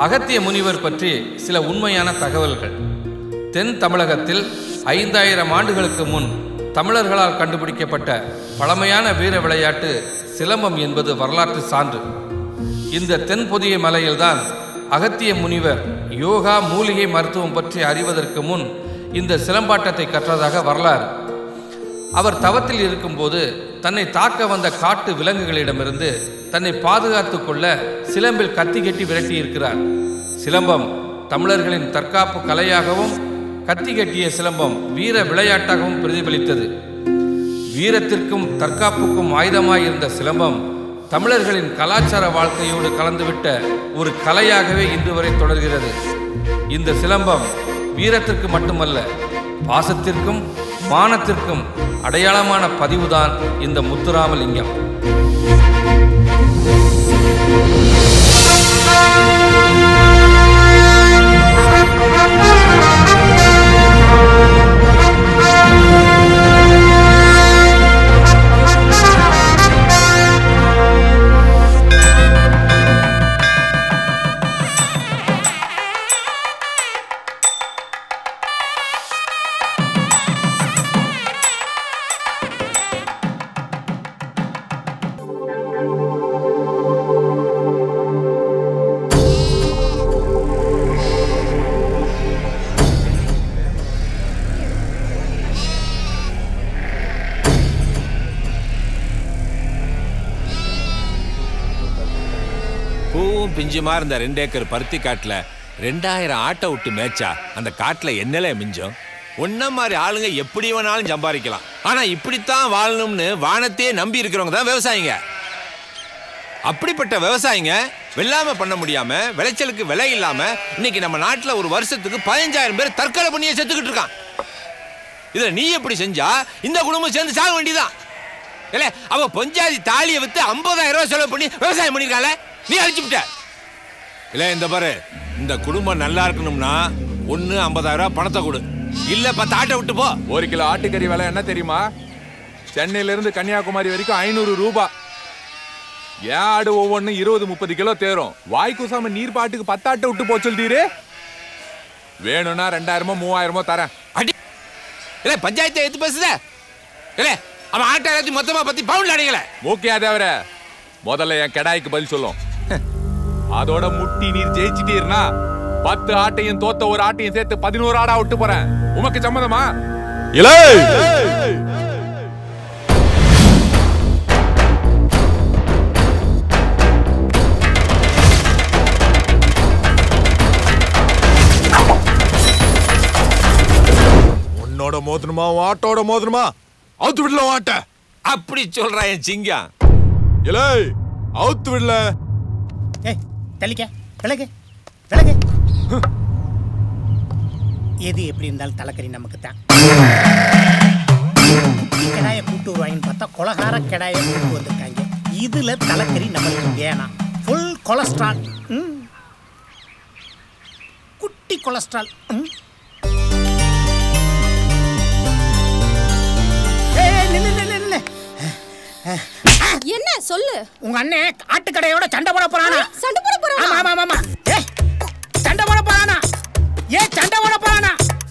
அகத்திய முனிவர் பற்றி சில உண்மையான தகவல்கள் தென் தமிழகத்தில் ஐந்தாயிரம் ஆண்டுகளுக்கு முன் தமிழர்களால் கண்டுபிடிக்கப்பட்ட பழமையான வீர விளையாட்டு சிலம்பம் என்பது வரலாற்று சான்று இந்த தென்பொதிய மலையில்தான் அகத்திய முனிவர் யோகா மூலிகை மருத்துவம் பற்றி அறிவதற்கு முன் இந்த சிலம்பாட்டத்தை கற்றதாக வரலாறு அவர் தவத்தில் இருக்கும்போது தன்னை தாக்க வந்த காட்டு விலங்குகளிடமிருந்து தன்னை பாதுகாத்து கொள்ள சிலம்பில் கத்தி கட்டி விரட்டி இருக்கிறார் சிலம்பம் தமிழர்களின் தற்காப்பு கலையாகவும் கத்தி கட்டிய சிலம்பம் வீர விளையாட்டாகவும் பிரதிபலித்தது வீரத்திற்கும் தற்காப்புக்கும் ஆயுதமாய் இருந்த சிலம்பம் தமிழர்களின் கலாச்சார வாழ்க்கையோடு கலந்துவிட்ட ஒரு கலையாகவே இன்று வரை தொடர்கிறது இந்த சிலம்பம் வீரத்திற்கு மட்டுமல்ல பாசத்திற்கும் மானத்திற்கும் அடையாளமான பதிவுதான் இந்த முத்துராமலிங்கம் பூவும் பிஞ்சுமா இருந்த ரெண்டு ஏக்கர் பருத்தி காட்டுல ரெண்டாயிரம் ஆட்டை விட்டு மேய்ச்சா அந்த காட்டுல என்னல மிஞ்சம் ஒன்ன மாதிரி ஆளுங்க எப்படி வேணாலும் சம்பாதிக்கலாம் ஆனா இப்படித்தான் வாழணும்னு வானத்தையே நம்பி இருக்கிறவங்க தான் விவசாயிங்க அப்படிப்பட்ட விவசாயிங்க வெள்ளாம பண்ண முடியாம விளைச்சலுக்கு விலை இல்லாம இன்னைக்கு நம்ம நாட்டுல ஒரு வருஷத்துக்கு பதினஞ்சாயிரம் பேர் தற்கொலை பண்ணியே செத்துக்கிட்டு இருக்கான் இதுல நீ எப்படி செஞ்சா இந்த குடும்பம் சேர்ந்து சாக வேண்டியதான் இல்ல அவ பொஞ்சாதி தாலியை வித்து 50000 ரூபாய் செலவு பண்ணி விவசாயம் பண்ணிருக்கால நீ அழிச்சு விட்ட இல்ல இந்த பாரு இந்த குடும்பம் நல்லா இருக்கணும்னா ஒண்ணு 50000 ரூபாய் பணத்தை கொடு இல்ல பத்து ஆட்டை விட்டு போ ஒரு கிலோ ஆட்டுக்கறி விலை என்ன தெரியுமா சென்னையில இருந்து கன்னியாகுமரி வரைக்கும் ஐநூறு ரூபாய் ஏன் ஆடு ஒவ்வொன்றும் இருபது முப்பது கிலோ தேரும் வாய் கூசாம நீர் பாட்டுக்கு பத்தாட்டை விட்டு போக சொல்லிட்டீரு வேணும்னா ரெண்டாயிரமோ மூவாயிரமோ தரேன் அடி இல்ல பஞ்சாயத்தை எடுத்து பேசுத இல்ல அவன் ஆட்டை எல்லாத்தையும் மொத்தமா பத்தி பவுன்ல அடிக்கல ஓகே தேவர முதல்ல என் கெடாய்க்கு பதில் சொல்லும் அதோட முட்டி நீர் ஜெயிச்சிட்டீர்னா பத்து ஆட்டையும் தோத்த ஒரு ஆட்டையும் சேர்த்து பதினோரு ஆடா விட்டு போறேன் உமக்கு சம்மதமா இலை உன்னோட மோதணுமா உன் ஆட்டோட மோதணுமா அவுத்து விடல உன் ஆட்ட அப்படி சொல்றா என் சிங்கம் இலே அவுத்து விடல ஏய் தள்ளிக்க விலகு விலகு எது எப்படி இருந்தாலும் தலைக்கறி நமக்கு தான் கிடாய கூட்டு வருவாங்கன்னு பார்த்தா கொலகார கிடாய கூட்டு வந்திருக்காங்க இதுல தலைக்கறி நம்மளுக்கு வேணாம் ஃபுல் கொலஸ்ட்ரால் ம். குட்டி கொலஸ்ட்ரால் ம். ஏய், ஏய், நில்லு, நில்லு, நில்லு. என்ன சொல்லு உங்க அண்ணன் ஆட்டுக்கடையோட சண்டை போட போறானா சண்டை போட போறானா? ஆமா ஆமா ஆமா ஏ சண்டை போட போறானா ஏ சண்டை போட போறானா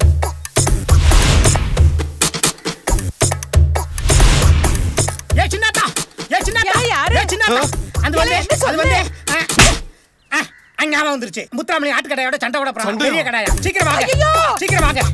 ஏ சின்னாத்தா ஏ சின்னாத்தா ஏன் யாரு? ஏ சின்னாத்தா அந்த வந்து ஏன் என்ன அது சொல்லு? வந்து ஆ, ஆ, அங்க ஞாபகம் வந்துருச்சு முத்துராமலி ஆட்டுக்கடையோட சண்டை போட போறான் பெரிய கடையா சீக்கிரம் வாங்க ஐயையோ! சீக்கிரம் வாங்க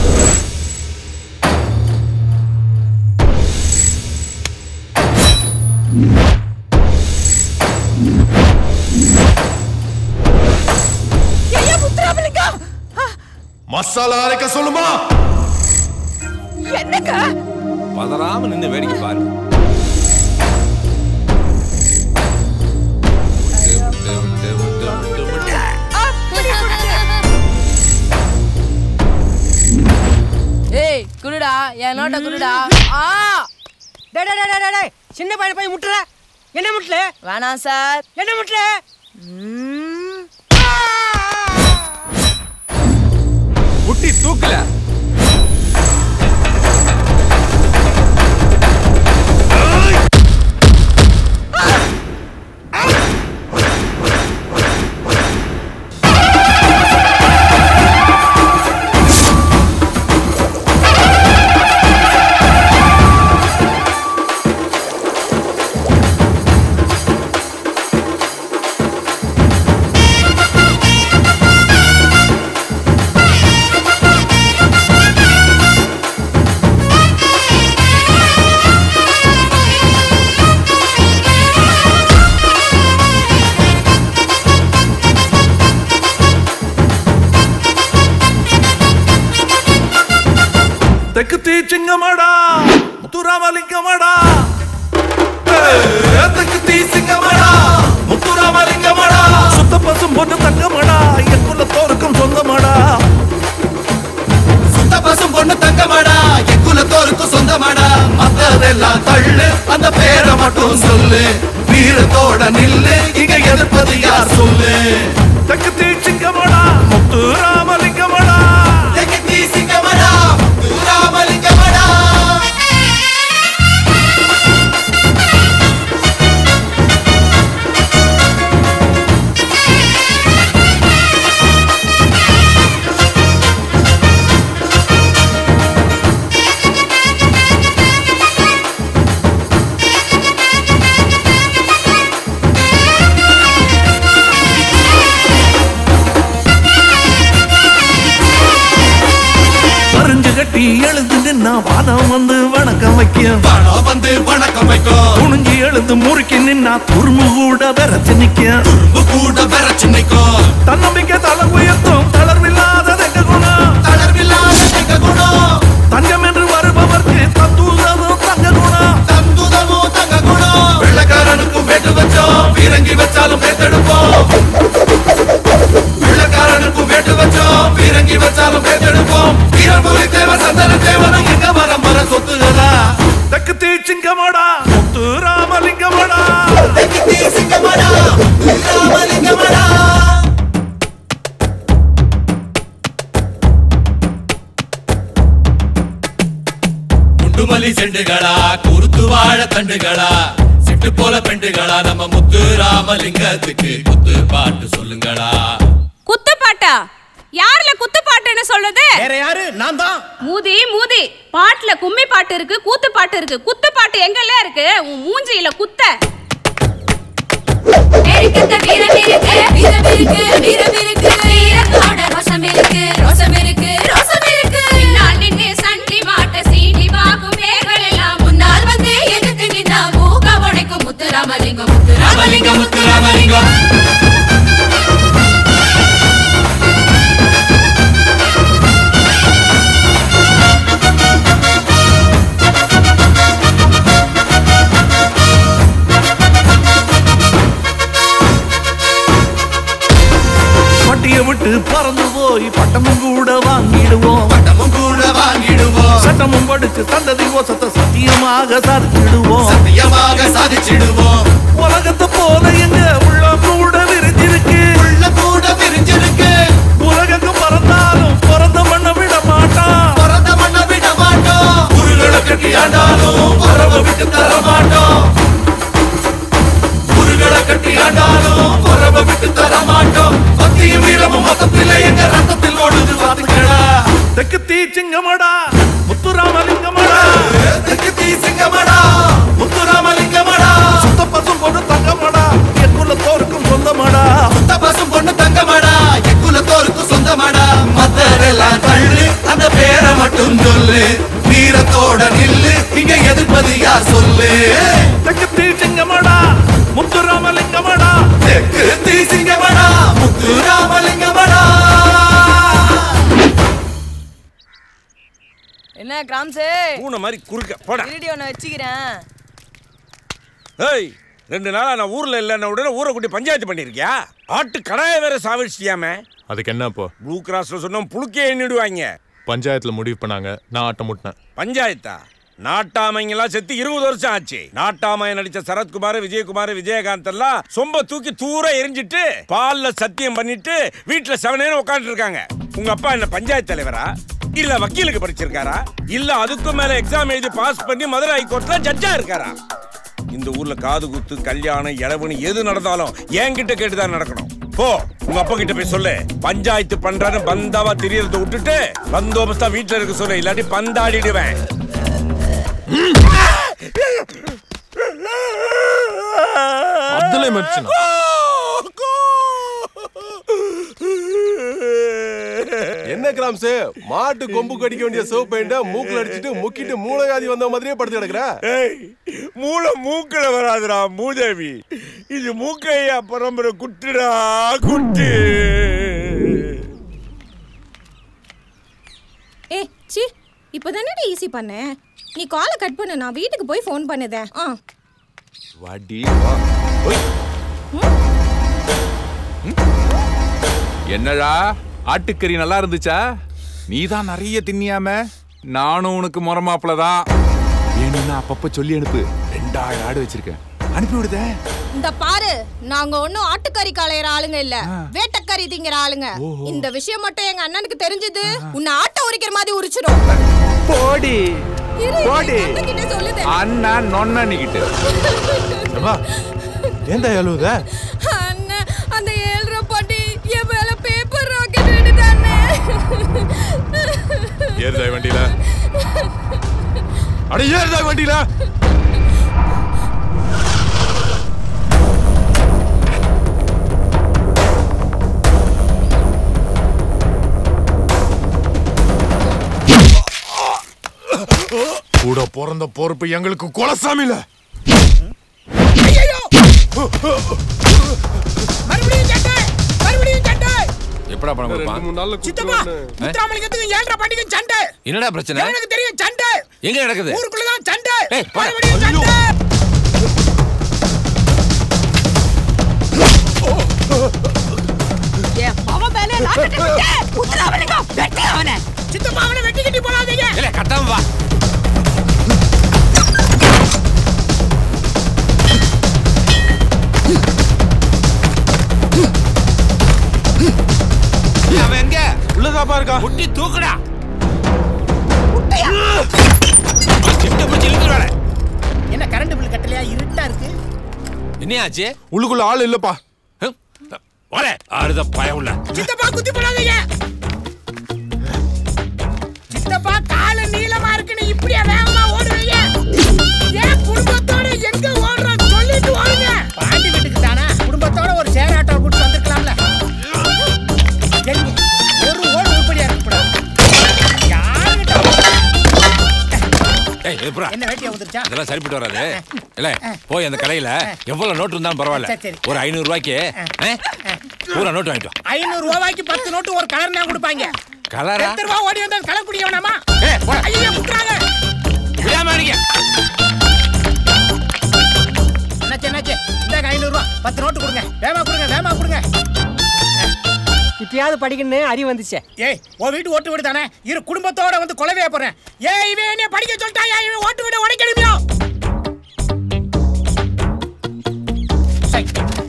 ஐயா முத்துராமலிங்கம் ஆ, மசாலா அரைக்க சொல்லுமா என்னங்க பதறாம நின்னு வேடிக்கை பாரு அப்படி கொடுங்க. ஏய் குருடா என் நோட்டை குருடா ஆ டேய் டேய் டேய், டேய் டேய் சின்ன பையன் போய் முட்டுற என்ன முட்டல வேணாம் சார் என்ன முட்டல முட்டி தூக்கல ஆ தெக்கு தீச்சிங்கமாடா முத்துராமலிங்கமாடா தெக்கு தீசிங்கமாடா முத்துராமலிங்கமாடா சுத்த பசும் பொண்ணு தங்கமாடா என் குலத்தோருக்கும் சொந்தமாடா சுத்த பசும் பொண்ணு தங்கமாடா என் குலத்தோருக்கும் சொந்தமாடா மத்ததெல்லாம் தள்ளு அந்த பேரை மட்டும் சொல்லு வீரத்தோட நில்லு இங்க எதிர்ப்பது யார் சொல்லு தெக்கு தீச்சிங்கமாடா முத்துராமலிங்கமாடா தெக்கு தீசிங்கமாடா ராமலிங்கமாடா பறிஞ்சு கட்டி எழுந்து நின்னா வாதம் வந்து வணக்கம் வைக்கும் பணம் வந்து வணக்கம் வைக்கும் துணிஞ்சு எழுந்து முறுக்கி நின்னா துரும்பு கூட விரைச்சு நிக்கும் துரும்பு கூட விரைச்சு நிற்கும் தன்னம்பிக்கை தலை உயர்த்தும் தளர்வில்லாத தெக்க குணம் தளர்வில்லாத தெய்வ குணம் தங்கம் என்று வருபவர்க்கு தத்துவதும் தங்க குணம் தந்துதமும் தங்க குணம் வெள்ளக்காரனுக்கும் வேட்டு வச்சோம் பீரங்கி வச்சாலும் பேத்தெடுப்போம் வெள்ளக்காரனுக்கும் வேட்டு வச்சோம் பீரங்கி வச்சாலும் பேத்தெடுப்போம் வீரபுரி தேவ சந்தன தேவனும் எங்க மரம் மர சொத்துகளா தெக்கு தீச்சிங்கமாடா முத்து ராமலிங்கமாடா தெற்கு தீசிங்கமடா ராமலிங்கமடா முண்டுமல்லி செண்டுகளா குருத்து வாழ தண்டுகளா சிட்டு போல பெண்டுகளா நம்ம முத்து ராமலிங்கத்துக்கு குத்து பாட்டு சொல்லுங்களா குத்து பாட்டா யாருல குத்து பாட்டுன்னு சொல்லுது வேற யாரு நான் தான் மூதி மூதி பாட்டுல கும்மி பாட்டு இருக்கு கூத்து பாட்டு இருக்கு குத்து பாட்டு எங்கெல்ல இருக்கு உன் மூஞ்சியில குத்த இருக்குத்த வீரம் இருக்கு வீரம் இருக்கு வீரம் இருக்கு வீரத்தோட ரோசம் இருக்கு ரோசம் இருக்கு ரோசம் இருக்கு நான் நின்னு சண்டி மாட்ட சீண்டி பாக்கும் பேர்கள் எல்லாம் முன்னால் வந்து எதிர்த்து நின்னா மூக்க உடைக்கும் முத்துராமலிங்கம் முத்துராமலிங்கம் முத்துராமலிங்கம் பட்டியை விட்டு பறந்து போய் பட்டமும் கூட வாங்கிடுவோம் பட்டமும் கூட வாங்கிடுவோம் சட்டமும் படுத்து தந்ததி ஓசத்தை சத்தியமாக சாதிச்சிடுவோம் சத்தியமாக சாதிச்சிடுவோம் உலகத்தை போல எங்க உள்ள கூட விரிஞ்சிருக்கு உள்ள கூட விரிஞ்சிருக்கு உலகெங்கும் பறந்தாலும் பிறந்த மண்ண விட மாட்டான் பிறந்த மண்ண விட மாட்டோம் உருகளை கட்டி ஆண்டாலும் வரவ விட்டு தர மாட்டோம் உருகளை கட்டி ஆண்டாலும் வரவ விட்டு தர மாட்டோம் பக்தியும் வீரமும் மொத்தத்தில் எங்க ரத்தத்தில் ஓடுது பாத்துக்கடா தெக்கு தீச்சிங்கமடா முத்துராமலிங்கமடா தெற்கு தீசிங்கமடா முத்துராமலிங்கமடா சுத்த பசும் பொண்ணு தங்கமடா என் குலத்தோருக்கும் சொந்தமடா சுத்த பசும் பொண்ணு தங்கமடா என் குலத்தோருக்கு சொந்தமடா மத்தரெல்லாம் தள்ளு அந்த பேரை மட்டும் சொல்லு வீரத்தோட நில்லு இங்க எதிர்ப்பது யார் சொல்லு தெக்கு தீச்சிங்கமடா முத்துராமலிங்கமடா தெற்கு தீசிங்கமடா முத்துராமலிங்கமடா என்ன கிராம்ஸு பூனை மாதிரி குறுக்க போடா வீடியோ நான் வச்சுக்கிறேன் ஏய் ரெண்டு நாளா நான் ஊர்ல இல்லைன்ன உடனே ஊரை கூட்டி பஞ்சாயத்து பண்ணிருக்கியா ஆட்டு கடாய வேற சாவிச்சிட்டியாமே அதுக்கு என்ன இப்போ ப்ளூ கிராஸ்ல சொன்னோம் புழுக்கே எண்ணிடுவாங்க பஞ்சாயத்துல முடிவு பண்ணாங்க நான் ஆட்டம் முட்டினேன் பஞ்சாயத்தா நாட்டாமைங்கெல்லாம் செத்து இருபது வருஷம் ஆச்சு நாட்டாமைய நடிச்ச சரத்குமார் விஜயகுமார் விஜயகாந்த் எல்லாம் சொம்ப தூக்கி தூர எரிஞ்சிட்டு பால்ல சத்தியம் பண்ணிட்டு வீட்டுல செவனேன்னு உட்காந்துட்டு இருக்காங்க உங்க அப்பா என்ன பஞ்சாயத்து தலைவரா இல்ல வக்கீலுக்கு படிச்சிருக்காரா இல்ல அதுக்கும் மேல எக்ஸாம் எழுதி பாஸ் பண்ணி மதுரை ஹைகோர்ட்ல ஜட்ஜா இருக்காரா இந்த ஊர்ல காது குத்து கல்யாணம் இளவுன்னு எது நடந்தாலும் என்கிட்ட கேட்டுதான் நடக்கணும் போ உங்க அப்பா கிட்ட போய் சொல்லு பஞ்சாயத்து பண்றேன்னு பந்தாவா தெரியறத விட்டுட்டு பந்தோபஸ்தா வீட்டுல இருக்க சொல்லு இல்லாட்டி பந்தாடிடுவேன் அதுல மரிச்சனா என்ன கிராம்ஸ் மாட்டு கொம்பு கடிக்க வேண்டிய சிவப்பு பெயிண்ட மூக்குல அடிச்சிட்டு முக்கிட்டு மூலகாதி வந்த மாதிரியே படுத்து கிடக்குற ஏய், மூளை மூக்குல வராதுடா மூதேவி இது மூக்கையா பரம்பரை குட்டுடா குட்டு ஏ சி இப்போ தானே ஈஸி பண்ணேன் நீ காலை கட் பண்ணு நான் வீட்டுக்கு போய் ஃபோன் பண்ணுதேன் ஆ வாடி வா ஒய். ம்? என்னடா ஆட்டுக்கறி நல்லா இருந்துச்சா நீ தான் நிறைய தின்னியாம நானும் உனக்கு முறமாப்பிள தான் வேணும்னா அப்பப்ப சொல்லி அனுப்பு ரெண்டாயிரம் ஆடு வச்சிருக்கேன் அனுப்பி விடுதே இந்த பாரு நாங்க ஒண்ணும் ஆட்டுக்கறி களையிற ஆளுங்க இல்ல வேட்டக்கறி திங்கிற ஆளுங்க இந்த விஷயம் மட்டும் எங்க அண்ணனுக்கு தெரிஞ்சது உன்னை ஆட்டை உரிக்கிற மாதிரி உரிச்சிடும் போடி இரு, போடி எங்க அண்ணன்கிட்ட சொல்லுதே. அண்ணா நொன்னிக்கிட்டு ஏண்டா எழுவுத அண்ணன் அந்த ஏழ்ரை பாட்டி என் மேல பேப்பர் ராக்கெட் விடுதானே ஏறுதா வண்டியில அட ஏறுதா வண்டியில கூட பிறந்த பொறுப்பு எங்களுக்கு குலசாமில மறுபடியும் சண்டை மறுபடியும் சண்டை எப்படா பணம் கொடுப்பான் சித்தப்பா முத்துராமலிங்கத்துக்கும் ஏழ்ரை பாண்டிக்கும் சண்டை என்னடா பிரச்சனை எனக்கு தெரியும் சண்டை எங்க நடக்குது ஊருக்குள்ளதான் சண்டை ஏய், போடா. மறுபடியும் சண்டை அவன் மேல லாக்கெட்டை விட்டு முத்துராமலிங்கம் வெட்டி அவனை சித்தப்பா அவனை வெட்டி கட்டி போடாதீங்க இல்ல கட்டாம வா ஏய், அவன் எங்க உள்ளதாப்பா இருக்கா முட்டி தூக்குடா சிப்ட பிடிச்சி இழுத்துருவாளே என்ன கரண்ட் பில் கட்டலையா இருட்டா இருக்கு என்னையாச்சு உள்ளுக்குள்ள ஆள் இல்லப்பா வரே ஆறுத பயம் உள்ள சித்தப்பா குத்தி போடாதீங்க சித்தப்பா கால நீளமா இருக்குன்னு இப்படியே வேகமா ஓடுவீங்க ஏன் குடும்பத்தோட எங்க ஓடுறோம் சொல்லிட்டு ஓடுங்க பாண்டி வீட்டுக்கு தானே குடும்பத்தோட ஒரு ஷேர் ஆட்டோ கூட்டு வந்திருக்கலாம்ல எங்க ஒரு ஓடு உருப்படியா இருக்கக்கூடாது யாருகிட்ட ஏய் எப்பரா என்ன வேட்டியா வந்துருச்சா இதெல்லாம் சரிப்பட்டு வராது இல்ல போய் அந்த கடையில எவ்வளவு நோட்டு இருந்தாலும் பரவாயில்ல சரி, சரி. ஒரு ஐநூறு ரூபாய்க்கு ஆ? பூரா நோட்டு வாங்கிட்டோம் ஐநூறு ரூபாய்க்கு பத்து நோட்டு ஒரு கலர் நான் கொடுப்பாங்க கலரா எத்தனை ரூபா ஓடி வந்தா கலர் குடிக்க வேணாமா ஏய், போடா. ஐயோ முட்டுறாங்க விடாம அடிங்க என்னாச்சு என்னாச்சு இந்தாங்க ஐநூறு ரூபா பத்து நோட்டு கொடுங்க வேமா கொடுங்க வேமா கொடுங்க இப்பயாவது படிக்கணும்னு அறிவு வந்துச்சே ஏய் உன் வீட்டு ஓட்டு வீடு தானே இரு குடும்பத்தோட வந்து கொலவையா போறேன் ஏய் இவன் என்ன படிக்க சொல்லிட்டாயா இவன் ஓட்டு வீடு உடைக்கணுமியோ சை.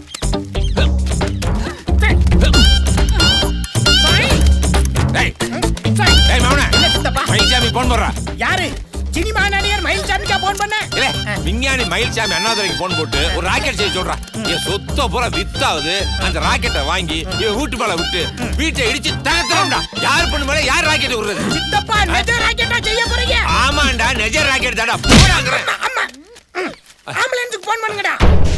சை. டேய் சை. டேய் மவனே என்ன சித்தப்பா மயில்சாமி போன் போடுறா யாரு சினிமா நடிகர் மயில்சாமிக்கா போன் பண்ண இல்ல விஞ்ஞானி மயில்சாமி அண்ணாதுரைக்கு போன் போட்டு ஒரு ராக்கெட் செய்ய சொல்றான் என் சொத்த பூரா வித்தாவுது அந்த ராக்கெட்டை வாங்கி என் வீட்டு மேல விட்டு வீட்டை இடிச்சு தகர்த்துறோம்டா யார் பண்ணு மேல யார் ராக்கெட் விடுறது சித்தப்பா நெஜ ராக்கெட்டா செய்ய போறீங்க ஆமாண்டா நெஜ ராக்கெட் தாடா போடாங்கறேன் அம்மா ம். ஆம்புலன்ஸுக்கு போன் பண்ணுங்கடா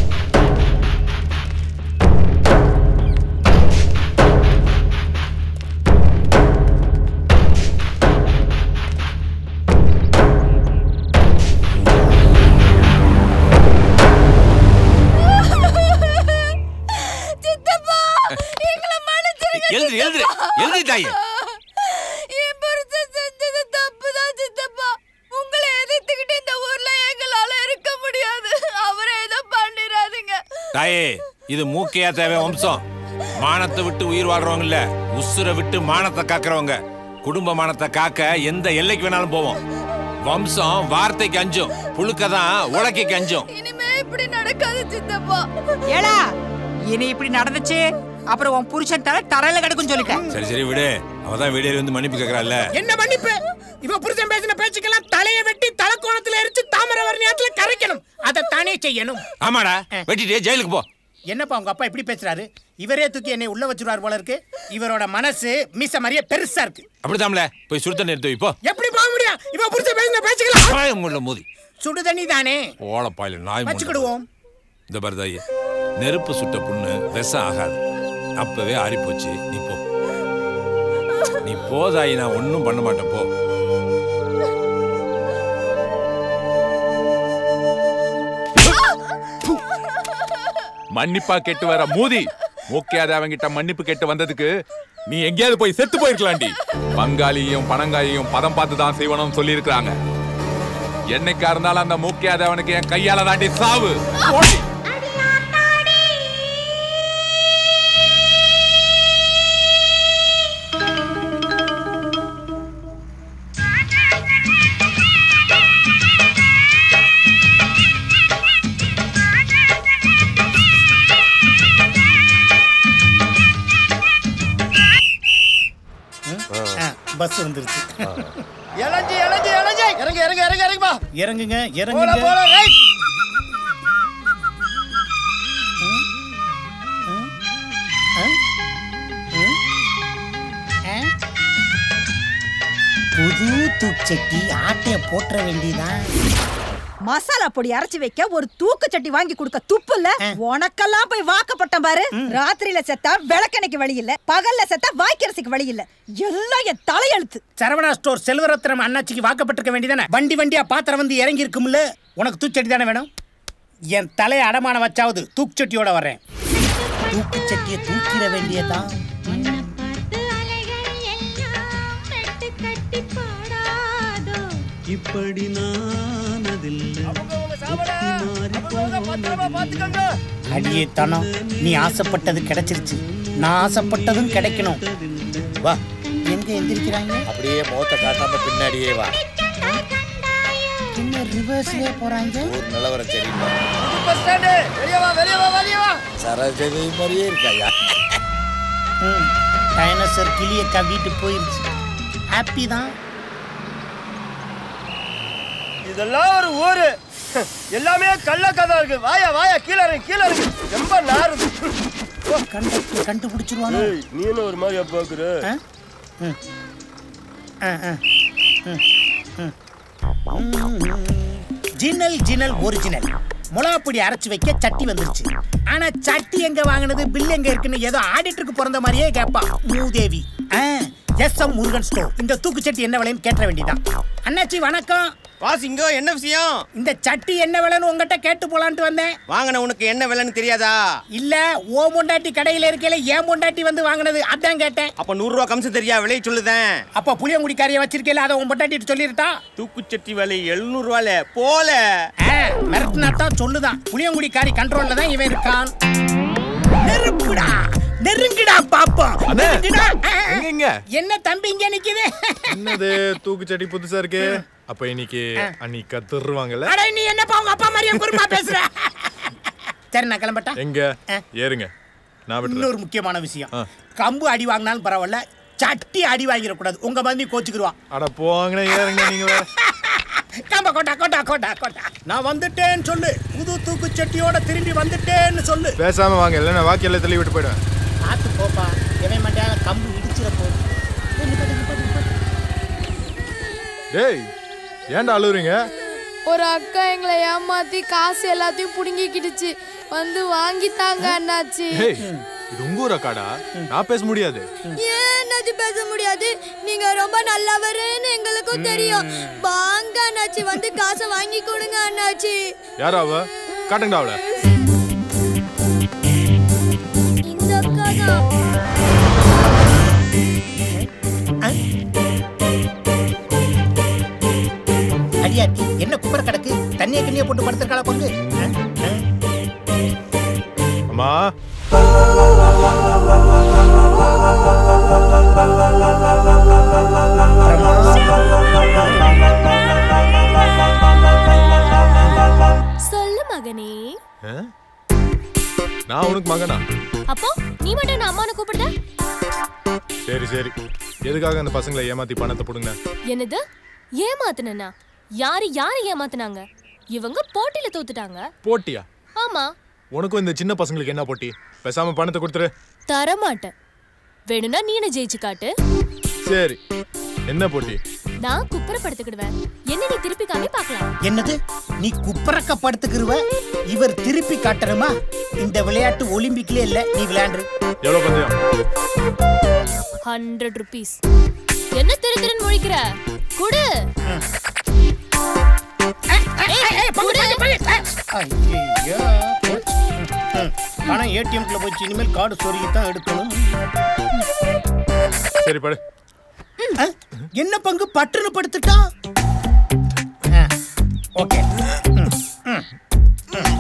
சித்தப்பா எங்களை மன்னிச்சிருங்க எழுது எழுது எழுது தாயே என் புருஷன் செஞ்சது தப்புதான் சித்தப்பா உங்களை எதிர்த்துக்கிட்டு இந்த ஊர்ல எங்களால இருக்க முடியாது அவரை ஏதோ பண்ணிடாதீங்க தாயே இது மூக்கையா தேவை வம்சம் மானத்தை விட்டு உயிர் வாழ்றவங்க இல்ல உசுரை விட்டு மானத்தை காக்குறவங்க குடும்ப மானத்தை காக்க எந்த எல்லைக்கு வேணாலும் போவோம் வம்சம் வார்த்தைக்கு அஞ்சும் புழுக்க தான் உலக்கைக்கு அஞ்சும் இனிமே இப்படி நடக்காது சித்தப்பா ஏடா இனி இப்படி நடந்துச்சு அப்புறம் உன் புருஷன் தலை தரையில கிடக்கும் சொல்லிட்டேன் சரி சரி விடு அவதான் வீடியோ வந்து மன்னிப்பு கேக்குறாள்ல என்ன மன்னிப்பு இவ புருஷன் பேசின பேச்சுக்கெல்லாம் தலையை வெட்டி தலைக்கோணத்துல எரிச்சு தாமிரவர்ணியத்துல கரைக்கணும் அதை தானே செய்யணும் ஆமாடா வெட்டிட்டு ஜெயிலுக்கு போ என்னப்பா உங்க அப்பா இப்படி பேசுறாரு இவரே தூக்கி என்னை உள்ள வச்சிருவார் போல இருக்கு இவரோட மனசு மீச மாதிரியே பெருசா இருக்கு அப்படித்தாம்ல போய் சுடு தண்ணி எடுத்து வை, போ எப்படி போக முடியும் இவ புருஷன் பேசின பேச்சுக்கலாம் வாய் உங்கள மோதி சுடு தண்ணி தானே ஓலப்பாயில நாய் மோந்து. வச்சுக்கிடுவோம் இந்த பாரதாயி நெருப்பு சுட்ட புண்ணு விஷம் ஆகாது அப்பவே ஆறி போச்சு நீ போ நீ போதாயி நான் ஒன்றும் பண்ண மாட்டேன் போ மன்னிப்பா கேட்டு வர மூதி மூக்கையாத அவங்கிட்ட மன்னிப்பு கேட்டு வந்ததுக்கு நீ எங்கேயாவது போய் செத்து போயிருக்கலாம்டி பங்காளியையும் பணங்காயையும் பதம் பார்த்து தான் செய்வனும் சொல்லி இருக்கிறாங்க என்னைக்கா இருந்தாலும் அந்த மூக்கியாதவனுக்கு என் கையால தாண்டி சாவு போடி. பஸ் வந்துருச்சு இளஞ்சி இளஞ்சி இளஞ்சி இறங்க இறங்க இறங்க இறங்குப்பா இறங்குங்க போல இறங்குங்க போல ரைட் புது தூச்சட்டி ஆட்டைய போட்டுற வேண்டியதான் மசாலா பொடி அரைச்சு வைக்க ஒரு தூக்கு சட்டி வாங்கி கொடுக்க துப்பு இல்ல உனக்கெல்லாம் போய் வாக்கப்பட்டேன் பாரு ராத்திரியில செத்தா விளக்கணைக்கு வழி இல்ல பகல்ல செத்தா வாய்க்கரசிக்கு வழி இல்ல எல்லாம் என் தலையெழுத்து சரவணா ஸ்டோர் செல்வரத்னம் அண்ணாச்சிக்கு வாக்கப்பட்டிருக்க வேண்டியதானே வண்டி வண்டியா பாத்திரம் வந்து இறங்கி இருக்கும்ல உனக்கு தூச்சட்டி தானே வேணும் என் தலையை அடமான வச்சாவது தூக்குச்சட்டியோட வரேன் தூக்குச்சட்டியை தூக்கிட வேண்டியதான் இப்படி நானதில்லை அடியே தனம் நீ ஆசைப்பட்டது கிடைச்சிருச்சு நான் ஆசைப்பட்டதும் கிடைக்கணும் வா எங்க எந்திரிக்கிறாங்க அப்படியே முகத்தை காட்டாம பின்னாடியே வா என்ன ரிவர்ஸ்லயே போறாங்க ஒரு நிலவரம் சரியில்லை பஸ் ஸ்டாண்டு வெளிய வா வெளிய வா வெளிய வா சரஜதி மாதிரியே இருக்காயா ம் டைனோசர் கிளிய கவிட்டு போயிருச்சு ஹாப்பி தான் இதெல்லாம் ஒரு ஊரு எல்லாமே கள்ள கதை இருக்கு வாயா வாயா கீழே இறங்கு கீழே இறங்கு ரொம்ப நாருது கண்டக்டர் கண்டுபிடிச்சிருவானோ ஏய், நீ என்ன ஒரு மாதிரியா பாக்குற ஆ? ம். ஆ, ஆ. ம், ம். ம். ஜினல் ஜினல் ஒரிஜினல் முளகாப்பொடி அரைச்சு வைக்க சட்டி வந்துருச்சு ஆனா சட்டி எங்க வாங்கினது பில் எங்க இருக்குன்னு ஏதோ ஆடிட்டருக்கு பிறந்த மாதிரியே கேட்பா மூதேவி எஸ் எம் முருகன் ஸ்டோர் இந்த தூக்கு சட்டி என்ன விலைன்னு கேட்ட வேண்டியதான் அண்ணாச்சி வணக்கம் வாசிங்கோ என்ன விஷயம் இந்த சட்டி என்ன விலைன்னு உங்ககிட்ட கேட்டு போலான்ட்டு வந்தேன் வாங்கின உனக்கு என்ன விலைன்னு தெரியாதா இல்ல ஓ பொண்டாட்டி கடையில இருக்கையில ஏன் பொண்டாட்டி வந்து வாங்கினது அதான் கேட்டேன் அப்ப நூறு ரூபா கம்சம் தெரியா விலையை சொல்லுதேன் அப்ப புளியங்குடிக்காரிய வச்சிருக்கேல அதை உன் பொண்டாட்டி சொல்லிருட்டா தூக்குச்சட்டி விலை எழுநூறு ரூபால போல மிரட்டினா தான் சொல்லுதான் புளியங்குடிக்காரி கண்ட்ரோல்ல தான் இவன் இருக்கான் நெருப்புடா நெருங்குடா பாப்போம் அண்ணே, நெருங்குடா. ஆ, ஆ. எங்க இங்க என்ன தம்பி இங்க நிக்குது என்னது தூக்குச்சட்டி புதுசா இருக்கு அப்ப இன்னைக்கு அன்னைக்கு கத்துருவாங்கல்ல அட நீ என்னப்பா உங்க அப்பா மாதிரியே குறும்பா பேசுற சரி நான் கிளம்பட்டா எங்க ஏறுங்க நான் விட்டுறேன் இன்னொரு முக்கியமான விஷயம் ஆ. கம்பு அடி வாங்கினாலும் பரவாயில்ல சட்டி அடி வாங்கிடக்கூடாது உங்க மந்தி கோச்சுக்குருவான் அட போங்கண்ணே ஏறுங்க நீங்க வேற கம்ப கோட்டா கோட்டா கோட்டா கோட்டா நான் வந்துட்டேன்னு சொல்லு புது தூக்கு சட்டியோட திரும்பி வந்துட்டேன்னு சொல்லு பேசாம வாங்க இல்லைன்னா வாக்கி எல்லாம் தள்ளி விட்டு போயிடுவேன் பார்த்து போப்பா எவன் மண்டையால கம்பு இடிச்சிட போகுது டேய் ஏன்டா அழுவுறீங்க ஒரு அக்கா எங்களை ஏமாத்தி காசு எல்லாத்தையும் புடுங்கிக்கிடுச்சு வந்து வாங்கித்தாங்க அண்ணாச்சி டேய் இது உங்க ஊர் அக்காடா நான் பேச முடியாது ஏன் அண்ணாச்சி பேச முடியாது நீங்க ரொம்ப நல்லவருன்னு எங்களுக்கும் தெரியும் வாங்க அண்ணாச்சி வந்து காசை வாங்கி கொடுங்க அண்ணாச்சி யாரா அவ காட்டுங்கடா அவளை இந்த அக்கா தான் அடியாத்தி என்ன குப்பரை கிடக்கு தண்ணியை கண்ணியை போட்டு படுத்துருக்காளா பொண்ணு ஆ? ஆ? அம்மா சொல்லு மகனே ஆ? நான் உனக்கு மகனா அப்போ நீ மட்டும் என்ன அம்மானு கூப்பிடுத சரி சரி எதுக்காக அந்த பசங்களை ஏமாத்தி பணத்தை போடுங்க என்னது ஏமாத்துனா யாரு யாரு ஏமாத்துனாங்க இவங்க போட்டியில தோத்துட்டாங்க போட்டியா ஆமா உனக்கும் இந்த சின்ன பசங்களுக்கு என்ன போட்டி பேசாம பணத்தை கொடுத்துரு தரமாட்டேன் வேணும்னா நீனு ஜெயிச்சு காட்டு சரி என்ன போட்டி நான் குப்புற படுத்துக்கிடுவேன் என்ன நீ திருப்பி காமி பார்க்கலாம் என்னது நீ குப்பரக்க படுத்துக்கிருவ இவர் திருப்பி காட்டணுமா இந்த விளையாட்டு ஒலிம்பிக்லயே இல்ல நீ விளையாண்டு எவ்வளவு பந்தயம் ஹண்ட்ரட் ருபீஸ் என்ன திரு திருன்னு முழிக்கிற குடு ஏய், குடு. ஐயையோ. ம், பணம் ஏடிஎம்குள்ள போச்சு இனிமேல் கார்டு சொருகி தான் எடுக்கணும் சரி படு ஆ, என்ன பங்கு பட்டுன்னு படுத்துட்டான் ஆ, okay hmm, hmm, hmm.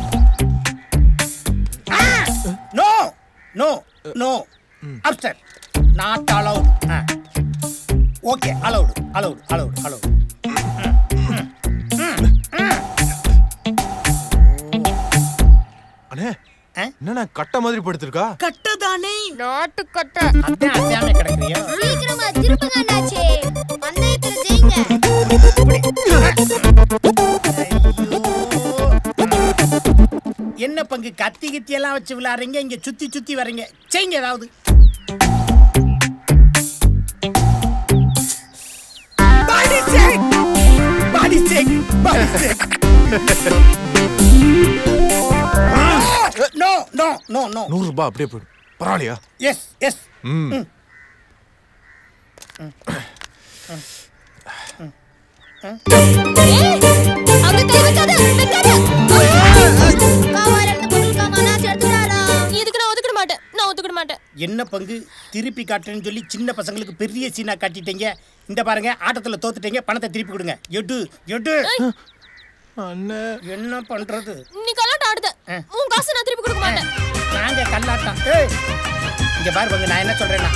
Ah, no no no அப்சர் not allowed okay allowed allowed allowed allowed அண்ணே என்னண்ணா கட்ட மாதிரி படுத்திருக்கா கட்டதானே நாட்டு கட்ட அதான் அசாம கிடக்குறியோ சீக்கிரமா திருப்புங்க அண்ணாச்சி பந்தயத்துல ஜெயிங்க என்ன பங்கு கத்தி கித்தி எல்லாம் வச்சு விளையாடுறீங்க இங்க சுத்தி சுத்தி வர்றீங்க செய்யுங்க ஏதாவது Body shake! Body shake! Body shake! No, no, no, no. நூறு ரூபாய் அப்படியே போயிடும் பரவாயில்லையா Yes, yes. ம் ம். அங்க கை வைக்காத வைக்காத காவால இருந்து பொருள் காமா அண்ணாச்சி எடுத்துட்டாரா இதுக்கு நான் ஒதுக்கிட மாட்டேன் நான் ஒதுக்கிட மாட்டேன் என்ன பங்கு திருப்பி காட்டுறேன்னு சொல்லி சின்ன பசங்களுக்கு பெரிய சீனா காட்டிட்டீங்க இந்த பாருங்க ஆட்டத்துல தோத்துட்டீங்க பணத்தை திருப்பி கொடுங்க எடு எடு என்ன பண்றது நீ கலாட்டம் ஆடுத உன் காசு நான் திருப்பி கொடுக்க மாட்டேன் நாங்க கல்லாட்டம் ஏய் இங்க பாரு பங்கு நான் என்ன சொல்றேன்னா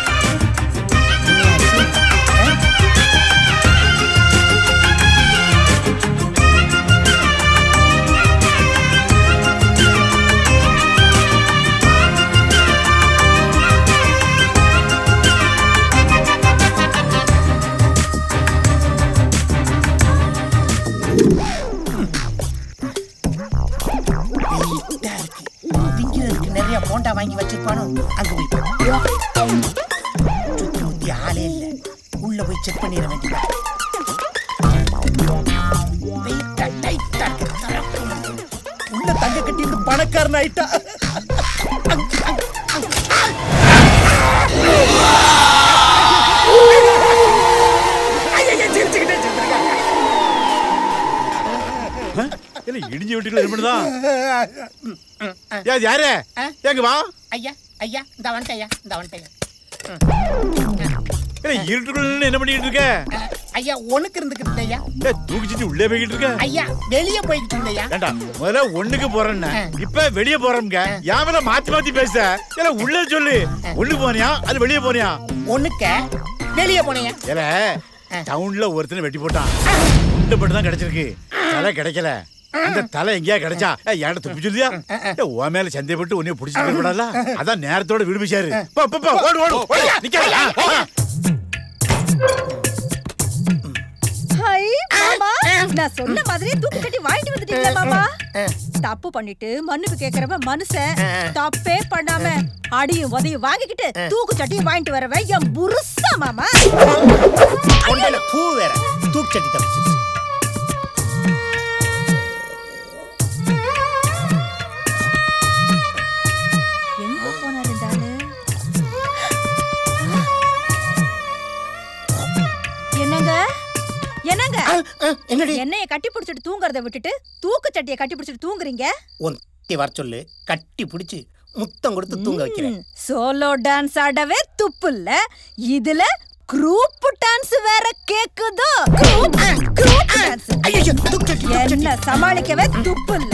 திங்கிறதுக்கு நிறைய போண்டா வாங்கி வச்சிருப்பானோ அங்க போய் பாரு. சுத்தி முத்தி ஆளே இல்ல உள்ள போய் செக் பண்ணிட வேண்டியதா வெயிட்டா, டைட்டா இருக்கு. திறக்க முடியல. உள்ள தங்க கட்டிட்டு பணக்காரன் ஆயிட்டா இல்ல இடிஞ்சு விட்டுல என்னதான் யாரு யாரு எங்க வா ஐயா ஐயா இந்த வந்துட்டேன் ஐயா இந்த வந்துட்டேன் இல்ல இருட்டுக்குள்ள நின்னு என்ன பண்ணிட்டு இருக்க ஐயா ஒண்ணுக்கு இருந்துக்கிட்டு ஐயா ஏய், தூக்கிச்சிட்டு உள்ளே போய்கிட்டு இருக்க ஐயா வெளியே போய்கிட்டு இருந்தையா ஏண்டா முதல்ல ஒண்ணுக்கு போறேன்னு இப்ப வெளிய போறோம்ங்க யான் மேல மாத்தி மாத்தி பேச இல்ல உள்ள சொல்லு ஒண்ணுக்கு போனியா அது வெளிய போனியா ஒண்ணுக்க வெளியே போனேன் ஏல டவுன்ல ஒருத்தனை வெட்டி போட்டான் உண்டு மட்டும் தான் கிடைச்சிருக்கு தலை கிடைக்கல அந்த தலை எங்கேயா கிடைச்சா ஏன்டா துப்பி சொல்லியா உன் மேல சந்தேகப்பட்டு உன்னைய பிடிச்சிட்டு கூடாதா அதான் நேரத்தோட விடுபிச்சாரு போ போ போ ஓடு ஓடு ஓடு நிக்காத ஆ, ஆ. ஹை மாமா நான் சொன்ன மாதிரி தூக்கு கட்டி வாங்கிட்டு வந்துட்டீங்களா மாமா தப்பு பண்ணிட்டு மன்னிப்பு கேக்குறவ மனுஷன் தப்பே பண்ணாம அடியும் உதையும் வாங்கிக்கிட்டு தூக்கு சட்டியும் வாங்கிட்டு வரவன் என் புருஷா மாமா கொண்டையில பூ வேற தூக்கி தப்பிச்சு எங்க போனாரு இந்த ஆளு என்னங்க என்னங்க என்னைய கட்டி பிடிச்சிட்டு தூங்குறத விட்டுட்டு தூக்கு சட்டியை கட்டி பிடிச்சிட்டு தூங்குறீங்க உன் தட்டி வர சொல்லு கட்டி பிடிச்சு முத்தம் கொடுத்து தூங்க வைக்கிறேன் சோலோ டான்ஸ் ஆடவே துப்பு இல்ல இதுல குரூப் டான்ஸ் வேற கேக்குதோ குரூப் குரூப் டான்ஸ் என்ன சமாளிக்கவே துப்பு இல்ல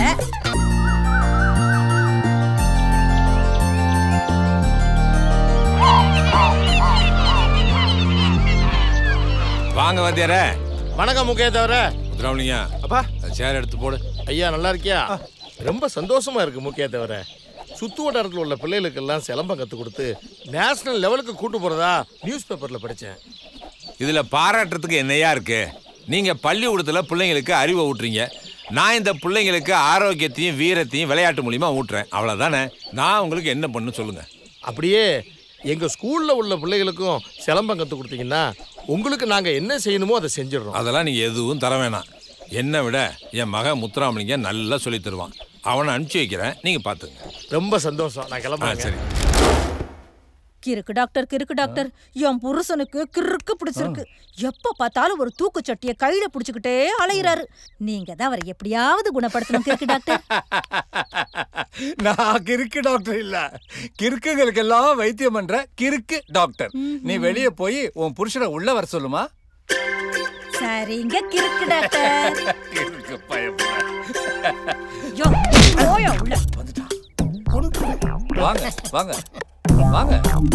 வாங்க வாத்தியாரே வணக்கம் முக்கிய தவிர முத்துராமலிங்க அப்பா சேர் எடுத்து போடு ஐயா நல்லா இருக்கியா ரொம்ப சந்தோஷமா இருக்கு முக்கிய தவிர சுத்து வட்டாரத்தில் உள்ள பிள்ளைகளுக்கெல்லாம் சிலம்பம் கற்றுக் கொடுத்து நேஷனல் லெவலுக்கு கூட்டு போறதா நியூஸ் பேப்பர்ல படிச்சேன் இதுல பாராட்டுறதுக்கு என்னையா இருக்கு நீங்க பள்ளிக்கூடத்துல பிள்ளைங்களுக்கு அறிவை ஊட்டுறீங்க நான் இந்த பிள்ளைங்களுக்கு ஆரோக்கியத்தையும் வீரத்தையும் விளையாட்டு மூலியமா ஊட்டுறேன் அவ்வளவுதானே நான் உங்களுக்கு என்ன பண்ணு சொல்லுங்க அப்படியே எங்க ஸ்கூல்ல உள்ள பிள்ளைகளுக்கும் சிலம்பம் கற்றுக் கொடுத்தீங்கன்னா உங்களுக்கு நாங்க என்ன செய்யணுமோ அதை செஞ்சிடறோம் அதெல்லாம் நீங்க எதுவும் தர வேணாம் என்னை விட என் மகன் முத்துராமலிங்க நல்லா சொல்லி தருவான் அவனை அனுப்பிச்சு வைக்கிறேன் நீங்க பாத்துங்க ரொம்ப சந்தோஷம் நான் ஆ, கிளம்புறேன் சரி கிறுக்கு டாக்டர் கிறுக்கு டாக்டர் என் புருஷனுக்கு கிறுக்கு பிடிச்சிருக்கு எப்ப பார்த்தாலும் ஒரு தூக்குச்சட்டிய கையில புடிச்சுக்கிட்டே அலையிறாரு நீங்க தான் அவரை எப்படியாவது குணப்படுத்தணும் கிறுக்கு டாக்டர் நான் கிறுக்கு டாக்டர் இல்ல கிறுக்குகளுக்கு எல்லாம் வைத்தியம் பண்ற கிறுக்கு டாக்டர் நீ வெளியே போய் உன் புருஷனை உள்ள வர சொல்லுமா சரிங்க கிறுக்கு டாக்டர் கிறுக்கு பயப்பட யோ போயா உள்ள வாங்க வாங்க வாங்க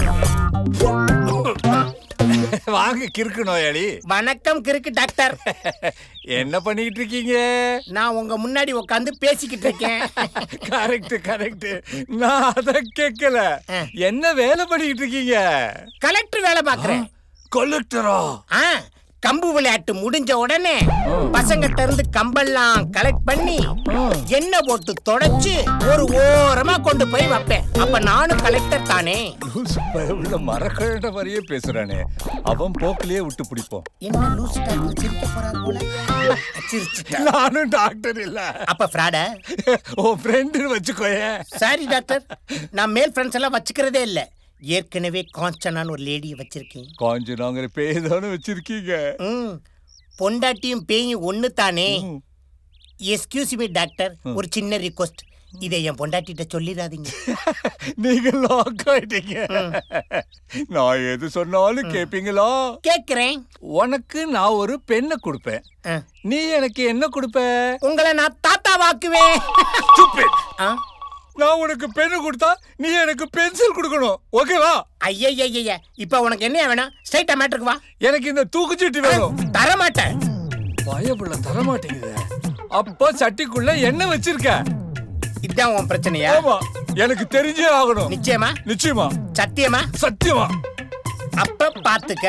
வாங்க கிறுக்கு நோயாளி வணக்கம் கிறுக்கு டாக்டர் என்ன பண்ணிட்டு இருக்கீங்க நான் உங்க முன்னாடி உட்காந்து பேசிக்கிட்டு இருக்கேன் கரெக்ட் கரெக்ட் நான் அத கேட்கல என்ன வேலை பண்ணிட்டு இருக்கீங்க கலெக்டர் வேலை பாக்குறேன் கலெக்டரா ஆ கம்பு விளையாட்டு முடிஞ்ச உடனே பசங்கிட்ட இருந்து கம்பெல்லாம் கலெக்ட் பண்ணி எண்ணெய் போட்டு தொடச்சு ஒரு ஓரமா கொண்டு போய் வைப்பேன் அப்ப நானும் கலெக்டர் தானே லூசு பயவுள்ள மரக்கழண்ட மாதிரியே பேசுறானே அவன் போக்கிலேயே விட்டு பிடிப்போம் என்ன லூசு டாக்டர் சிரிக்க போறாரு போல சிரிச்சுட்டா. நானும் டாக்டர் இல்ல அப்ப ஃப்ராட உன் ஃப்ரெண்டு வச்சுக்கோயேன் சாரி டாக்டர் நான் மேல் ஃப்ரெண்ட்ஸ் எல்லாம் வச்சுக்கிறதே இல்ல ஏற்கனவே காஞ்சனான்னு ஒரு லேடியை வச்சிருக்கேன் காஞ்சனாங்கிற பேய் தானே வச்சிருக்கீங்க ம் பொண்டாட்டியும் பேயும் ஒன்று தானே எஸ்கியூஸ் மீ டாக்டர் ஒரு சின்ன ரிக்வஸ்ட் இதை என் பொண்டாட்டிட்ட சொல்லிடாதீங்க நீங்க லாக் ஆயிட்டீங்க நான் எது சொன்னாலும் கேப்பீங்களா கேக்குறேன் உனக்கு நான் ஒரு பெண்ணை கொடுப்பேன் நீ எனக்கு என்ன கொடுப்ப உங்களை நான் தாத்தா வாக்குவேன் நான் உனக்கு பெண்ணு கொடுத்தா நீ எனக்கு பென்சில் கொடுக்கணும் ஓகேவா ஐயய்யய்ய இப்ப உனக்கு என்ன வேணும் ஸ்ட்ரைட்டா மேட்டருக்கு வா எனக்கு இந்த தூக்குச்சீட்டு வேணும் தர மாட்டேன் பயப்புள்ள தர மாட்டேங்குது அப்ப சட்டிக்குள்ள என்ன வச்சிருக்க இதான் உன் பிரச்சனையா ஆமா எனக்கு தெரிஞ்சே ஆகணும் நிச்சயமா நிச்சயமா சத்தியமா சத்தியமா அப்ப பாத்துக்க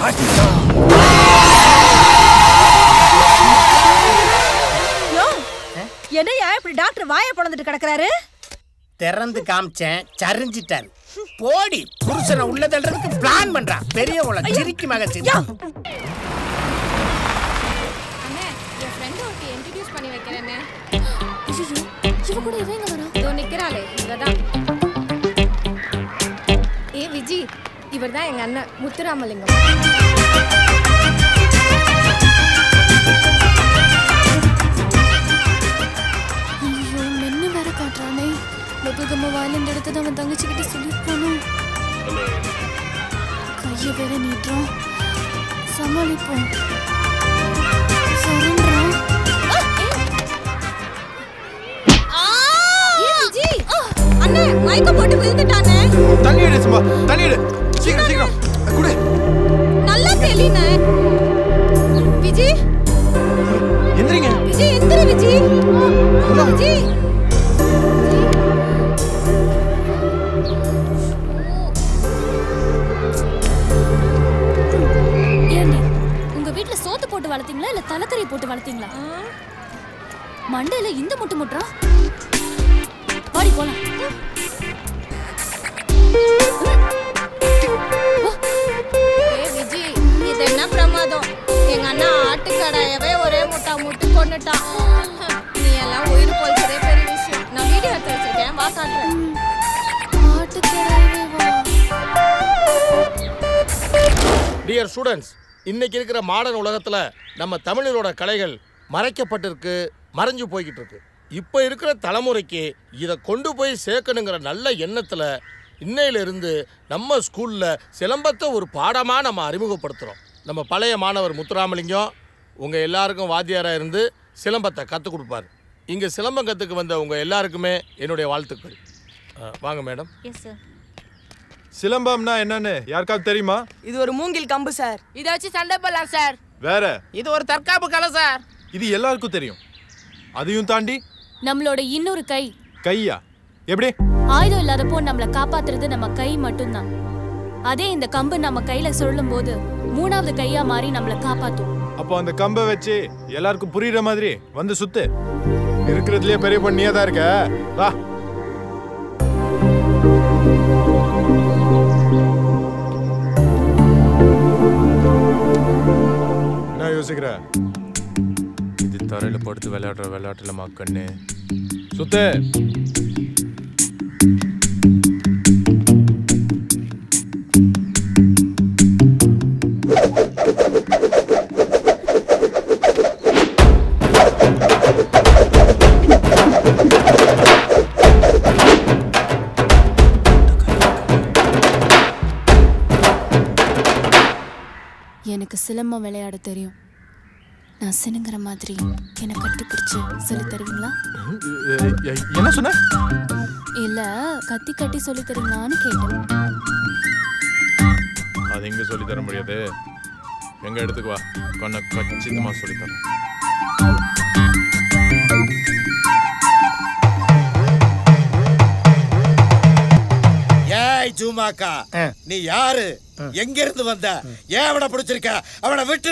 யோ என்னையா இப்படி டாக்டர் வாயை பொழந்துட்டு கிடக்குறாரு திறந்து காமிச்சேன் சரிஞ்சிட்டாரு போடி புருஷனை உள்ள தள்ளுறதுக்கு பிளான் பண்றான் பெரிய உல சிரிக்கு மக சிரி என் ஃப்ரெண்ட் ஒருத்தி இன்ட்ரடியூஸ் பண்ணி வைக்கிறேன்னு இவ கூட இவ எங்க வரா இதோ நிக்கிறாளே இவதான் ஏ விஜி இவர்தான் எங்க அண்ணன் முத்துராமலிங்கம் ஐயோ மென்னு வேற காட்டுறானே லொககம்ம வாயிலிருந்து எடுத்தது அவன் தங்கச்சிக்கிட்ட சொல்லிருப்பானோ கையை வேற நீட்டுறான் சமாளிப்போம் சரண்றான் அண்ணே மயக்க போட்டு விழுந்துட்டானே தண்ணி எடு சும்மா தண்ணி எடு சீக்கிரம் சீக்கிரம் குடு நல்லா தெரியலண்ணே விஜி எந்திரிங்க விஜய் எந்திரி விஜி விஜி ஏண்டி உங்க வீட்ல சோத்து போட்டு வளர்த்தீங்களா இல்ல தலைக்கறி போட்டு வளர்த்தீங்களா மண்டையில இந்த முட்டு முட்டுறா பாடி போலாம் ஏ விஜி இது என்ன பிரமாதம் எங்க அண்ணா ஆட்டுக்கடாயவே ஒரே முட்டா முட்டு கொண்டுட்டான் நீ எல்லாம் உயிர் போல்றதே பெரிய விஷயம் நான் வீடியோ எடுத்து வச்சிருக்கேன் வா காட்டுறேன் ஆட்டுக்கடாயவே வா டியர் ஸ்டூடெண்ட்ஸ் இன்னைக்கு இருக்கிற மாடர்ன் உலகத்துல நம்ம தமிழரோட கலைகள் மறைக்கப்பட்டிருக்கு மறைஞ்சு போய்கிட்டு இருக்கு இப்போ இருக்கிற தலைமுறைக்கு இதை கொண்டு போய் சேர்க்கணுங்கிற நல்ல எண்ணத்துல இன்னையில இருந்து நம்ம ஸ்கூல்ல சிலம்பத்தை ஒரு பாடமா நம்ம அறிமுகப்படுத்துறோம் நம்ம பழைய மாணவர் முத்துராமலிங்கம் உங்க எல்லாருக்கும் வாத்தியாரா இருந்து சிலம்பத்தை கற்றுக் கொடுப்பாரு இங்க சிலம்பம் கத்துக்கு வந்த உங்க எல்லாருக்குமே என்னுடைய வாழ்த்துக்கள் அஹ், வாங்க மேடம் எஸ் சார் சிலம்பம்னா என்னன்னு யாருக்காவது தெரியுமா இது ஒரு மூங்கில் கம்பு சார் இதை வச்சு சண்டை போடலாம் சார் வேற இது ஒரு தற்காப்பு கலை சார் இது எல்லாருக்கும் தெரியும் அதையும் தாண்டி நம்மளோட இன்னொரு கை கையா எப்படி ஆயுதம் இல்லாதப்போ நம்மளை காப்பாத்துறது நம்ம கை மட்டும்தான் அதே இந்த கம்பு நம்ம கையில சொல்லும் போது மூணாவது கையா மாறி நம்மளை காப்பாத்தும் அப்போ அந்த கம்பை வச்சு எல்லாருக்கும் புரியுற மாதிரி வந்து சுத்து இருக்கிறதுலயே பெரிய பண்ணியா தான் இருக்க வா என்ன யோசிக்கிற இது தரையில படுத்து விளையாடுற விளையாட்டுல மக்கண்ணு சுத்து எனக்கு சிலம்பம் விளையாட தெரியும் நான் சினுங்கிற மாதிரி என்னை கட்டிப்பிடிச்சு சொல்லி தருவீங்களா என்ன சொன்ன இல்ல கத்தி கட்டி சொல்லி தருவீங்களான்னு கேட்டேன் அது எங்க சொல்லி தர முடியாது எங்க இடத்துக்கு வா கொன்ன கச்சிதமா சொல்லி தரேன் ஏய் ஜூமாக்கா நீ யாரு எங்க இருந்து வந்த ஏன் அவனை பிடிச்சிருக்க அவனை விட்டு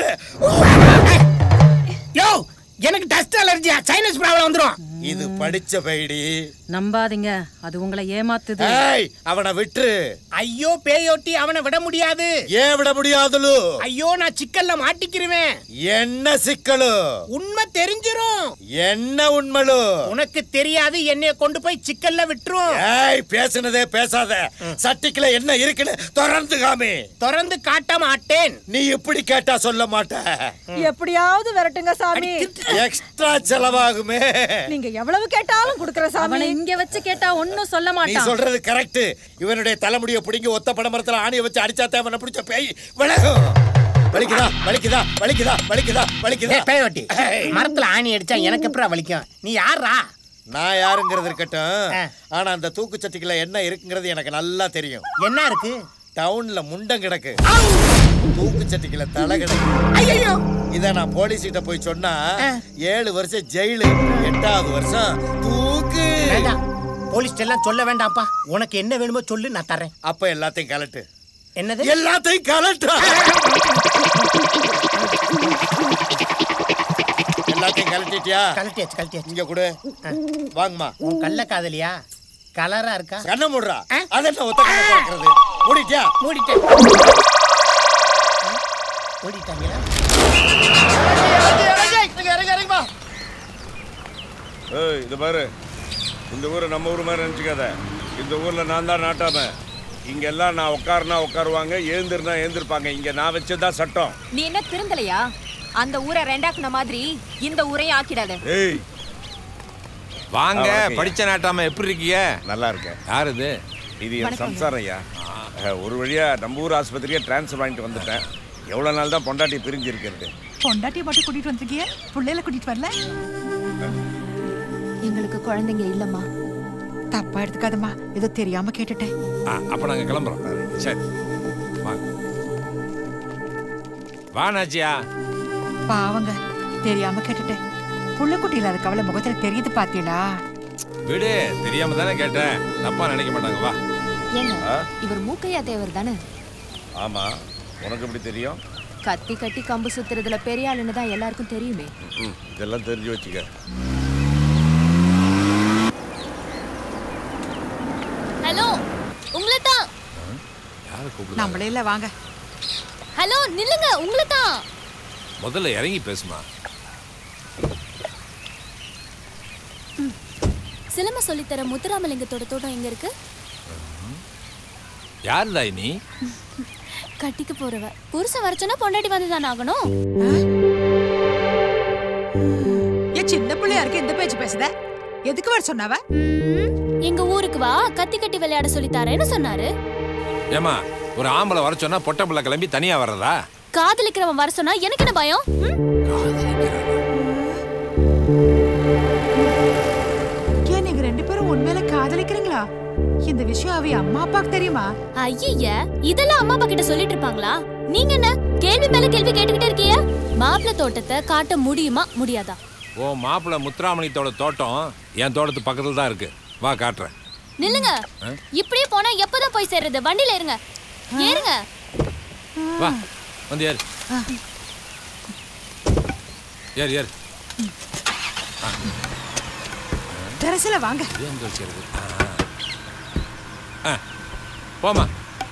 யோ எனக்கு டஸ்ட் அலர்ஜியா சைனஸ் ப்ராப்ளம் வந்துரும் இது படிச்ச பைடி நம்பாதீங்க அது உங்களை ஏமாத்துது ஏய் அவனை விட்டு ஐயோ பேயோட்டி அவனை விட முடியாது ஏன் விட முடியாதுலு ஐயோ நான் சிக்கல்ல மாட்டிக்கிருவேன் என்ன சிக்கலு உண்மை தெரிஞ்சிரும் என்ன உண்மலு உனக்கு தெரியாது என்னைய கொண்டு போய் சிக்கல்ல விட்டுரும் ஏய் பேசுனதே பேசாத சட்டிக்குள்ள என்ன இருக்குன்னு தொடர்ந்து காமி திறந்து காட்ட மாட்டேன் நீ இப்படி கேட்டா சொல்ல மாட்ட எப்படியாவது விரட்டுங்க சாமி எக்ஸ்ட்ரா செலவாகுமே நீங்க எவ்வளவு கேட்டாலும் குடுக்கற சாமி அவனை இங்க வச்சு கேட்டா ஒன்னும் சொல்ல நீ மாட்டான் சொல்றது கரெக்ட் இவனுடைய தலைமுடிய பிடிங்கி ஒத்த படமரத்துல ஆணிய வச்சு அடிச்சா தேவனை பிடிச்ச பேய் விலகும் வலிக்குதா வலிக்குதா வலிக்குதா வலிக்குதா வலிக்குதா ஏய், பேயோட்டி மரத்துல ஆணி அடிச்சா எனக்கு எப்படா வலிக்கும் நீ யாரா நான் யாருங்கிறது இருக்கட்டும் ஆனா அந்த தூக்கு சட்டிக்குள்ள என்ன இருக்குங்கிறது எனக்கு நல்லா தெரியும் என்ன இருக்கு டவுன்ல முண்டம் கிடக்கு தூக்கு சட்டிக்குள்ள தலை கிடக்கு ஐயோ இத நான் போலீஸ் கிட்ட போய் சொன்னா ஏழு வருஷம் ஜெயிலு எட்டாவது வருஷம் தூக்கு வேண்டாம் போலீஸ் எல்லாம் சொல்ல வேண்டாம்ப்பா உனக்கு என்ன வேணுமோ சொல்லு நான் தரேன் அப்ப எல்லாத்தையும் கலட்டு என்னது எல்லாத்தையும் கலட்டா எல்லாத்தையும் கலட்டிட்டியா கழட்டியாச்சு கழட்டியாச்சு இங்க கொடு வாங்கம்மா உன் கள்ள காதலியா கலரா இருக்கா கண்ண மூடுறா அதென்ன ஒத்த கண்ண திறக்கிறது மூடிட்டியா மூடிட்டேன் மூடிட்டாங்களா ஏய் இது பாரு இந்த ஊரை நம்ம ஊர் மாதிரி நினச்சிக்காத இந்த ஊரில் நான் தான் நாட்டாம இங்க எல்லாம் நான் உட்காருனா உட்காருவாங்க எழுந்திருனா எழுந்திருப்பாங்க இங்க நான் வச்சதுதான் சட்டம் நீ என்ன திருந்தலையா அந்த ஊரை ரெண்டாக்குன மாதிரி இந்த ஊரையும் ஆக்கிடாத ஏய் வாங்க ஆ, வணக்கம் படிச்ச நாட்டாம எப்படி இருக்கீங்க நல்லா இருக்கேன் யார் இது இது என் வணக்கம். சம்சாரம் ஐயா அஹ், ஒரு வழியா நம்ம ஊர் ஆஸ்பத்திரியே டிரான்ஸ்ஃபர் வாங்கிட்டு வந்துட்டேன் எவ்வளோ நாள் தான் பொண்டாட்டி பிரிஞ்சு இருக்கிறது பொண்டாட்டியை மட்டும் கூட்டிட்டு வந்திருக்கிய பிள்ளைல கூட்டிட்டு வரல எங்களுக்கு குழந்தைங்க இல்லம்மா தப்பா எடுத்துக்காதம்மா ஏதோ தெரியாம கேட்டுட்டேன் ஆ, அப்ப நாங்க கிளம்புறோம் சரி வாங்க வா நாச்சியா பாவங்க தெரியாம கேட்டுட்டேன் புள்ளக்குட்டி இல்லாத கவலை முகத்துல தெரியுது பாத்தீங்களா விடு தெரியாம தானே கேட்டேன் தப்பா நினைக்க மாட்டாங்க வா ஏங்க ஆ? இவர் மூக்கையா தேவர் தானே ஆமா உனக்கு எப்படி தெரியும் கத்தி கட்டி கம்பு சுத்துறதுல பெரிய ஆளுன்னு தான் எல்லாருக்கும் தெரியுமே ம், இதெல்லாம் தெரிஞ்சு வச்சுக்க ஹலோ உங்களை தான் யாரை கூப்பிடு நம்மளே இல்ல வாங்க ஹலோ நில்லுங்க உங்களை தான் முதல்ல இறங்கி பேசுமா சிலம்ப சொல்லித்தர முத்துராமலிங்கத்தோட தோட்டம் எங்க இருக்கு யாருடா நீ கட்டிக்க போறவ புருஷன் வரச்சுன்னா பொண்டாட்டி வந்து தானே ஆகணும் ஏன் சின்ன பிள்ளையா இருக்கு இந்த பேச்சு பேசுத எதுக்கு வர சொன்னவ எங்க ஊருக்கு வா கத்தி கட்டி விளையாட சொல்லி தரேன்னு சொன்னாரு ஏமா ஒரு ஆம்பளை வர சொன்னா பொட்டை பிள்ளை கிளம்பி தனியா வர்றதா காதலிக்கிறவன் வர சொன்னா எனக்கு என்ன பயம் ம்? ஏன் நீங்க ரெண்டு பேரும் உண்மையில காதலிக்கிறீங்களா இந்த விஷயம் அவ அம்மா அப்பாக்கு தெரியுமா ஐய இதெல்லாம் அம்மா அப்பா கிட்ட சொல்லிட்டு இருப்பாங்களா நீங்க என்ன கேள்வி மேல கேள்வி கேட்டுக்கிட்டே இருக்கீங்க மாப்பிள்ளை தோட்டத்தை காட்ட முடியுமா முடியாதா ஓ மாப்பிள்ளை முத்துராமலிங்கத்தோட தோட்டம் என் தோட்டத்து பக்கத்துல தான் இருக்கு வா காட்டுறேன் நில்லுங்க ஆ? இப்படியே போனா எப்பதான் போய் சேர்றது வண்டியில இருங்க ஏறுங்க வா வந்து ஏறு ஏறு ஏறு தெரசில வாங்க இது எங்க வச்சிருக்கு ஆ, ஆ. ஆ, போம்மா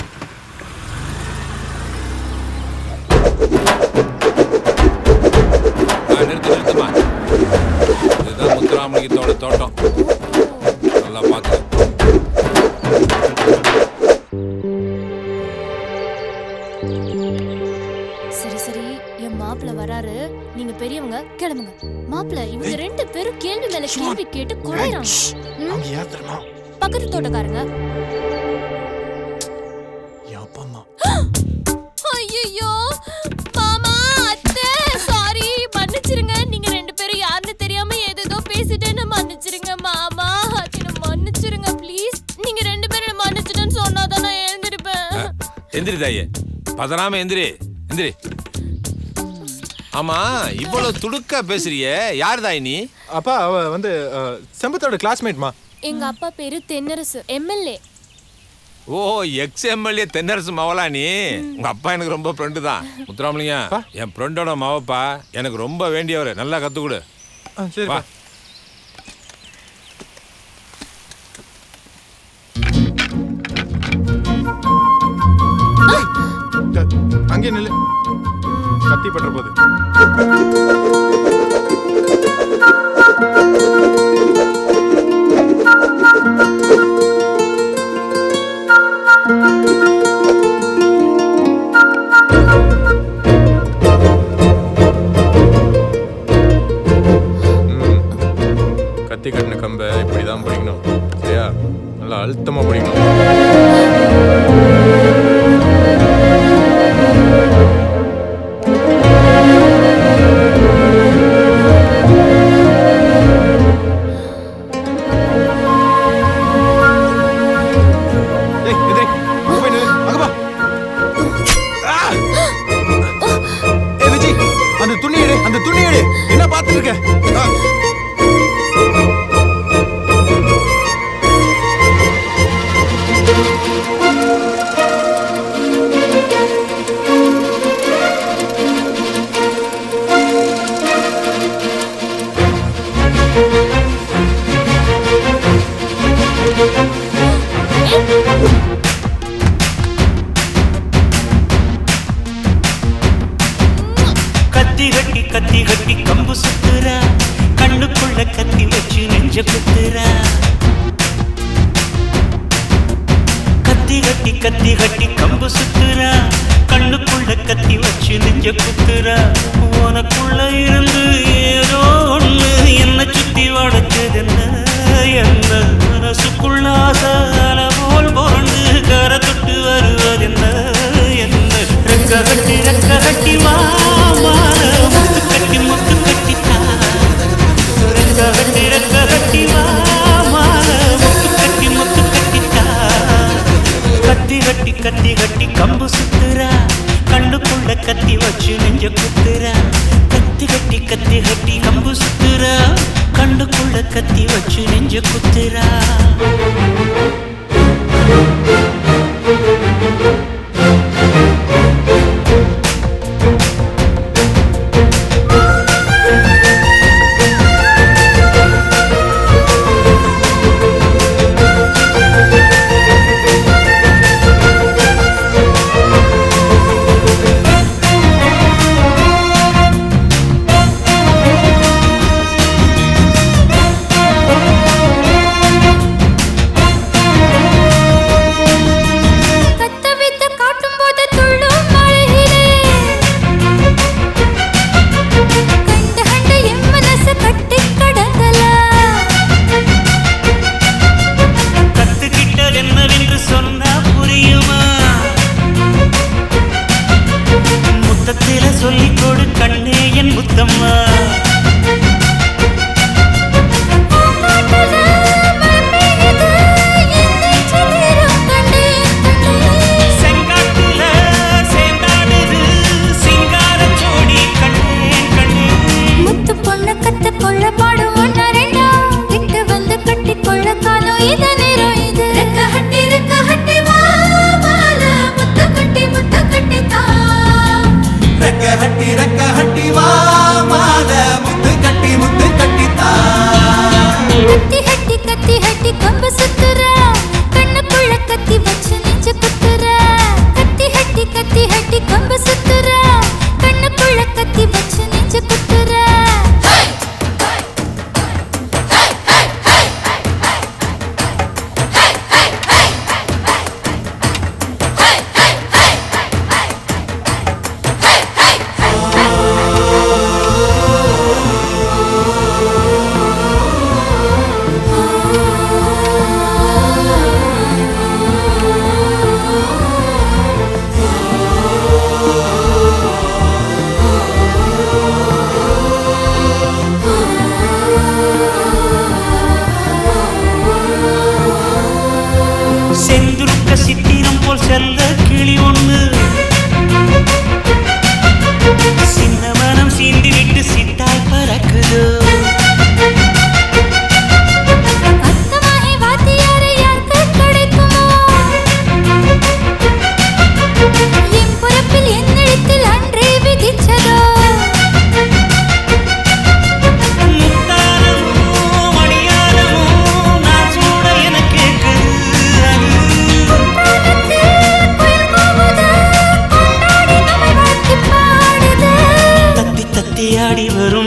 ஆ, நிறுத்து நிறுத்துமா இதுதான் முத்துராமலிங்கத்தோட தோட்டம் நல்லா பார்த்து சரி சரி என் மாப்பிள்ளை வராரு நீங்க பெரியவங்க கிளம்புங்க மாப்பிள்ளை இவங்க ரெண்டு பேரும் கேள்வி மேல கேள்வி கேட்டு குறையறாங்க ம்? பக்கத்து தோட்டக்காரங்க ஐயோ மாமா எந்திரி தாயே பதறாம எந்திரி எந்திரி ஆமா இவ்வளவு துடுக்கா பேசுறியே யார் தாய் நீ அப்பா அவ வந்து அஹ், செம்பத்தோட கிளாஸ்மேட்மா எங்க அப்பா பேரு Thennarasu MLA oh ex MLA Thennarasu மவளா நீ உங்க அப்பா எனக்கு ரொம்ப ஃப்ரெண்டு தான் முத்துராமலிங்க என் ஃப்ரெண்டோட மவப்பா எனக்கு ரொம்ப வேண்டியவர் நல்லா கத்து கொடு வா அங்கே நில்லு கத்தி பற்ற போது கத்தி கட்டின கம்பை இப்படி தான் பிடிக்கணும் சரியா நல்லா அழுத்தமாக பிடிக்கணும் ஏய், எதிரி, அங்க போய் நில்லு, அங்க போ. ஆ! ஏய், விஜி, அந்த துணி எடு அந்த துணி எடு என்ன பார்த்துட்டு இருக்க ஆ. கத்தி கட்டி கத்தி கட்டி கம்பு சுத்துறா கண்ணுக்குள்ள கத்தி வச்சு நெஞ்ச குத்துறா கத்தி கட்டி கத்தி கட்டி கம்பு சுத்துறா கண்ணுக்குள்ள கத்தி வச்சு நெஞ்ச குத்துறா உனக்குள்ள இருந்து ஏதோ ஒண்ணு என்ன சுத்தி வளைச்சது என்ன என்ன மனசுக்குள்ள ஆசால போல் புரண்டு கரை தொட்டு வருவதென்ன என்ன ரெக்க கட்டி ரெக்க கட்டி வா மாற முத்து கட்டி முத்து கட்டி தா ரெக்க கட்டி ரெக்க கட்டி வா மாற முத்து கட்டி முத்து கட்டி தா கத்தி கட்டி கத்தி கட்டி கம்பு சுத்துறா கண்ணுக்குள்ள கத்தி வச்சு நெஞ்ச குத்துறா கத்தி கட்டி கத்தி கட்டி கம்பு சுத்துறா கண்ணுக்குள்ள கத்தி வச்சு நெஞ்ச குத்துறா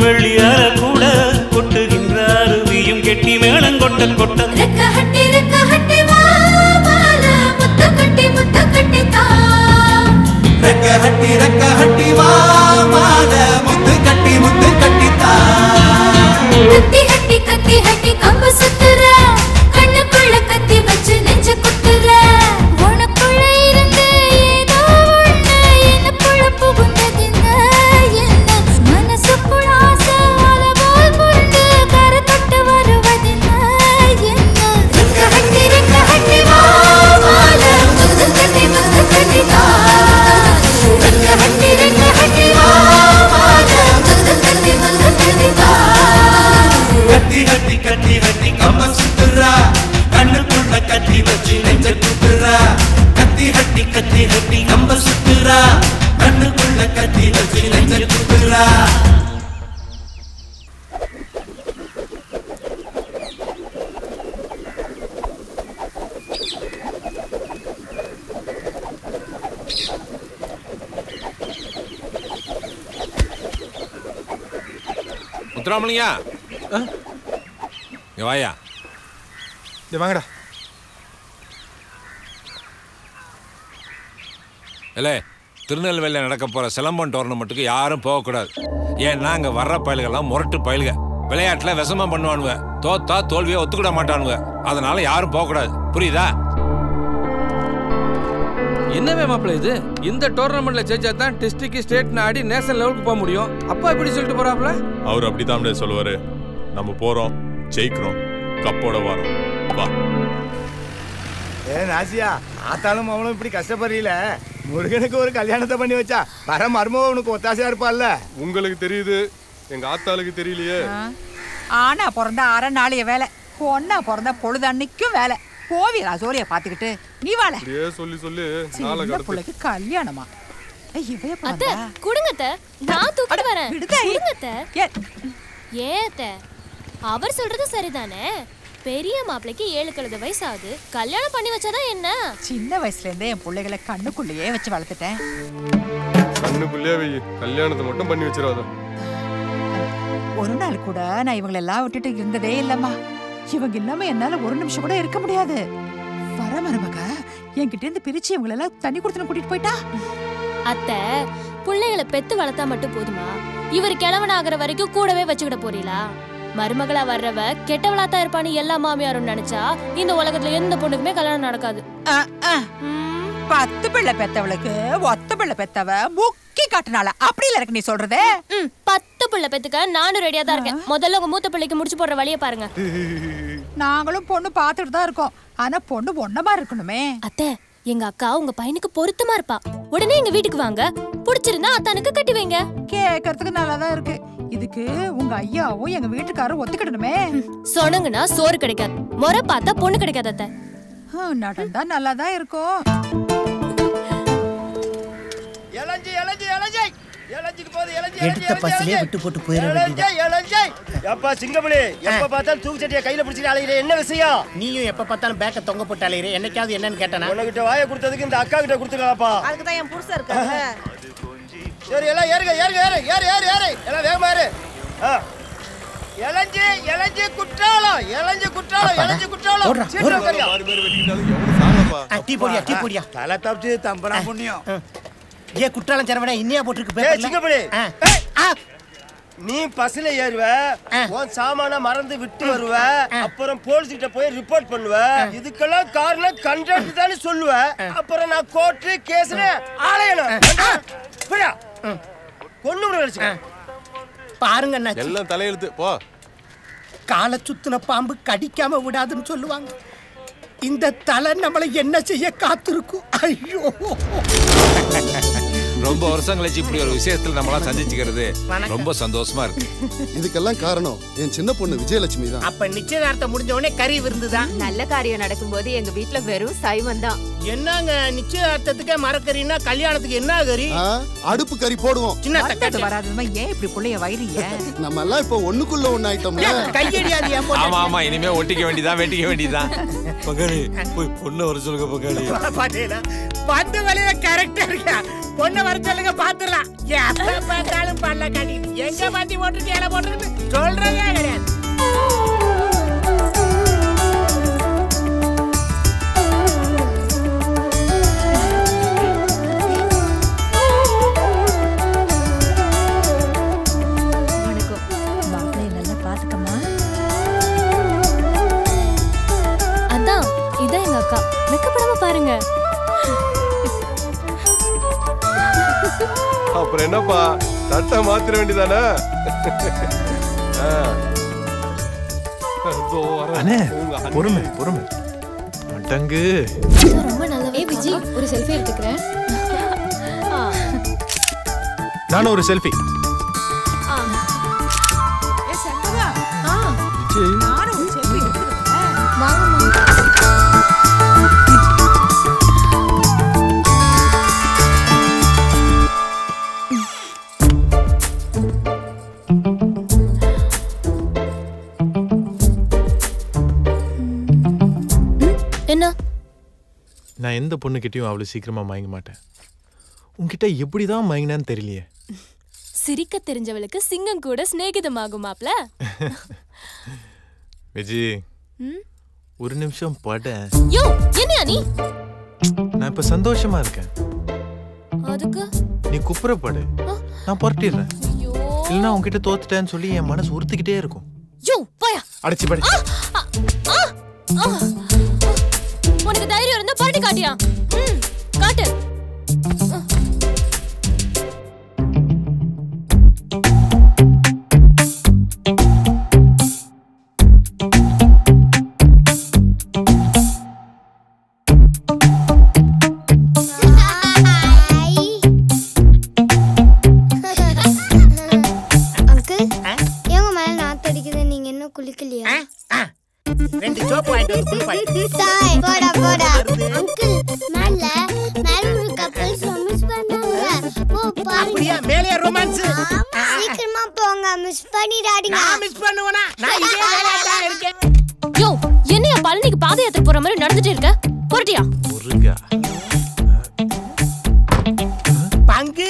வெள்ளியார கூட கொட்டுகின்ற அருவியும் கெட்டி மேளம் கொட்ட கொட்ட ரெக்க ஹட்டி ரெக்க ஹட்டி வா மால முத்த கட்டி முத்த கட்டி தா ரெக்க ஹட்டி ரெக்க ஹட்டி வா மால முத்து கட்டி முத்து கட்டி தா கத்தி ஹட்டி கத்தி ஹட்டி கம்பு சுத்துற கண்ணுக்குள்ள கத்தி வச்சு நெஞ்ச குத்துற உனக்குள்ள இருந்து ஏதோ ஒண்ணு எனக்குள்ள புகுந்ததுங்க என்ன மனசுக்குள்ள ஆசை அலை போல் புரண்டு கரை தொட்டு வருவதென்ன என்ன ரெக்க ஹட்டி ரெக்க ஹட்டி வா மால முத்து கட்டி முத்து கட்டி தா ரெக்க ஹட்டி ரெக்க ஹட்டி வா மால முத்து கட்டி முத்து கட்டி தா கட்டி கட்டி கட்டி கட்டி கம்ப சுத்துறா கண்ணுக்குள்ள கட்டி வச்சு நெஞ்ச குத்துறா கத்தி கட்டி கத்தி கட்டி கம்ப சுத்துறா கண்ணுக்குள்ள கத்தி வச்சு நெஞ்ச குத்துறா முத்துராமலிங்கா இங்க வாயா இது வாங்கடா இல்லை திருநெல்வேலியில் நடக்க போகிற சிலம்பம் டோர்னமெண்ட்டுக்கு யாரும் போகக்கூடாது ஏன்னா அங்கே வர்ற பயல்கள்லாம் முரட்டு பயலுக விளையாட்டில் விஷமம் பண்ணுவானுங்க தோத்தா தோல்வியை ஒத்துக்கிட மாட்டானுங்க அதனால யாரும் போகக்கூடாது புரியுதா என்னவே மாப்பிள்ள இது இந்த டோர்னமெண்ட்ல ஜெயிச்சா தான் டிஸ்ட்ரிக்ட் ஸ்டேட் ஆடி நேஷனல் லெவலுக்கு போக முடியும் அப்பா எப்படி சொல்லிட்டு போறாப்ல அவர் அப்படிதான் சொல்லுவாரு நம்ம போறோம் ஜெயிக்கிறோம் கப்போட வரோம் வா ஏ நாசியா ஆத்தாலும் அவனும் இப்படி கஷ்டப்படுறீல முருகனுக்கு ஒரு கல்யாணத்தை பண்ணி வச்சா வர மருமக உனக்கு ஒத்தாசையா இருப்பால்ல உங்களுக்கு தெரியுது எங்க ஆத்தாளுக்கு தெரியலையே ஆனா பிறந்தா அரை நாளைய வேலை பொண்ணா பிறந்தா பொழுது அன்னைக்கும் வேலை போவியலா சோழிய பாத்துக்கிட்டு நீ வாழ அப்படியே சொல்லி சொல்லி நாளை சின்ன கடத்து பிள்ளைக்கு கல்யாணமா ஏய், இவ எப்ப அத்தை வந்தா? கொடுங்க அத்தை நான் தூக்கிட்டு வரேன் விடுதா, ஏ- கொடுங்க அத்தை ஏன் அத்தை அவர் சொல்றது சரிதானே பெரிய மாப்பிள்ளைக்கு ஏழு கழுத வயசு ஆகுது கல்யாணம் பண்ணி வச்சாதான் என்ன சின்ன வயசுல இருந்தே என் பிள்ளைகளை கண்ணுக்குள்ளேயே வச்சு வளர்த்துட்டேன் கண்ணுக்குள்ளே வை கல்யாணத்தை மட்டும் பண்ணி வச்சிடாத ஒரு நாள் கூட நான் இவங்களை எல்லாம் விட்டுட்டு இருந்ததே இல்லம்மா இவங்க இல்லாம என்னால ஒரு நிமிஷம் கூட இருக்க முடியாது வர மருமக என்கிட்ட இருந்து பிரிச்சு இவங்களை எல்லாம் தண்ணி கொடுத்துன்னு கூட்டிட்டு போயிட்டா அத்தை பிள்ளைகளை பெத்து வளர்த்தா மட்டும் போதுமா இவர் கிழவன் ஆகுற வரைக்கும் கூடவே வச்சுக்கிட போறீங்களா மருமகளா வர்றவ கெட்டவளா தான் இருப்பான்னு எல்லா மாமியாரும் நினைச்சா இந்த உலகத்துல எந்த பொண்ணுக்குமே கல்யாணம் நடக்காது அஹ், அஹ். பத்து பிள்ளை பெத்தவளுக்கு ஒத்த பிள்ளை பெத்தவ முக்கி காட்டுனால அப்படி இல்ல இருக்கு நீ சொல்றது ம், பத்து பிள்ளை பெத்துக்க நானும் ரெடியா தான் இருக்கேன் முதல்ல உங்க மூத்த பிள்ளைக்கு முடிச்சு போடுற வழியை பாருங்க நாங்களும் பொண்ணு பார்த்துட்டு தான் இருக்கோம் ஆனா பொண்ணு ஒன்னமா இருக்கணுமே அத்தை எங்க அக்கா உங்க பையனுக்கு பொருத்தமா இருப்பா உடனே எங்க வீட்டுக்கு வாங்க பிடிச்சிருந்தா அத்தானுக்கு கட்டி வைங்க கேட்கறதுக்கு நல்லா தான் இருக்கு இதுக்கு உங்க ஐயாவும் எங்க வீட்டுக்காரரும் ஒத்துக்கிடணுமே சொனங்கன்னா சோறு கிடைக்காது முறை பார்த்தா பொண்ணு கிடைக்காது அத்தை ஹம், நடந்தா நல்லா தான் இருக்கும் இளஞ்சி இளஞ்சி இளஞ்சி இளஞ்சிக்கு போகுது இளஞ்சி எடுத்த பஸ்லயே விட்டு போட்டு போயிட இளஞ்சி இளஞ்சி எப்பா சிங்கமணி எப்ப பார்த்தாலும் தூக்கு சட்டியை கையில பிடிச்சிட்டு அலையிற என்ன விஷயம் நீயும் எப்ப பார்த்தாலும் பேக்க தொங்க போட்டு அலையிற என்னைக்காவது என்னன்னு கேட்டனா உனக்கிட்ட வாயை கொடுத்ததுக்கு இந்த அக்கா கிட்ட கொடுத்துக்கலாம்ப்பா அதுக்கு தான் என் புருஷன் இருக்காங்க சரி எல்லாம் ஏறுங்க ஏறுங்க ஏறு ஏறு ஏறு ஏறு எல்லாம் வேகமா ஏறு ஆ. இளஞ்சி இளஞ்சி குற்றாலம் இளஞ்சி குற்றாலம் இளஞ்சி குற்றாலம் ஓடுறா, சீக்கிரம் ஓடுறா. உட்காருங்க. டீ போடியா டீ போடியா தலை தப்பிச்சு தம்பனா புண்ணியம் ஏ குற்றாலம் சரவணா இன்னியா போட்டிருக்கு ஏய், பேப்பர்ல சிங்கப்படி நீ பஸ்ல ஏறுவ உன் சாமான மறந்து விட்டு வருவ அப்புறம் போலீஸ் கிட்ட போய் ரிப்போர்ட் பண்ணுவ இதுக்கெல்லாம் காரணம் கண்டக்டர் தானே சொல்லுவ அப்புறம் நான் கோர்ட்டு கேஸ்னு ஆலையணும் புரியா கொண்டு விட பாருங்க அண்ணாச்சி எல்லாம் தலையெழுத்து போ காலை சுத்துன பாம்பு கடிக்காம விடாதுன்னு சொல்லுவாங்க இந்த தலை நம்மளை என்ன செய்ய காத்திருக்கும் ஐயோ ரொம்ப வருஷம் கழிச்சு இப்படி ஒரு விஷயத்துல நம்மளாம் சந்திச்சுக்கிறது ரொம்ப சந்தோஷமா இருக்கு இதுக்கெல்லாம் காரணம் என் சின்ன பொண்ணு விஜயலட்சுமி தான் அப்ப நிச்சயதார்த்தம் முடிஞ்ச உடனே கறி விருந்துதான் நல்ல காரியம் நடக்கும்போது எங்க வீட்ல வெறும் சைவம் தான் என்னங்க நிச்சயதார்த்தத்துக்கே மரக்கறின்னா கல்யாணத்துக்கு என்ன கறி ஆ, அடுப்பு கறி போடுவோம் சின்ன வந்தது தக்காளி வராததுமா ஏன் இப்படி புள்ளைய வயிறீங்க நம்ம எல்லாம் இப்போ ஒண்ணுக்குள்ள ஒண்ணு ஆயிட்டோம்ல கையடியாது என் ஆமா ஆமா இனிமே ஒட்டிக்க வேண்டியதான் வெட்டிக்க வேண்டியதான் பங்காளி போய் பொண்ணை வர சொல்லுங்க பங்காளி பாத்தீங்களா வந்த வேலையில கரெக்டா இருக்கா பொண்ணை வர சொல்லுங்க பாத்துடலாம் எப்ப பார்த்தாலும் பல்ல காட்டிட்டு எங்க மாத்தி போட்டுருக்கு இலை போட்டுருக்கு சொல்றதே கிடையாது மாப்பிள்ளைய நல்லா பாத்துக்கமா அதான் இதான் எங்க அக்கா வெக்கப்படாம பாருங்க அப்புறம் என்னப்பா தட்டை மாத்திர வேண்டியதானே அண்ணே பொறுமை பொறுமை அடங்கு ரொம்ப நல்ல ஏ விஜி ஒரு செல்ஃபி எடுத்துக்கிறேன் நானும் ஒரு செல்ஃபி என்ன நான் எந்த பொண்ணுக்கிட்டயும் அவ்வளவு சீக்கிரமா மயங்க மாட்டேன் உன்கிட்ட எப்படிதான் மயங்கினேன்னு தெரியலையே சிரிக்க தெரிஞ்சவளுக்கு சிங்கம் கூட சிநேகிதமாகும் மாப்ள விஜி ம்? ஒரு நிமிஷம் பட யோ என்னையா நீ நான் இப்ப சந்தோஷமா இருக்கேன் அதுக்கு நீ குப்புறப்படு நான் புரட்டிடுறேன் இல்லைன்னா உன்கிட்ட தோத்துட்டேன்னு சொல்லி என் மனசு உறுத்திக்கிட்டே இருக்கும் யோ போயா அடிச்சு படி ஆ! ஆ! உனக்கு தைரியம் இருந்தா பாட்டி காட்டியா ம், காட்டு அங்கிள் ஏங்க மேல நாத்து அடிக்குது நீங்க இன்னும் குளிக்கலையா ரெண்டு சோப்பு வாங்கிட்டு வந்து குளிப்பாட்டு தாய் போடா போடா அங்கிள் மேல மேல ஒரு கப்பல்ஸ் மிஸ் பண்ணாங்க போ பாருங்க அப்படியா மேலே ரொமான்ஸ் சீக்கிரமா போங்க மிஸ் பண்ணிடாதீங்க நான் மிஸ் பண்ணுவேனா நான் இதே வேலையா தான் இருக்கேன் யோ என்னையா பழனிக்கு பாத யாத்திரை போற மாதிரி நடந்துட்டு இருக்க புரட்டியா முருகா பங்கு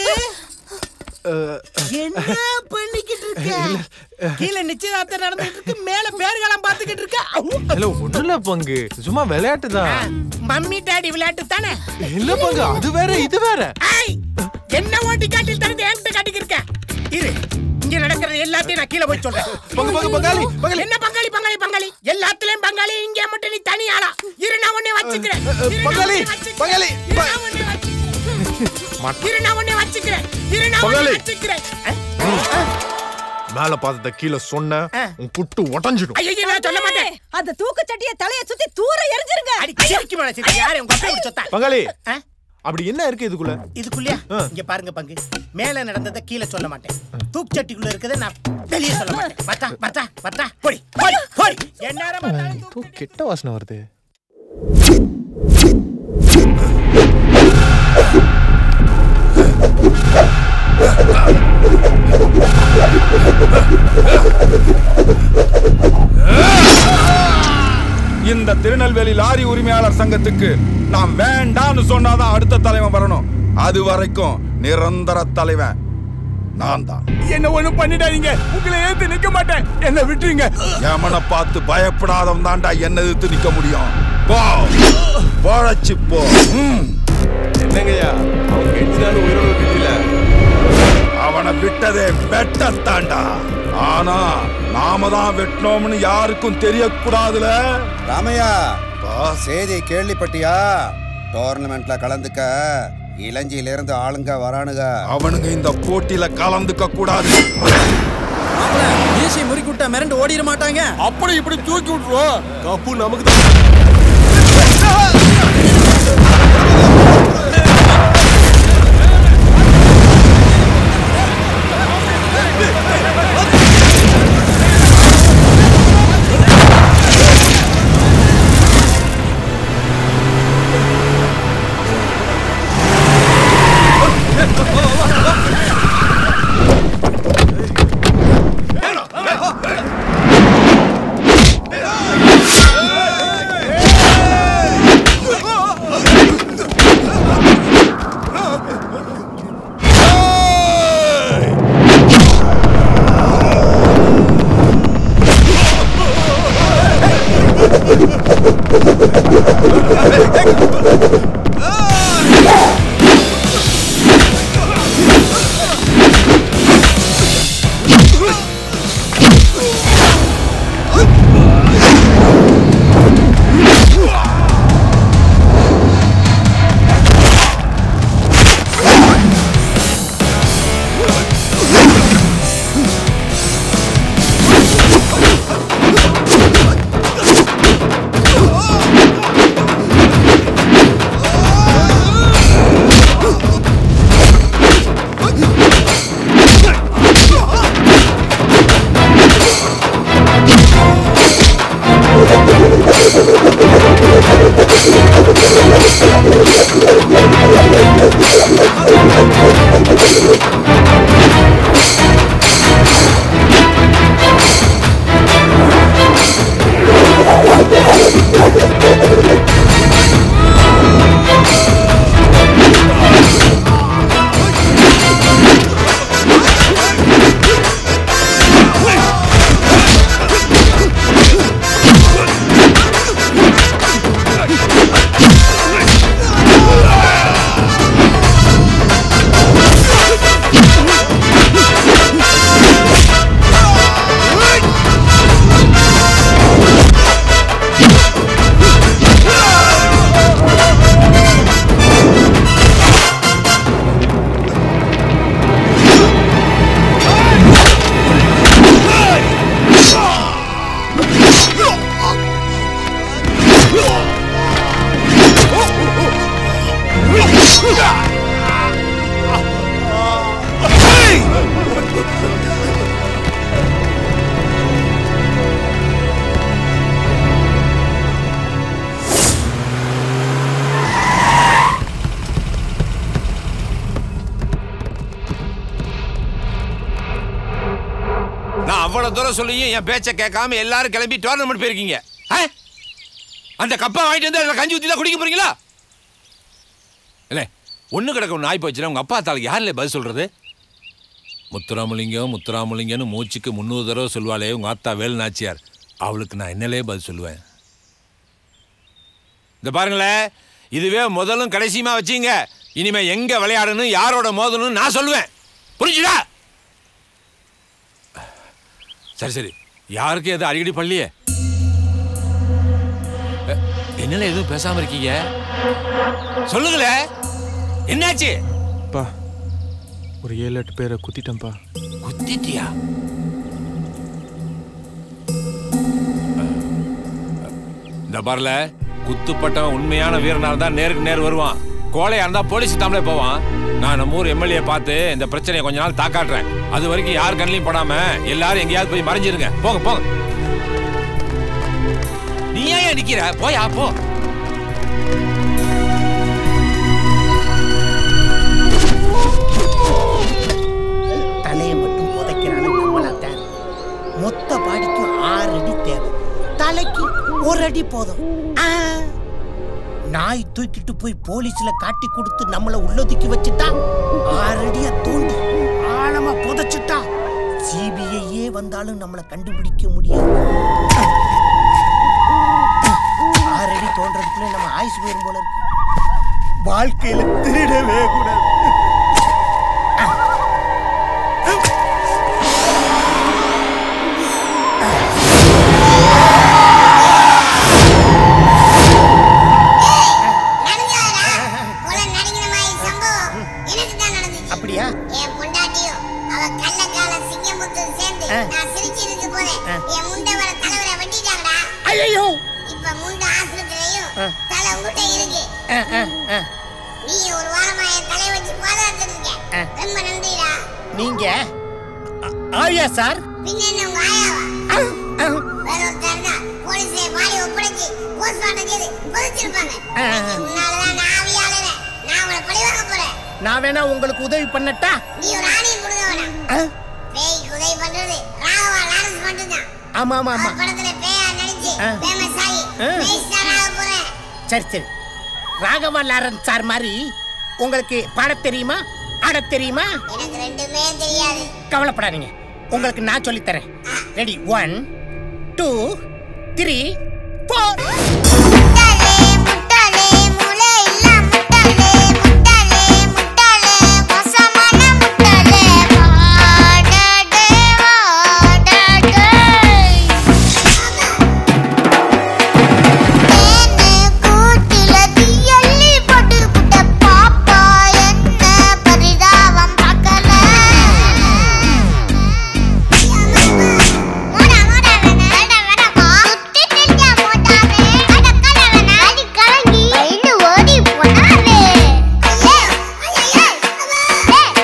என்ன பண்ணிக்கிட்டு இருக்க கீழே நிச்சயதார்த்தம் நடந்துட்டு இருக்கு மேல பேர்களம் பாத்துக்கிட்டு இருக்க இல்ல ஒண்ணும் இல்ல பங்கு சும்மா விளையாட்டு தான் மம்மி டாடி விளையாட்டு தானே இல்ல பங்கு அது வேற இது வேற ஐய், என்ன ஓட்டி காட்டில் தரது என்கிட்ட காட்டிக்கு இருக்க இரு இங்க நடக்கிறது எல்லாத்தையும் நான் கீழே போய் சொல்றேன் பங்கு பங்கு பங்காளி பங்காளி என்ன பங்காளி பங்காளி பங்காளி எல்லாத்துலயும் பங்காளி இங்க மட்டும் நீ தனி ஆளா இரு நான் உன்னை வச்சுக்கிறேன் இரு, நான் பங்காளி, உன்னை வச்சுக்கிறேன். பங்காளி, இரு, நான் உன்னை வச்சுக்கிறேன். இரு நான் உன்னை வச்சுக்கிறேன் இரு நான் உன்னை பங்காளி. வச்சுக்கிறேன் மேல பார்த்தத கீழே சொன்ன உன் புட்டு உடஞ்சிடும் ஐயோ நான் சொல்ல மாட்டேன் அந்த தூக்கு சட்டிய தலைய சுத்தி தூர எரிஞ்சிருங்க அடி சிரிக்கு மேல சிரிக்கு யாரு உங்க அப்பா இப்படி சொத்தா பங்காளி அப்படி என்ன இருக்கு இதுக்குள்ள இதுக்குள்ளயா இங்க பாருங்க பங்கு மேல நடந்தத கீழே சொல்ல மாட்டேன் தூக்கு சட்டிக்குள்ள இருக்கத நான் வெளியே சொல்ல மாட்டேன் பத்தா பத்தா பத்தா போடி போடி போடி என்ன நேரம் பார்த்தாலும் ஏதோ கெட்ட வாசனை வருது இந்த திருநெல்வேலி லாரி உரிமையாளர் சங்கத்துக்கு நான் வேண்டான்னு சொன்னாதான் அடுத்த தலைவன் வரணும் அது வரைக்கும் நிரந்தர தலைவன் நான் தான் என்ன ஒண்ணு பண்ணிடாதீங்க உங்களை ஏத்து நிக்க மாட்டேன் என்ன விட்டுருங்க எமனை பார்த்து பயப்படாதவன் தான்டா என்ன எதிர்த்து நிக்க முடியும் போ போழச்சு போ ம். என்னங்கய்யா அவன் கெட்டுதான் உயிரோட விட்டுல அவனை விட்டதே வெட்டத்தாண்டா ஆனா நாம தான் வெட்டினோம்னு யாருக்கும் தெரியக்கூடாதுல ராமையா செய்தி கேள்விப்பட்டியா டோர்னமெண்ட்ல கலந்துக்க இளஞ்சியில இருந்து ஆளுங்க வரானுங்க அவனுங்க இந்த போட்டியில கலந்துக்க கூடாது மீசை முறிக்குட்ட மிரண்டு ஓடிட மாட்டாங்க அப்படி இப்படி தூக்கி விட்டுருவோம் கப்பு நமக்கு தான் ஏய் அவ்வளவு தூரம் சொல்லியும் என் பேச்சை கேட்காம எல்லாரும் கிளம்பி டோர்னமெண்ட் போயிருக்கீங்க ஆ? அந்த கப்பை வாங்கிட்டு வந்து அதில் கஞ்சி ஊற்றி தான் குடிக்க போறீங்களா இல்ல ஒண்ணு கிடக்க ஒன்று ஆகி போச்சுன்னா உங்க அப்பா தாளுக்கு யாரில் பதில் சொல்றது முத்துராமலிங்கம் முத்துராமலிங்கம்னு மூச்சுக்கு முந்நூறு தடவை சொல்லுவாளே உங்க ஆத்தா வேலு நாச்சியார் அவளுக்கு நான் என்னலே பதில் சொல்லுவேன் இந்த பாருங்களேன் இதுவே முதலும் கடைசியுமா வச்சீங்க இனிமே எங்க விளையாடணும் யாரோட மோதணும் நான் சொல்லுவேன் புரிஞ்சுதா சரி சரி யாருக்கு எது அடிக்கடி பள்ளியே என்னல எதுவும் பேசாம இருக்கீங்க சொல்லுங்களே என்னாச்சு அப்பா ஒரு ஏழு எட்டு பேரை குத்திட்டேன்ப்பா குத்திட்டியா இந்த பாருல குத்துப்பட்டவன் உண்மையான வீரனா இருந்தா நேருக்கு நேர் வருவான் கோழையா இருந்தா போலீஸ் தாமலே போவான் நான் நம்ம ஊர் எம்எல்ஏ பார்த்து இந்த பிரச்சனையை கொஞ்ச நாள் தாக்காட்டுறேன் அது வரைக்கும் யார் கண்ணிலையும் படாம எல்லாரும் எங்கேயாவது போய் மறைஞ்சிருங்க போங்க போங்க நீ ஏன் நிக்கிற போயா போ தலையை மட்டும் புதைக்கிறான்னு நம்மளாத்தான் மொத்த பாடிக்கும் ஆறு அடி தேவை தலைக்கு ஒரு அடி போதும் ஆ. நாய் தூக்கிட்டு போய் போலீஸ்ல காட்டி கொடுத்து நம்மள உள்ளொதுக்கி வச்சுட்டா ஆறு அடிய தோண்டி ஆழமா புதைச்சிட்டா சிபிஐயே வந்தாலும் நம்மளை கண்டுபிடிக்க முடியாது ஆறு அடி தோன்றதுக்குள்ள நம்ம ஆயுசு போயிரும் போல இருக்கு வாழ்க்கையில திருடவே கூடாது அப்படியா என் பொண்டாட்டியும் அவ கள்ளக்கால சிங்கமுத்து சேர்ந்து ஆ. நான் சிரிச்சிருக்கு போதே ஆ. என் முண்டை வர தலைவரை வெட்டிட்டாங்கடா ஐயோ இப்ப முண்டை ஆஸ்பத்திரியும் ஆ. தலை உங்ககிட்ட இருக்கு நீ ஒரு வாரமா என் தலையை வச்சு பாதுகாத்துட்டு இருக்க ஆ. ரொம்ப நன்றிடா நீங்க ஆ- ஆயா சார் பின்ன என்ன உங்க ஆயாவா வேற ஒருத்தர் தான் போலீஸ்ல பாடி ஒப்படைச்சு போஸ்ட்மார்ட்டம் செய்து புதைச்சிருப்பாங்க ஆ. உன்னாலதான் நான் ஆவியாளர நான் அவளை பழிவாங்க போறேன் நான் வேணா உங்களுக்கு உதவி பண்ணட்டா நீ ஒரு ஆணையம் கொடுங்க வேணாம் ஆ? பேய்க்கு உதவி பண்றது ராகவா லாரன்ஸ் மட்டும்தான் ஆமா ஆமா ஆமா அவர் படத்துல பேயா நடிச்சு ஆ. ஃபேமஸ் ஆகி ஆ. பேய் ஸ்டார் ஆக போறேன் சரி சரி ராகவா லாரன் சார் மாதிரி உங்களுக்கு பாடத் தெரியுமா ஆடத் தெரியுமா எனக்கு ரெண்டுமே தெரியாது கவலைப்படாதீங்க உங்களுக்கு நான் சொல்லித் தரேன் ready one two three four முட்டாளே மூளை இல்ல முட்டாளே முட்டாளே முட்டாளே மோசமான முட்டாளே வாடடே வாடடே தேனு கூட்டில தீயள்ளி போட்டு புட்ட பாப்பா என்ன பரிதாபம் பார்க்கல மோடா மோடா வேணா வேடா வேடா சுத்தி திரிஞ்ச மோட்டாவே அடக்கல வேணா அடி கலங்கி பயந்து ஓடி போனாவே ஐயோ ஐயோ ஏய்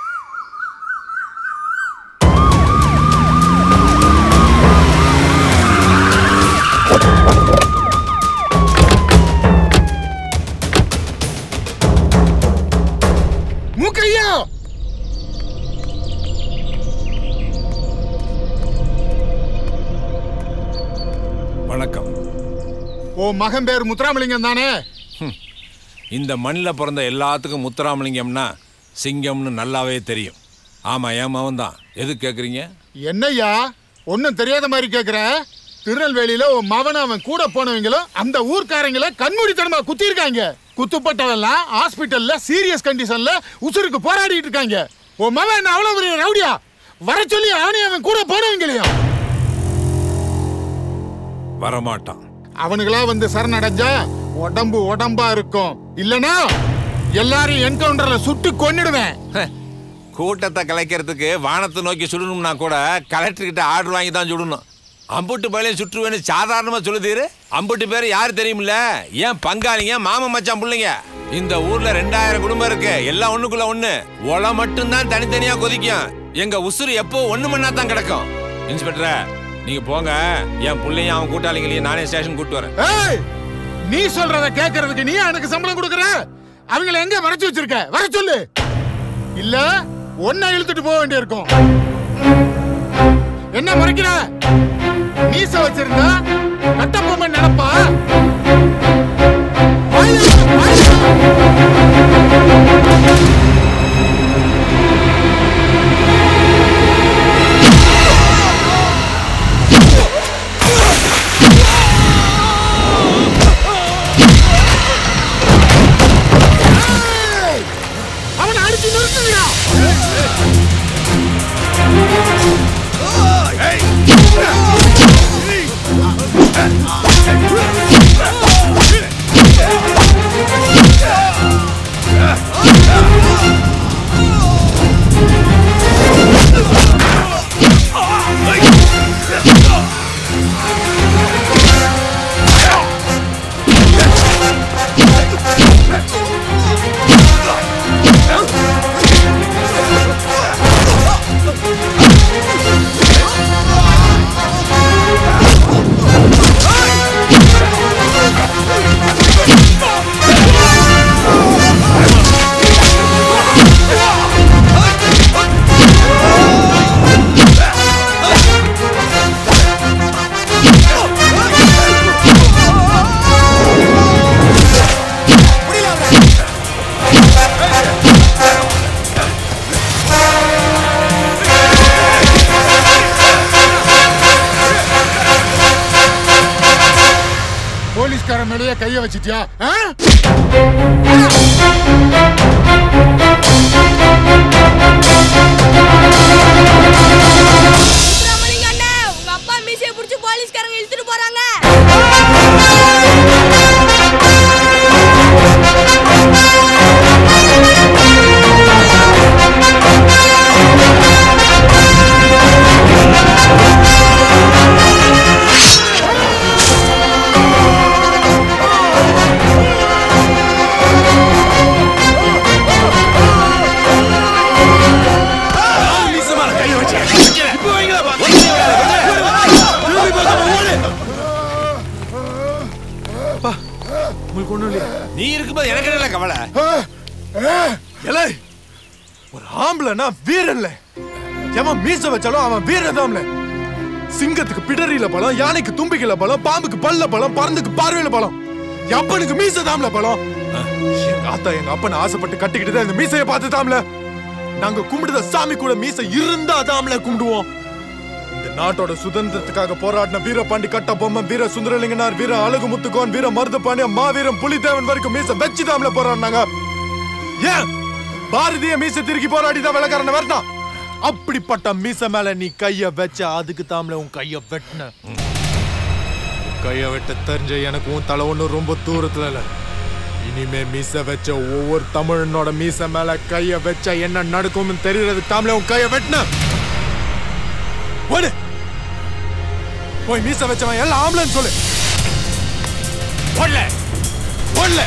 மூக்கையா வணக்கம் ஓ மகன் பேர் முத்துராமலிங்கம் தானே இந்த மண்ணில் பிறந்த எல்லாத்துக்கும் முத்துராமலிங்கம்னா சிங்கம்னு நல்லாவே தெரியும் ஆமா என் மகன் தான் எது கேட்குறீங்க என்னய்யா ஒன்றும் தெரியாத மாதிரி கேட்குற திருநெல்வேலியில உன் மவன் அவன் கூட போனவங்களும் அந்த ஊர்க்காரங்கள கண்மூடித்தனமா குத்திருக்காங்க குத்துப்பட்டவெல்லாம் ஹாஸ்பிட்டல்ல சீரியஸ் கண்டிஷன்ல உசுருக்கு போராடிட்டு இருக்காங்க உன் மவன் என்ன அவ்வளவு பெரிய ரவுடியா வர சொல்லி அவனையும் அவன் கூட போனவங்களையும் வரமாட்டான் அவனுங்களா வந்து சரணடைஞ்சா உடம்பு உடம்பா இருக்கும் இல்லனா எல்லாரையும் என்கவுண்டர்ல சுட்டு கொன்னிடுவேன் கூட்டத்தை கலைக்கிறதுக்கு வானத்தை நோக்கி சுடணும்னா கூட கலெக்டர் கிட்ட ஆர்டர் வாங்கி தான் சுடணும் அம்புட்டு பயிலையும் சுற்றுவேன்னு சாதாரணமா சொல்லுதீரு அம்புட்டு பேர் யாரு தெரியுமில்ல ஏன் பங்காளிங்க மாமன் மச்சான் பிள்ளைங்க இந்த ஊர்ல ரெண்டாயிரம் குடும்பம் இருக்கு எல்லாம் ஒண்ணுக்குள்ள ஒண்ணு ஒலை மட்டும்தான் தனித்தனியா கொதிக்கும் எங்க உசுறு எப்போ ஒண்ணு மண்ணா தான் கிடக்கும் இன்ஸ்பெக்டர் நீங்க போங்க என் பிள்ளையும் அவன் கூட்டாளிங்களையும் நானே ஸ்டேஷன் கூட்டு வரேன் ஏய் நீ சொல்றத கேட்கறதுக்கு நீ எனக்கு சம்பளம் கொடுக்கற அவங்கள எங்க மறைச்சு வச்சிருக்க வர சொல்லு இல்ல ஒன்ன இழுத்துட்டு போக வேண்டியிருக்கும் என்ன முறைக்கிற மீச வச்சிருந்தா கட்டப்பொம்மை நினைப்பா அவனை அடிச்சு நிறுத்துங்கடா போலீஸ்காரன் மேலேயே கைய வச்சிட்டியா ஆ? சுப்பிரமணியங்க அண்ணா உங்க அப்பா மீசைய புடிச்சு போலீஸ்காரங்க இழுத்துட்டு போறாங்க உங்களுக்கு ஒண்ணும் இல்லையா நீ இருக்கும்போது எனக்கு என்ன கவலை எலை ஒரு ஆம்பளைனா வீரன்ல எவன் மீச வச்சாலும் அவன் வீரதாம்ல சிங்கத்துக்கு பிடரியில பலம் யானைக்கு தும்பிக்கையில பலம் பாம்புக்கு பல்ல பலம் பறந்துக்கு பார்வையில பலம் எப்பனுக்கு மீச தாம்ல பலம் எங்க ஆத்தா எங்க அப்பனை ஆசைப்பட்டு கட்டிக்கிட்டு தான் இந்த மீசைய பார்த்து தாம்ல நாங்க கும்பிடுத சாமி கூட மீசை இருந்தா தாம்ல கும்பிடுவோம் இந்த நாட்டோட சுதந்திரத்துக்காக போராடின வீரபாண்டி கட்ட பொம்மை வீர சுந்தரலிங்கனார் வீர அழகு முத்துக்கோன் வீர மருதுபாண்டிய மாவீரம் புலிதேவன் வரைக்கும் மீச வச்சு தாம்ல போராடினாங்க ஏன் பாரதிய மீச திருக்கி போராடி தான் விளக்காரன வரட்டான் அப்படிப்பட்ட மீச மேல நீ கைய வச்ச அதுக்கு தாம்ல உன் கைய வெட்டின உன் கைய வெட்ட தெரிஞ்ச எனக்கு உன் தலை ஒண்ணு ரொம்ப தூரத்துல இல்ல இனிமே மீச வச்ச ஒவ்வொரு தமிழனோட மீச மேல கைய வச்ச என்ன நடக்கும்னு தெரியறது தாம்ல உன் கைய வெட்டின ஓடு போய் மீச வச்சவன் எல்லாம் ஆம்பளன்னு சொல்லு ஓடல ஓடல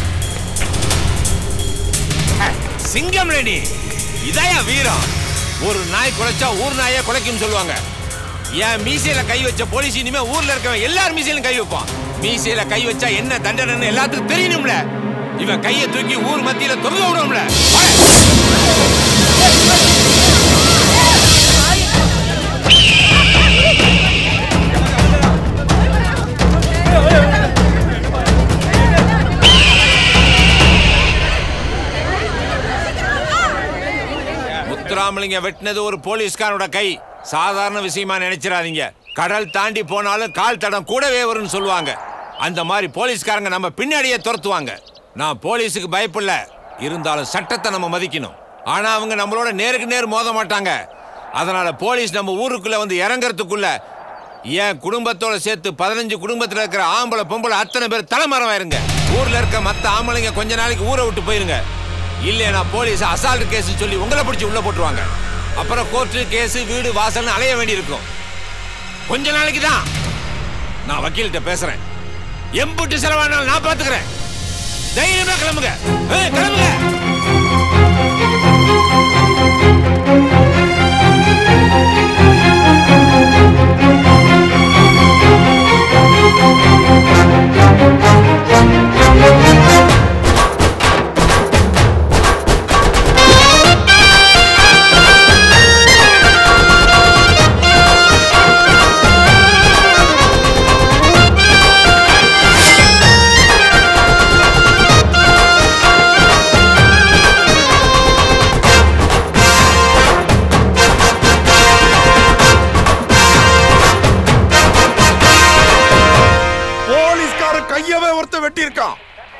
சிங்கம் நீ இதாயா வீரம் ஒரு நாய் குலைச்சா ஊர் நாயே குலைக்கும் சொல்லுவாங்க என் மீசையில கை வச்ச போலீஸ் இனிமே ஊர்ல இருக்கவன் எல்லார் மீசையிலும் கை வைப்பான் மீசையில கை வச்சா என்ன தண்டனைன்னு எல்லாத்துக்கும் தெரியணும்ல இவன் கையை தூக்கி ஊர் மத்தியில தொங்க விடுவோம்ல முத்துராமலிங்க வெட்டினது ஒரு போலீஸ்காரனோட கை சாதாரண விஷயமா நினைச்சிடாதீங்க கடல் தாண்டி போனாலும் கால் தடம் கூடவே வரும்னு சொல்லுவாங்க அந்த மாதிரி போலீஸ்காரங்க நம்ம பின்னாடியே துரத்துவாங்க நான் போலீஸுக்கு பயப்படல இருந்தாலும் சட்டத்தை நம்ம மதிக்கணும் ஆனா அவங்க நம்மளோட நேருக்கு நேர் மோத மாட்டாங்க அதனால போலீஸ் நம்ம ஊருக்குள்ள வந்து இறங்கறதுக்குள்ள என் குடும்பத்தோட சேர்த்து பதினஞ்சு குடும்பத்துல இருக்கிற ஆம்பளை பொம்பளை அத்தனை பேர் தலைமறைவாயிருங்க ஊர்ல இருக்க மத்த ஆம்பளைங்க கொஞ்ச நாளைக்கு ஊரை விட்டு போயிருங்க இல்லையா போலீஸ் அசால்ட் கேஸ் சொல்லி உங்களை பிடிச்சி உள்ள போட்டுருவாங்க அப்புறம் கோர்ட்டு கேஸ் வீடு வாசல்னு அலைய வேண்டியிருக்கும் கொஞ்ச நாளைக்கு தான் நான் வக்கீல்கிட்ட பேசுறேன் எம்புட்டு செலவானாலும் நான் பாத்துக்கிறேன் தைரியமா கிளம்புங்க ஏய், கிளம்புங்க ஆ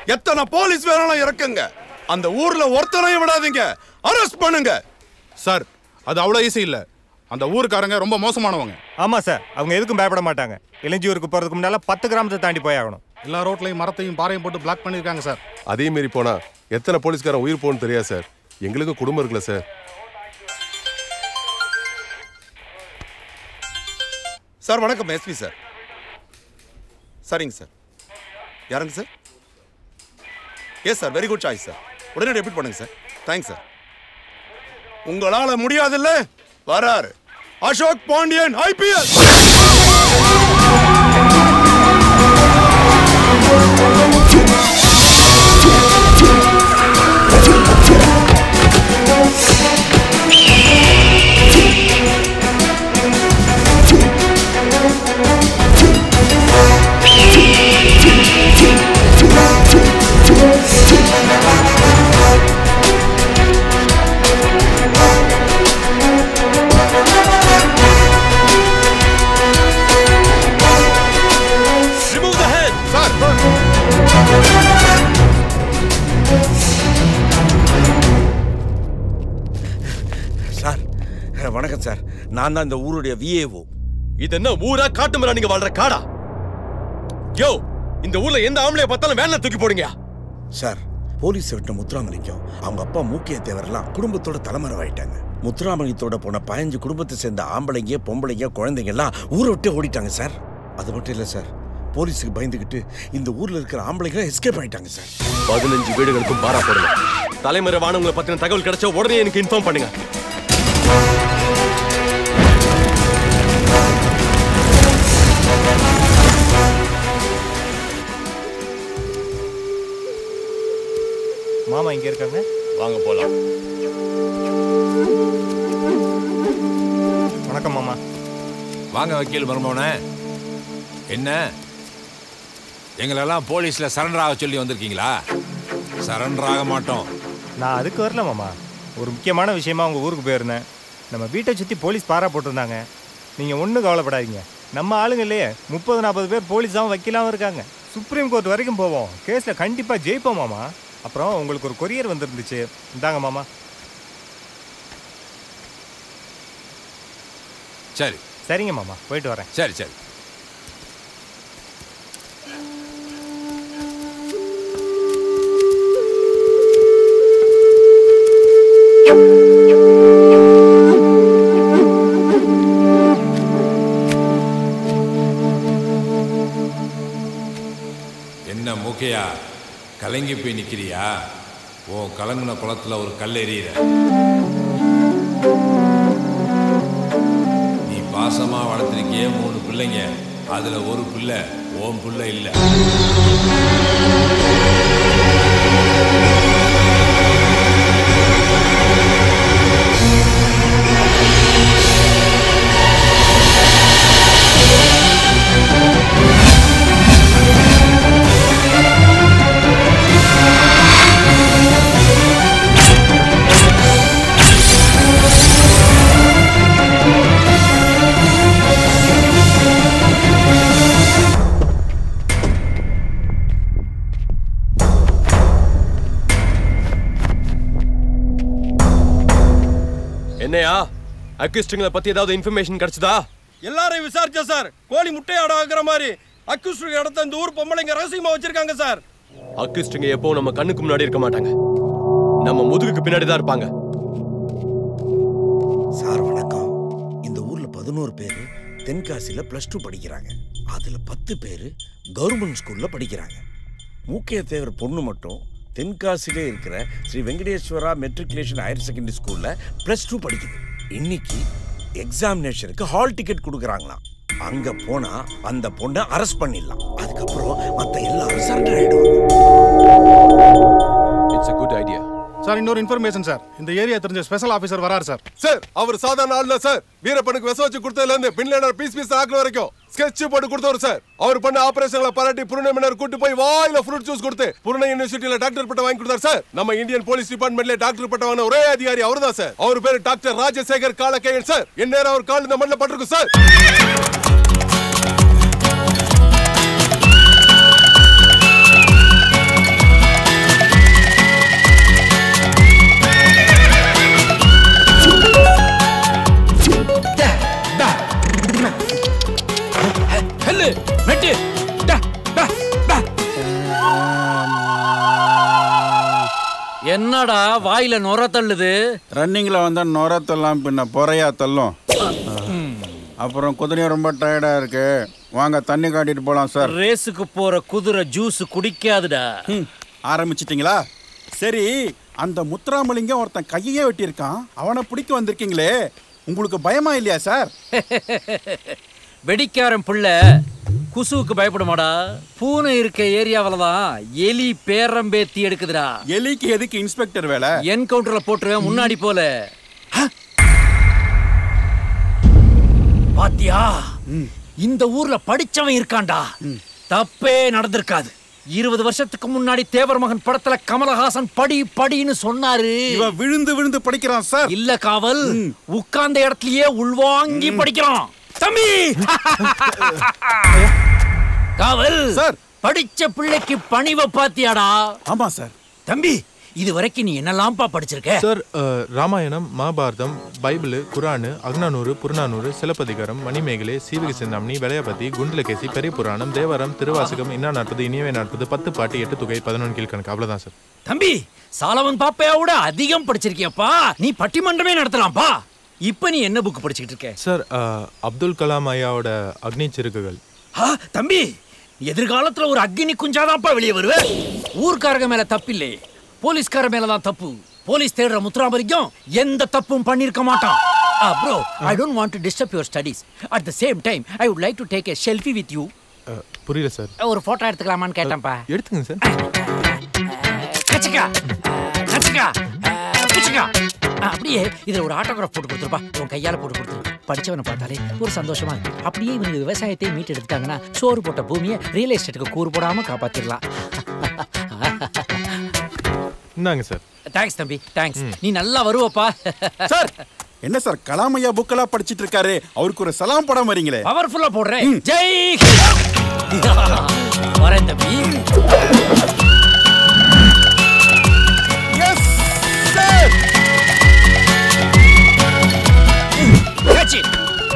எத்தனை போலீஸ் வேணாலும் இறக்குங்க அந்த ஊர்ல ஒருத்தனையும் விடாதீங்க அரெஸ்ட் பண்ணுங்க சார் அது அவ்வளோ ஈஸி இல்லை அந்த ஊருக்காரங்க ரொம்ப மோசமானவங்க ஆமா சார் அவங்க எதுக்கும் பயப்பட மாட்டாங்க இளஞ்சியூருக்கு போறதுக்கு முன்னால பத்து கிராமத்தை தாண்டி போய் ஆகணும் எல்லா ரோட்லையும் மரத்தையும் பாறையும் போட்டு பிளாக் பண்ணியிருக்காங்க சார் அதே மாரி போனா எத்தனை போலீஸ்காரன் உயிர் போகணும்னு தெரியாது சார் எங்களுக்கும் குடும்பம் இருக்குல்ல சார் சார் வணக்கம் எஸ்பி சார் சரிங்க சார் யாருங்க sir yes sir very good choice sir உடனே ரிப்பீட் பண்ணுங்க சார் தேங்க்ஸ் சார் உங்களால முடியாதுல்ல வராரு Ashok Pandian IPS remove the head sir sir அஹ், வணக்கம் சார் நான் தான் இந்த ஊருடைய விஏஓ இது என்ன ஊரா காட்டு மரம் நீங்க வாழ்ற காடா யோ இந்த ஊர்ல எந்த ஆம்பளைய பார்த்தாலும் வேன்ல தூக்கி போடுங்க சார் போலீஸ் விட்ட முத்துராமலிங்கம் அவங்க அப்பா மூக்கிய தேவரெல்லாம் குடும்பத்தோட தலைமறைவாயிட்டாங்க முத்துராமலிங்கத்தோட போன பதினஞ்சு குடும்பத்தை சேர்ந்த ஆம்பளைங்க பொம்பளைங்க குழந்தைங்க எல்லாம் ஊரை விட்டு ஓடிட்டாங்க சார் அது மட்டும் இல்லை சார் போலீஸுக்கு பயந்துக்கிட்டு இந்த ஊர்ல இருக்கிற ஆம்பளைங்க எஸ்கேப் ஆயிட்டாங்க சார் பதினஞ்சு வீடுகளுக்கும் பாரா போடுங்க தலைமறை வானவங்களை பத்தின தகவல் கிடைச்சா உடனே எனக்கு இன்ஃபார்ம் பண்ணுங்க மாமா இங்க இருக்காங்க வாங்க போலாம் வணக்கம் மாமா வாங்க வக்கீல் மருமவனே என்ன எங்களெல்லாம் போலீஸ்ல சரண்டர் ஆக சொல்லி வந்திருக்கீங்களா சரண்டர் ஆக மாட்டோம் நான் அதுக்கு வரல மாமா ஒரு முக்கியமான விஷயமா உங்க ஊருக்கு போயிருந்தேன் நம்ம வீட்டை சுத்தி போலீஸ் பாரா போட்டிருந்தாங்க நீங்க ஒன்றும் கவலைப்படாதீங்க நம்ம ஆளுங்க இல்லையே முப்பது நாற்பது பேர் போலீஸாவும் வக்கீலாவும் இருக்காங்க சுப்ரீம் கோர்ட் வரைக்கும் போவோம் கேஸ்ல கண்டிப்பா ஜெயிப்போம் மாமா அப்புறம் உங்களுக்கு ஒரு கொரியர் வந்திருந்துச்சு இந்தாங்க மாமா சரி சரிங்க மாமா போயிட்டு வரேன் சரி சரி என்ன மூக்கையா கலங்கி போய் நிக்கிறியா உன் கலங்கின குளத்துல ஒரு கல் எறிகிற நீ பாசமா வளர்த்திருக்கியே மூணு பிள்ளைங்க அதுல ஒரு பிள்ளை உன் பிள்ளை இல்லை என்னையா அக்யூஸ்டுங்களை பத்தி ஏதாவது இன்ஃபர்மேஷன் கிடைச்சதா எல்லாரையும் விசாரிச்சேன் சார் கோழி முட்டை அடை ஆகுற மாதிரி அக்யூஸ்ட் இடத்த இந்த ஊர் பொம்பளைங்க ரகசியமா வச்சிருக்காங்க சார் அக்யூஸ்டுங்க எப்போ நம்ம கண்ணுக்கு முன்னாடி இருக்க மாட்டாங்க நம்ம முதுகுக்கு பின்னாடி தான் இருப்பாங்க சார் வணக்கம் இந்த ஊர்ல பதினோரு பேர் தென்காசியில பிளஸ் டூ படிக்கிறாங்க அதுல பத்து பேர் கவர்மெண்ட் ஸ்கூல்ல படிக்கிறாங்க மூக்கைய தேவர் பொண்ணு மட்டும் தென்காசியிலே இருக்கிற Sri Venkateswara matriculation higher secondary ஸ்கூல்ல பிளஸ் டூ படிக்குது இன்னைக்கு எக்ஸாமினேஷனுக்கு ஹால் டிக்கெட் கொடுக்குறாங்களாம் அங்க போனா அந்த பொண்ணை அரெஸ்ட் பண்ணிடலாம் அதுக்கப்புறம் மத்த எல்லாரும் சரண்டர் ஆயிடுவாங்க it's a good idea sir இன்னொரு இன்ஃபர்மேஷன் சார் இந்த ஏரியா தெரிஞ்ச ஸ்பெஷல் ஆஃபீஸர் வராரு சார் சார் அவர் சாதாரண ஆள் இல்ல சார் வீரப்பனுக்கு விஷம் வச்சு கொடுத்ததுல இருந்து பின்லேனர் பீஸ் பீஸ் ஆக்குற வரைக்கும் ஸ்கெட்ச் போட்டு கொடுத்தவர் சார் அவர் பண்ண ஆபரேஷன்ல பாராட்டி புருணை மின்னர் கூட்டு போய் வாயில ஃப்ரூட் ஜூஸ் கொடுத்து புருணை யூனிவர்சிட்டியில டாக்டர் பட்டம் வாங்கி கொடுத்தார் சார் நம்ம இந்தியன் போலீஸ் டிபார்ட்மெண்ட்ல டாக்டர் பட்டம் வாங்கின ஒரே அதிகாரி அவர்தான் சார் அவர் பேரு டாக்டர் ராஜசேகர் காலக்கையன் சார் எந்நேரம் அவர் கால் இந்த மண்ணில் பட்டிருக்கும் சார் மெட்டு டா, டா, டா. என்னடா வாயில நுர தள்ளுது ரன்னிங்கில் வந்தால் நுர தள்ளாம் பின்ன பொறையா தள்ளும் அப்புறம் குதிரையும் ரொம்ப டயர்டாக இருக்கு வாங்க தண்ணி காட்டிட்டு போகலாம் சார் ரேஸுக்கு போற குதிரை ஜூஸ் குடிக்காதுடா ஆரம்பிச்சிட்டிங்களா சரி அந்த முத்துராமலிங்கம் ஒருத்தன் கையையே வெட்டியிருக்கான் அவனை பிடிக்க வந்திருக்கீங்களே உங்களுக்கு பயமா இல்லையா சார் வெடிக்காரன் புள்ள குசுவுக்கு பயப்படுமாடா பூனை இருக்க ஏரியாவில தான் எலி பேரம்பேத்தி எடுக்குதுடா எலிக்கு எதுக்கு இன்ஸ்பெக்டர் வேலை என்கவுண்டர்ல போட்டுருவேன் முன்னாடி போல பாத்தியா இந்த ஊர்ல படிச்சவன் இருக்கான்டா தப்பே நடந்திருக்காது இருபது வருஷத்துக்கு முன்னாடி தேவர் மகன் படத்துல கமலஹாசன் படி படின்னு சொன்னாரு இவன் விழுந்து விழுந்து படிக்கிறான் சார் இல்ல காவல் உட்கார்ந்த இடத்துலயே உள்வாங்கி படிக்கிறான் தம்பி காவல் சார் படிச்ச பிள்ளைக்கு பணிவை பாத்தியாடா ஆமா சார் தம்பி இது வரைக்கும் நீ என்னெல்லாம்ப்பா படிச்சிருக்க சார் அஹ், ராமாயணம் மகாபாரதம் பைபிள் குரானு அக்னானூறு புறநானூறு சிலப்பதிகாரம் மணிமேகலை சீவக சிந்தாமணி விளையாபதி குண்டலகேசி பெரிய புராணம் தேவரம் திருவாசகம் இன்னா நாற்பது இனியவே நாற்பது பத்து பாட்டு எட்டு தொகை பதினொன்று கீழ்கணக்கு அவ்வளவுதான் சார் தம்பி சாலவன் பாப்பையோட அதிகம் படிச்சிருக்கியப்பா நீ பட்டிமன்றமே நடத்தலாம்ப்பா இப்ப நீ என்ன புக் படிச்சுக்கிட்டு இருக்க சார் அஹ், அப்துல் கலாம் ஐயாவோட அக்னி சிறுகுகள் ஆ, தம்பி எதிர்காலத்துல ஒரு அக்னி குஞ்சாதான்ப்பா வெளியே வருவ ஊர்க்காரங்க மேல தப்பில்லை போலீஸ்கார மேல தான் தப்பு போலீஸ் தேடுற முத்துராமலிங்கம் எந்த தப்பும் பண்ணிருக்க மாட்டான் bro I don't want to disturb your studies at the same time I would like to take a selfie with you ah, புரியல சார் ஒரு போட்டோ எடுத்துக்கலாமான்னு கேட்டேன்ப்பா எடுத்துங்க சார் கச்சிக்கா கச்சிக்கா பிச்சிக்கா அப்படியே இதுல ஒரு ஆட்டோகிராஃப் போட்டு கொடுத்துருப்பா உன் கையால போட்டு கொடுத்துரு படிச்சவனை பார்த்தாலே ஒரு சந்தோஷமா இருக்கு அப்படியே இவங்க விவசாயத்தை மீட்டு எடுத்துட்டாங்கன்னா சோறு போட்ட பூமியை ரியல் எஸ்டேட்டுக்கு கூறு போடாம காப்பாத்திடலாம் இந்தாங்க சார் தேங்க்ஸ் தம்பி தேங்க்ஸ் நீ நல்லா வருவப்பா சார் என்ன சார் கலாமையா புக்கெல்லாம் படிச்சிட்டு இருக்காரு அவருக்கு ஒரு சலாம் படம் வரீங்களே பவர்ஃபுல்லா போடுறேன் ஜெய் ஹிந்த். வரேன் தம்பி Catch it.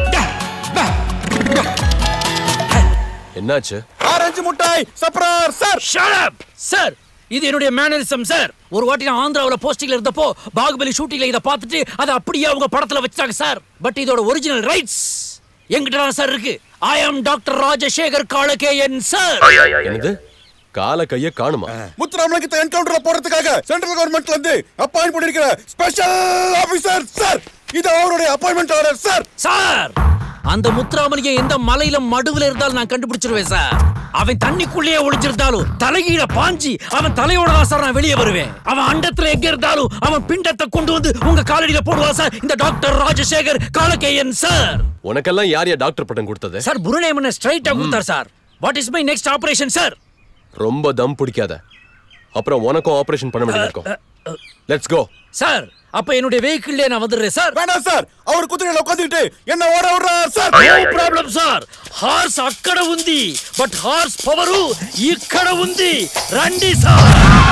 என்னாச்சு ஆரஞ்சு முட்டாய் சப்ரார் சார் ஷட் அப் சார் இது என்னுடைய மேனரிசம் சார் ஒரு வாட்டி நான் ஆந்திராவுல போஸ்டிங்ல இருந்தப்போ பாகுபலி ஷூட்டிங்ல இதை பார்த்துட்டு அதை அப்படியே அவங்க படத்துல வச்சாங்க சார் பட் இதோட ஒரிஜினல் ரைட்ஸ் எங்கிட்ட தான் சார் இருக்கு ஐ ஆம் டாக்டர் ராஜசேகர் காலகேயன் சார் என்னது கால கைய காணுமா முத்துராமலிங்கத்தை என்கவுண்டர்ல போறதுக்காக சென்ட்ரல் கவர்மெண்ட்ல இருந்து அப்பாயிண்ட் பண்ணிருக்கிற ஸ்பெஷல் ஆபீசர் சார் இது அவருடைய அப்பாயின்மெண்ட் ஆர்டர் சார் சார் அந்த முத்துராமலிங்கம் எந்த மலையில மடுவுல இருந்தாலும் நான் கண்டுபிடிச்சிருவேன் சார் அவன் தண்ணிக்குள்ளேயே ஒளிஞ்சிருந்தாலும் தலைகீழ பாஞ்சி அவன் தலையோட தான் சார் நான் வெளியே வருவேன் அவன் அண்டத்துல எங்க இருந்தாலும் அவன் பிண்டத்தை கொண்டு வந்து உங்க காலடியில போடுவான் சார் இந்த டாக்டர் ராஜசேகர் காலகேயன் சார் உனக்கெல்லாம் யார் யார் டாக்டர் பட்டம் கொடுத்தது சார் புருணேமன ஸ்ட்ரைட்டா கொடுத்தார் sir what is my next operation sir ரொம்ப தம் பிடிக்காத அப்புறம் உனக்கும் ஆபரேஷன் பண்ண வேண்டியது இருக்கும் லெட்ஸ் கோ சார் அப்ப என்னுடைய வெஹிக்கிள்லே நான் வந்துடுறேன் சார் வேண்டாம் சார் அவர் குதிரையில உட்காந்துக்கிட்டு என்ன ஓட விடுறார் sir no problem sir horse అక్కడ ఉంది బట్ హార్స్ పవరు ఇక్కడ ఉంది రండి సార్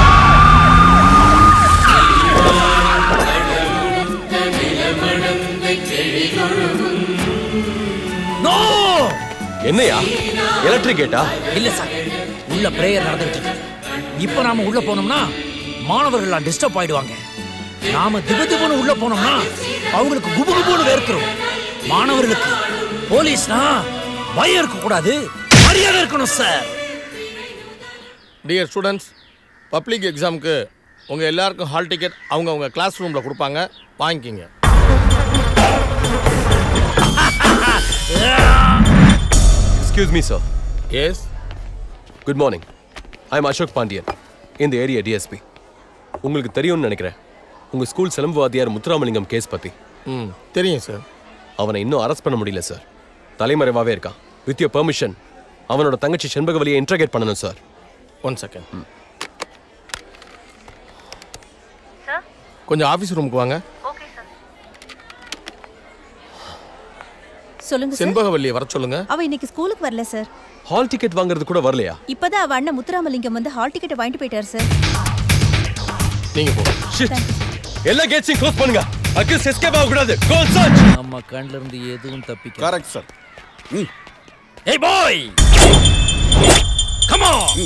நோ என்னையா எலக்ட்ரிக் கேட்டா இல்ல சார் உள்ள பிரேயர் நடந்துட்டு இருக்கு இப்போ நாம உள்ள போனோம்னா மாணவர்கள்லாம் டிஸ்டர்ப் ஆயிடுவாங்க நாம திபதிபுன்னு உள்ள போனோம்னா அவங்களுக்கு குபுகுபுன்னு வேர்க்கிறோம் மாணவர்களுக்கு போலீஸ்னா பயம் இருக்க கூடாது மரியாதை இருக்கணும் சார் டியர் ஸ்டூடெண்ட்ஸ் பப்ளிக் எக்ஸாமுக்கு உங்கள் எல்லாருக்கும் ஹால் டிக்கெட் அவங்க அவங்க கிளாஸ் ரூமில் கொடுப்பாங்க வாங்கிக்கிங்க excuse me sir yes good morning I am Ashok Pandian இந்த ஏரியா டிஎஸ்பி உங்களுக்கு தெரியும்னு நினைக்கிறேன் உங்கள் ஸ்கூல் சிலம்பு வாத்தியார் முத்துராமலிங்கம் கேஸ் பற்றி ம் தெரியும் சார் அவனை இன்னும் அரெஸ்ட் பண்ண முடியல சார் தலைமறைவாகவே இருக்கான் வித் யோர் பெர்மிஷன் அவனோட தங்கச்சி செண்பகவலியை இன்ட்ரகேட் பண்ணணும் சார் ஒன் செகண்ட் கொஞ்சம் ஆஃபீஸ் ரூமுக்கு வாங்க சொல்லுங்க சார் செண்பகவல்லியை வர சொல்லுங்க அவ இன்னைக்கு ஸ்கூலுக்கு வரல சார் ஹால் டிக்கெட் வாங்குறது கூட வரலையா இப்பதான் அவ அண்ணன் முத்துராமலிங்கம் வந்து ஹால் டிக்கெட்டை வாங்கிட்டு போயிட்டார் சார் நீங்க போ எல்லா கேட்ஸையும் க்ளோஸ் பண்ணுங்க அக்யூஸ் எஸ்கேப் ஆக கூடாது கோ சர்ச் நம்ம கண்ணுல இருந்து எதுவும் தப்பிக்க கரெக்ட் சார் ஏய் பாய் கம் ஆன்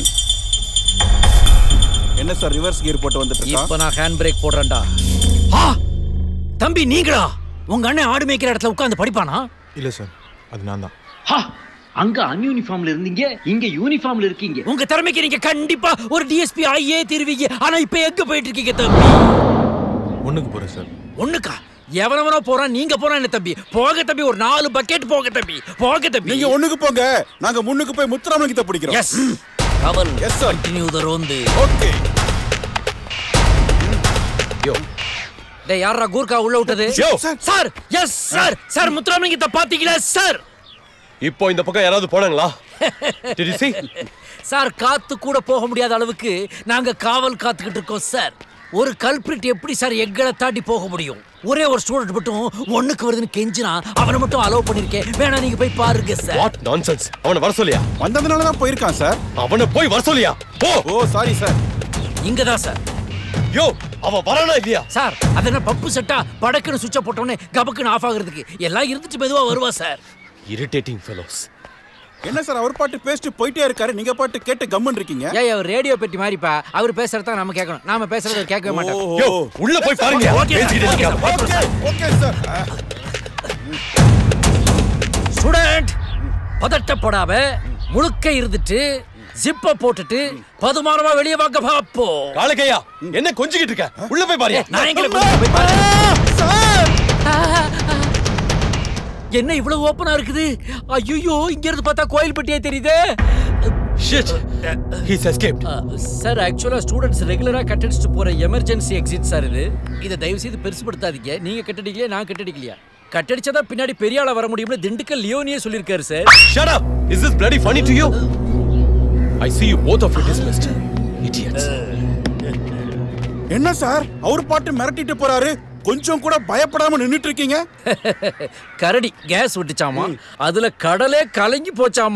என்ன சார் ரிவர்ஸ் கியர் போட்டு வந்துட்டு இப்ப இருக்கான் நான் ஹேண்ட் பிரேக் போடுறேன்டா ஆ தம்பி நீங்களா உங்க அண்ணன் ஆடு மேய்க்கிற இடத்துல உட்கார்ந்து படிப்பானா இல்ல சார் அது நான் தான் ஹா அங்க அன்யூனிஃபார்ம்ல இருந்தீங்க இங்க யூனிஃபார்ம்ல இருக்கீங்க உங்க திறமைக்கு நீங்க கண்டிப்பா ஒரு டிஎஸ்பி ஆகியே தருவீங்க ஆனா இப்ப எங்க போயிட்டு இருக்கீங்க தம்பி ஒண்ணுக்கு போறேன் சார் ஒண்ணுக்கா எவனவனோ போறான் நீங்க போறான் என்ன தம்பி போக தம்பி ஒரு நாலு பக்கெட் போக தம்பி போக தம்பி நீங்க ஒண்ணுக்கு போங்க நாங்க முன்னுக்கு போய் முத்துராமலிங்கத்தை பிடிக்கிறோம் எஸ் கவல் எஸ் சார் கண்டினியூ த ரோந்து ஓகே யோ டேய் யாரா கூர்க்கா உள்ள விட்டது யோ. சார் எஸ் சார் சார் முத்துராமலிங்கத்தை பாத்தீங்களா சார் இப்போ இந்த பக்கம் யாராவது போனாங்களா Did you see? சார் காத்து கூட போக முடியாத அளவுக்கு நாங்க காவல் காத்துக்கிட்டு இருக்கோம் சார் ஒரு கல்பிரிட் எப்படி சார் எங்களை தாண்டி போக முடியும் ஒரே ஒரு ஸ்டூடெண்ட் மட்டும் ஒண்ணுக்கு வருதுன்னு கெஞ்சினா அவனை மட்டும் அலோவ் பண்ணிருக்கேன் வேணா நீங்க போய் பாருங்க சார் வாட் நான்சென்ஸ் அவனை வர சொல்லியா வந்ததுனால தான் போயிருக்கான் சார் அவனை போய் வர சொல்லியா போ ஓ சாரி சார் இங்க தான் சார் யோ அவன் வரானா இல்லையா சார் அது என்ன பப்பு செட்டா படக்குன்னு சுவிட்ச போட்டோன்னே கபக்குன்னு ஆஃப் ஆகுறதுக்கு எல்லாம் இருந்துட்டு மெதுவா வருவா சார் இரிட்டேட்டிங் ஃபெலோஸ் என்ன சார் அவர் பாட்டு பேசிட்டு போயிட்டே இருக்காரு நீங்க பாட்டு கேட்டு கம்மன் இருக்கீங்க ஏய் அவர் ரேடியோ பெட்டி மாதிரிப்பா அவர் பேசுறத தான் நம்ம கேட்கணும் நாம பேசுறத அவர் கேட்கவே மாட்டோம் யோ, உள்ள போய் பாருங்க. ஓகே பேசிக்கிட்டு ஓகே இருக்கான். ஓகே ஓகே சார் ஸ்டூடெண்ட் பதட்டப்படாம முழுக்க இருந்துட்டு ஜிப்ப போட்டுட்டு பதுமானமா வெளியே வாங்க பாப்போ காலக்கையா என்ன கொஞ்சிக்கிட்டு இருக்க உள்ள போய் பாரு நான் எங்களை கூட்டிட்டு போய் பாரு. என்ன இவ்வளவு ஓப்பனா இருக்குது ஐயோ இங்க இருந்து பார்த்தா கோயில் பெட்டியே தெரியுதே ஷிட் ஹீஸ் எஸ்கேப்ட் சார் ஆக்சுவலா ஸ்டூடெண்ட்ஸ் ரெகுலரா கட்டடிச்சுட்டு போற எமர்ஜென்சி எக்ஸிட் சார் இது இதை தயவு செய்து பெருசுபடுத்தாதீங்க நீங்க கட்டடிக்கலையா நான் கட்டடிக்கலையா கட்டடிச்சாதான் பின்னாடி பெரிய ஆளா வர முடியும்னு திண்டுக்கல் லியோனியே சொல்லியிருக்காரு sir Shut up! Is this bloody funny to you? I see you both of you dismissed. Idiots. என்ன சார் அவர் பாட்டு மிரட்டிட்டு போறாரு கொஞ்சம் கூட பயப்படாம நின்னுட்டு இருக்கீங்க கரடி கேஸ் விட்டுச்சாமா அதுல கடலே கலங்கி போச்சாமா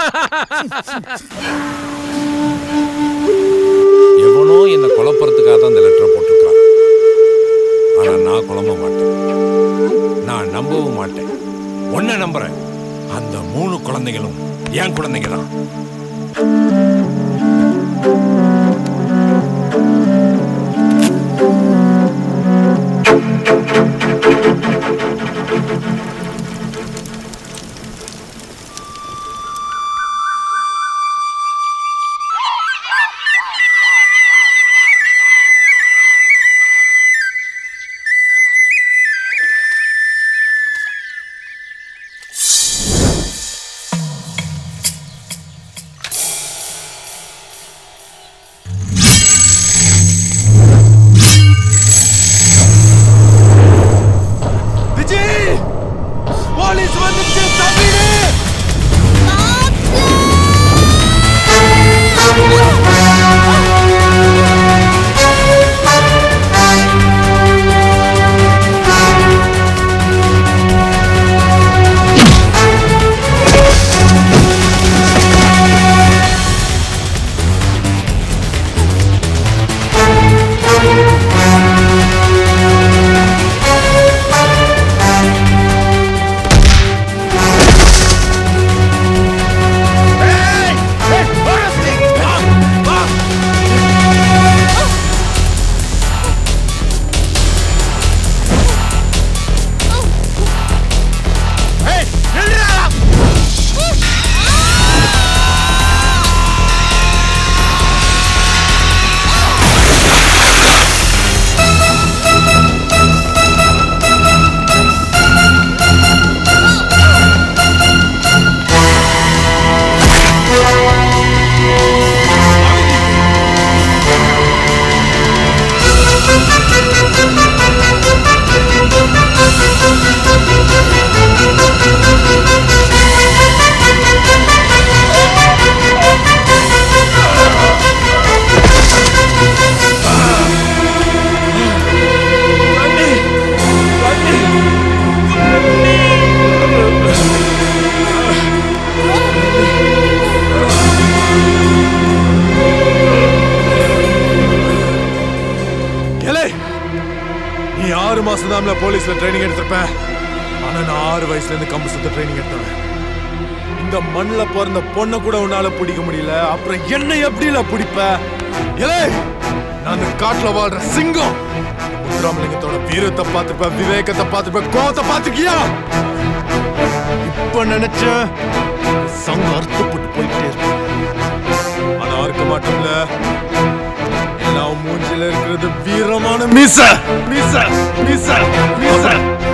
எவனோ என்னை குழப்பறதுக்காக தான் இந்த லெட்டரை போட்டிருக்கான் ஆனா நான் குழம்ப மாட்டேன் நான் நம்பவும் மாட்டேன் ஒன்ன நம்புறேன் அந்த மூணு குழந்தைகளும் என் குழந்தைங்க தான் விஜய் போலீஸ் வந்துச்சு தம்பிடு ஏலே நீ ஆறு மாசம் தான் போலீஸ்ல ட்ரைனிங் எடுத்திருப்ப ஆனா நான் ஆறு வயசுல இருந்து கம்பு சுத்த ட்ரைனிங் எடுத்தவன் இந்த மண்ணுல பிறந்த பொண்ணை கூட உன்னால பிடிக்க முடியல அப்புறம் என்ன எப்படில பிடிப்ப ஏலே நான் இந்த காட்டுல வாழ்ற சிங்கம் முத்துராமலிங்கத்தோட வீரத்தை பார்த்துப்ப விவேகத்தை பார்த்துப்ப கோவத்தை பார்த்துக்கியா இப்ப நினைச்ச சங்கம் அறுத்துப்பட்டு போயிட்டே இருக்கு ஆனா அறுக்க மாட்டோம்ல எல்லாம் மூஞ்சில இருக்கிறது வீரமான மீச மீச மீச மீச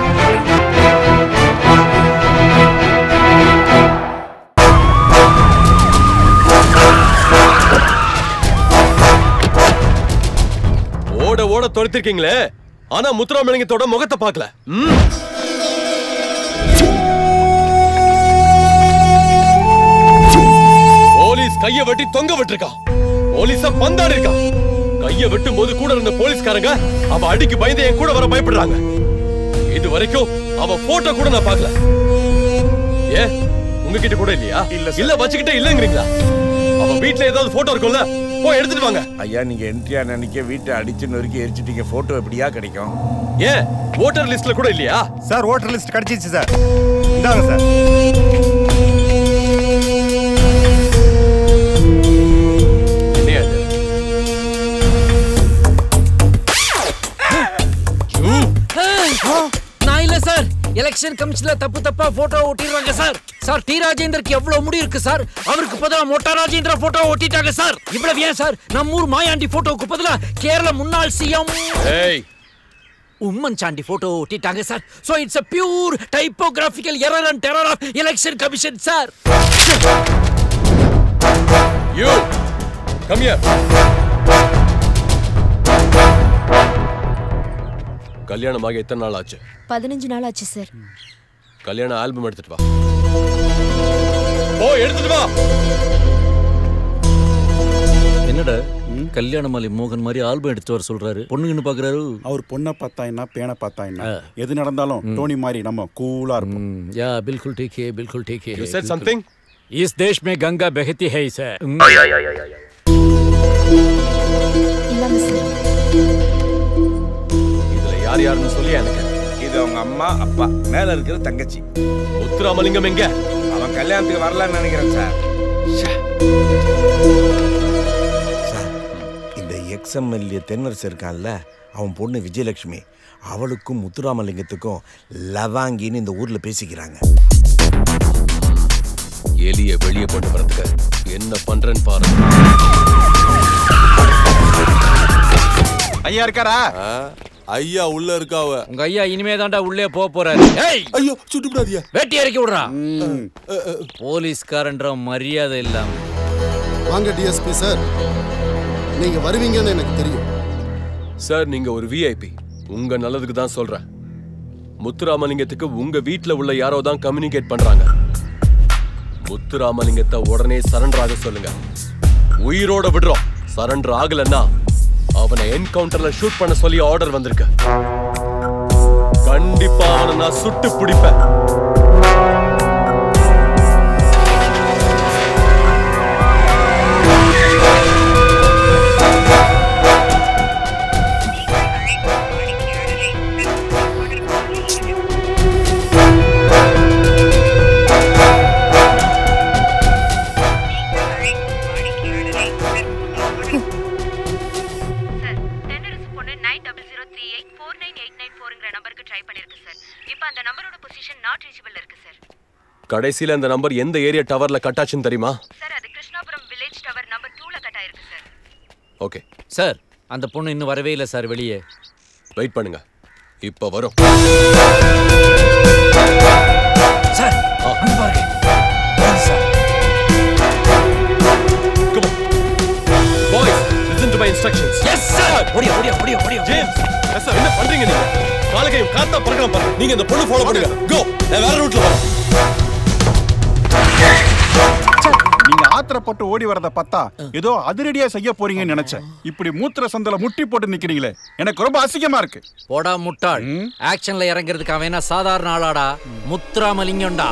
ஓட ஓட துரத்திருக்கீங்களே ஆனா முத்துராமலிங்கத்தோட முகத்தை பார்க்கல ம்? போலீஸ் கைய வெட்டி தொங்க விட்டுருக்கான் போலீஸ பந்தாடி இருக்கான் கைய வெட்டும் போது கூட இருந்த போலீஸ்காரங்க அவ அடிக்கு பயந்து என் கூட வர பயப்படுறாங்க இது வரைக்கும் அவ போட்டோ கூட நான் பார்க்கல ஏன் உங்ககிட்ட கூட இல்லையா இல்ல இல்ல வச்சுக்கிட்டே இல்லங்கிறீங்களா அவ வீட்ல ஏதாவது போட்டோ இருக்கும்ல போய் எடுத்துட்டு வாங்க ஐயா நீங்க என்ட்ரியா நினைக்க வீட்டை அடிச்சு நொறுக்கி எரிச்சிட்டீங்க போட்டோ எப்படியா கிடைக்கும் ஏன் ஓட்டர் லிஸ்ட்ல கூட இல்லையா சார் ஓட்டர் லிஸ்ட் கிடைச்சிச்சு சார் இந்தாங்க சார் என்னையா இது? நான் இல்ல சார் எலெக்ஷன் கமிஷன்ல தப்பு தப்பா போட்டோ ஒட்டிடுறாங்க சார் சார் டி ராஜேந்தருக்கு எவ்வளவு முடி இருக்கு சார் அவருக்கு பதிலா மொட்டா ராஜேந்திர போட்டோ ஒட்டிட்டாங்க சார் இவ்வளவு ஏன் சார் நம்ம ஊர் மாயாண்டி போட்டோவுக்கு பதிலா கேரள முன்னாள் சிஎம் ஏய் உம்மன் சாண்டி போட்டோ ஒட்டிட்டாங்க sir so it's a pure typographical error and terror of election commission sir you come here கல்யாணம் ஆகி எத்தனை நாள் ஆச்சு பதினஞ்சு நாள் ஆச்சு சார் கல்யாண ஆல்பம் எடுத்துட்டு வா போ எடுத்துட்டு வா என்னடா கல்யாண மாலை மோகன் மாதிரி ஆல்பம் எடுத்து வர சொல்றாரு பொண்ணுங்கன்னு பாக்குறாரு அவர் பொண்ணை பார்த்தா என்ன பேனை பார்த்தா என்ன எது நடந்தாலும் டோனி மாதிரி நம்ம கூலா இருப்போம் या बिल्कुल ठीक है बिल्कुल ठीक है You said बिल्कुल। something? इस देश में गंगा बहती है सर இல்லாம சார் இதுல யார் யாருன்னு சொல்லி எனக்கு இது அவங்க அம்மா அப்பா மேல இருக்கிற தங்கச்சி முத்துராமலிங்கம் எங்க அவன் கல்யாணத்துக்கு வரலன்னு நினைக்கிறேன் சார் சார் இந்த எக்ஸ்எம்எல்ஏ தென்னரசு இருக்கான்ல அவன் பொண்ணு விஜயலட்சுமி அவளுக்கும் முத்துராமலிங்கத்துக்கும் லவாங்கின்னு இந்த ஊர்ல பேசிக்கிறாங்க எலிய வெளியே கொண்டு வரதுக்கு என்ன பண்றேன்னு பாரு ஐயா இருக்காரா ஐயா உள்ள இருக்காவ உங்க ஐயா இனிமே தான்டா உள்ளே போக போறாரு ஏய் ஐயோ சுட்டுப்படாதியா வெட்டி இறக்கி விடுறா போலீஸ்காரன்ற மரியாதை இல்லாம வாங்க டிஎஸ்பி சார் நீங்க வருவீங்கன்னு எனக்கு தெரியும் சார் நீங்க ஒரு விஐபி உங்க நல்லதுக்கு தான் சொல்றேன் முத்துராமலிங்கத்துக்கு உங்க வீட்ல உள்ள யாரோ தான் கம்யூனிகேட் பண்றாங்க முத்துராமலிங்கத்தை உடனே சரண்டர் ஆக சொல்லுங்க உயிரோட விடுறோம் சரண்டர் ஆகலன்னா அவனை என்கவுண்டர்ல ஷூட் பண்ண சொல்லி ஆர்டர் வந்திருக்கு கண்டிப்பா அவனை நான் சுட்டு பிடிப்பேன் பொண்ணு nine double zero three eight four nine eight nine ஃபோருங்கிற நம்பருக்கு ட்ரை பண்ணிருக்கு சார் இப்போ அந்த நம்பரோட பொசிஷன் நாட் ரீச்சபிள் இருக்கு சார் கடைசியில அந்த நம்பர் எந்த ஏரியா டவர்ல கட்டாச்சுன்னு தெரியுமா சார் அது கிருஷ்ணாபுரம் வில்லேஜ் டவர் நம்பர் டூல கட் ஆயிருக்கு சார் ஓகே சார் அந்த பொண்ணு இன்னும் வரவே இல்லை சார் வெளியே வெயிட் பண்ணுங்க இப்ப வரும் சார் அங்க பாருங்க boys listen to my instructions yes sir ஓடியா ஓடியா ஓடியா ஓடியா ஜேம்ஸ் எஸ் சார் என்ன பண்றீங்க நீங்க காலகையும் காத்தா பறக்கலாம் பாருங்க நீங்க இந்த பொண்ணு ஃபாலோ பண்ணுங்க கோ நான் வேற ரூட்ல வரேன் நீங்க ஆத்திரப்பட்டு ஓடி வரத பார்த்தா ஏதோ அதிரடியா செய்ய போறீங்கன்னு நினைச்சேன் இப்படி மூத்திர சந்தல முட்டி போட்டு நிக்கிறீங்களே எனக்கு ரொம்ப அசிங்கமா இருக்கு போடா முட்டாள் ஆக்ஷன்ல இறங்குறதுக்கு அவன் என்ன சாதாரண ஆளாடா முத்துராமலிங்கம்டா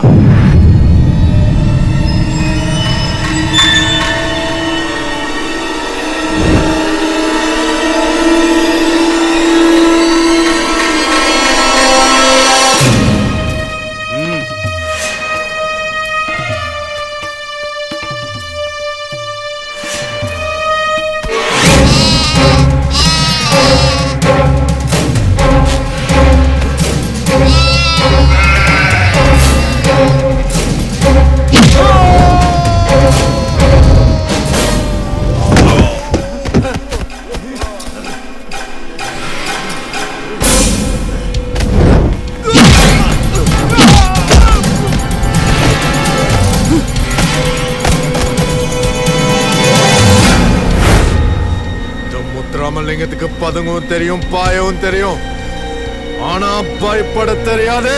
முத்துராமலிங்கத்துக்கு பதுங்கவும் தெரியும் பாயவும் தெரியும் ஆனா பயப்பட தெரியாது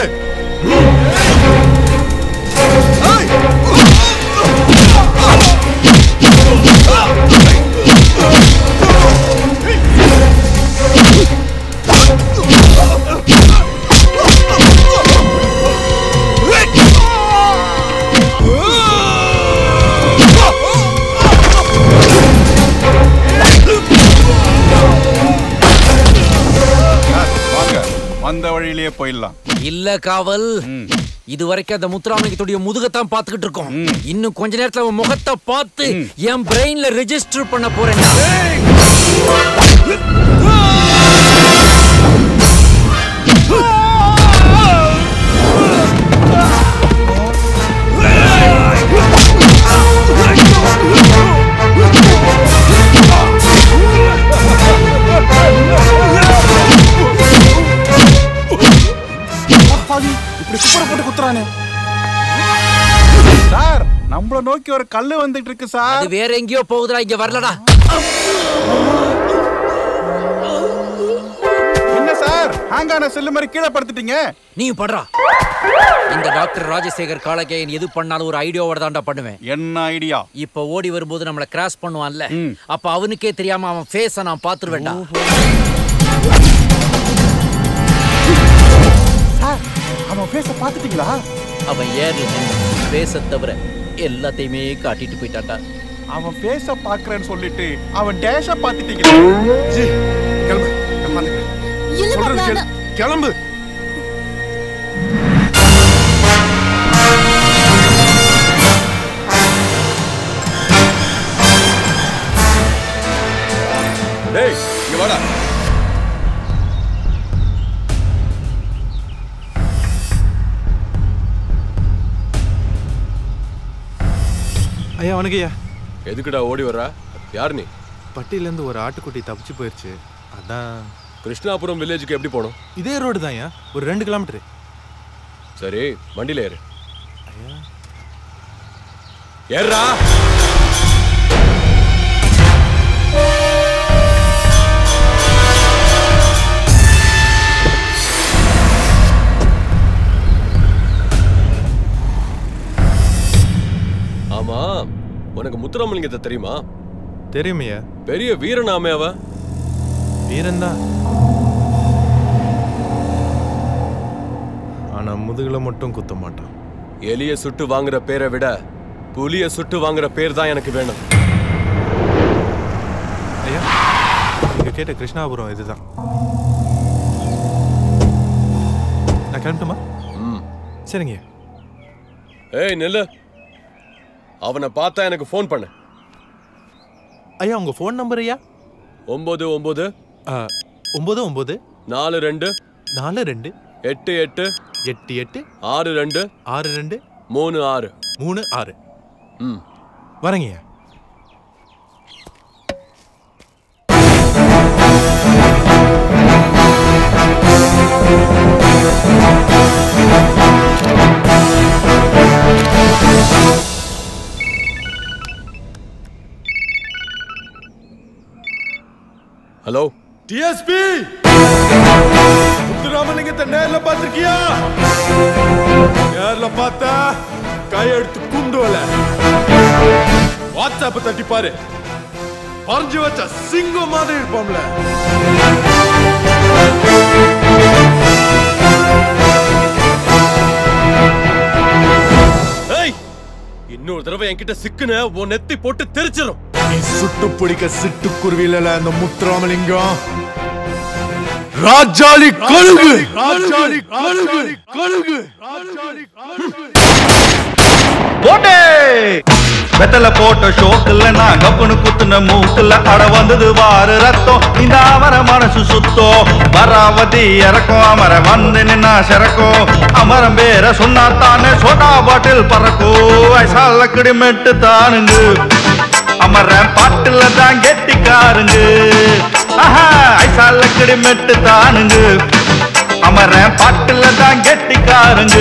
வாங்க வந்த வழியிலேயே போயிடலாம் இல்ல காவல் இது வரைக்கும் அந்த முத்துராமலிங்கத்துடைய முதுகத்தான் பார்த்துக்கிட்டு இருக்கோம் இன்னும் கொஞ்ச நேரத்துல அவன் முகத்தை பார்த்து என் பிரெயின்ல ரெஜிஸ்டர் பண்ண போறேன் இப்படி குப்புற போட்டு குத்துறானே சார் நம்மள நோக்கி ஒரு கல்லு வந்துட்டு இருக்கு சார் அது வேற எங்கேயோ போகுதுடா இங்க வரலடா என்ன சார் ஹேங் ஆன செல்லு மாதிரி கீழே படுத்துட்டீங்க நீ படுறா இந்த டாக்டர் ராஜசேகர் காலகேயன் எது பண்ணாலும் ஒரு ஐடியாவோட தான்டா பண்ணுவேன் என்ன ஐடியா இப்ப ஓடி வரும்போது நம்மள கிராஸ் பண்ணுவான்ல அப்ப அவனுக்கே தெரியாம அவன் ஃபேஸ நான் பாத்துருவேன்டா சார் அவன் பேச பாத்துட்டீங்களா அவன் ஏர்ல ஃபேஸ தவிர எல்லாத்தையுமே காட்டிட்டு போயிட்டான்டா அவன் பேச பாக்குறேன்னு சொல்லிட்டு அவன் டேஷ பாத்துட்டீங்களா கிளம்பு நான் பாத்துக்கிறேன். சொல்றது கேளு. கிளம்பு டேய் இங்க வாடா ஐயா வணக்கம் ஐயா எதுக்குடா ஓடி வர்ற யார் நீ பட்டியிலேருந்து ஒரு ஆட்டுக்குட்டி தப்பிச்சு போயிருச்சு அதான் கிருஷ்ணாபுரம் வில்லேஜுக்கு எப்படி போகணும் இதே ரோடு தான் ஐயா ஒரு ரெண்டு கிலோமீட்டர் சரி வண்டியில ஏறு ஏறா ஆமா உனக்கு முத்துராமலிங்கத்தை தெரியுமா தெரியுமையா பெரிய வீரனாமே அவ வீரன் தான் ஆனா முதுகுல மட்டும் குத்த மாட்டான் எலிய சுட்டு வாங்குற பேரை விட புலிய சுட்டு வாங்குற பேர் தான் எனக்கு வேணும் ஐயா நீங்க கேட்ட கிருஷ்ணாபுரம் இதுதான் நான் கிளம்பட்டுமா சரிங்க ஏய் நெல்லு அவனை பார்த்தா எனக்கு ஃபோன் பண்ணு ஐயா உங்க ஃபோன் நம்பர் ஐயா ஒம்பது ஒம்பது ஒம்பது ஒம்பது நாலு ரெண்டு நாலு ரெண்டு எட்டு எட்டு எட்டு எட்டு ஆறு ரெண்டு ஆறு ரெண்டு மூணு ஆறு மூணு ஆறு ம் வரேங்கய்யா ஹலோ டிஎஸ்பி முத்துராமலிங்கத்தை நேர்ல பார்த்திருக்கியா நேர்ல பார்த்தா கையெடுத்து குண்டு வல வாட்ஸ்அப் தட்டி பாரு பறிஞ்சு வச்ச சிங்கம் மாதிரி இருப்போம்ல ஏய் இன்னொரு தடவை என்கிட்ட சிக்குன உன் நெத்தி போட்டு தெரிச்சிரும் நீ சுட்டு பிடிக்க சிட்டுக்குருவில அந்த முத்துராமலிங்கம் ராஜாளி கழுகு ராஜாளி கழுகு கழுகு போட்டே வெத்தல போட்ட ஷோக்குல நான் கப்புனு குத்துன மூக்குல அட வந்தது வாரு ரத்தம் இந்த அவர மனசு சுத்தம் வராவதி இறக்கும் அமர வந்து நின்னா சிறக்கும் அமரம் பேர சொன்னா தானே சோடா பாட்டில் பறக்கும் வயசால கிடிமெட்டு தானுங்க அமர பாட்டுல தான் கெட்டிக்காருங்க ஆஹா ஐசால கிடிமெட்டு தானுங்க அமர பாட்டுல தான் கெட்டிக்காருங்க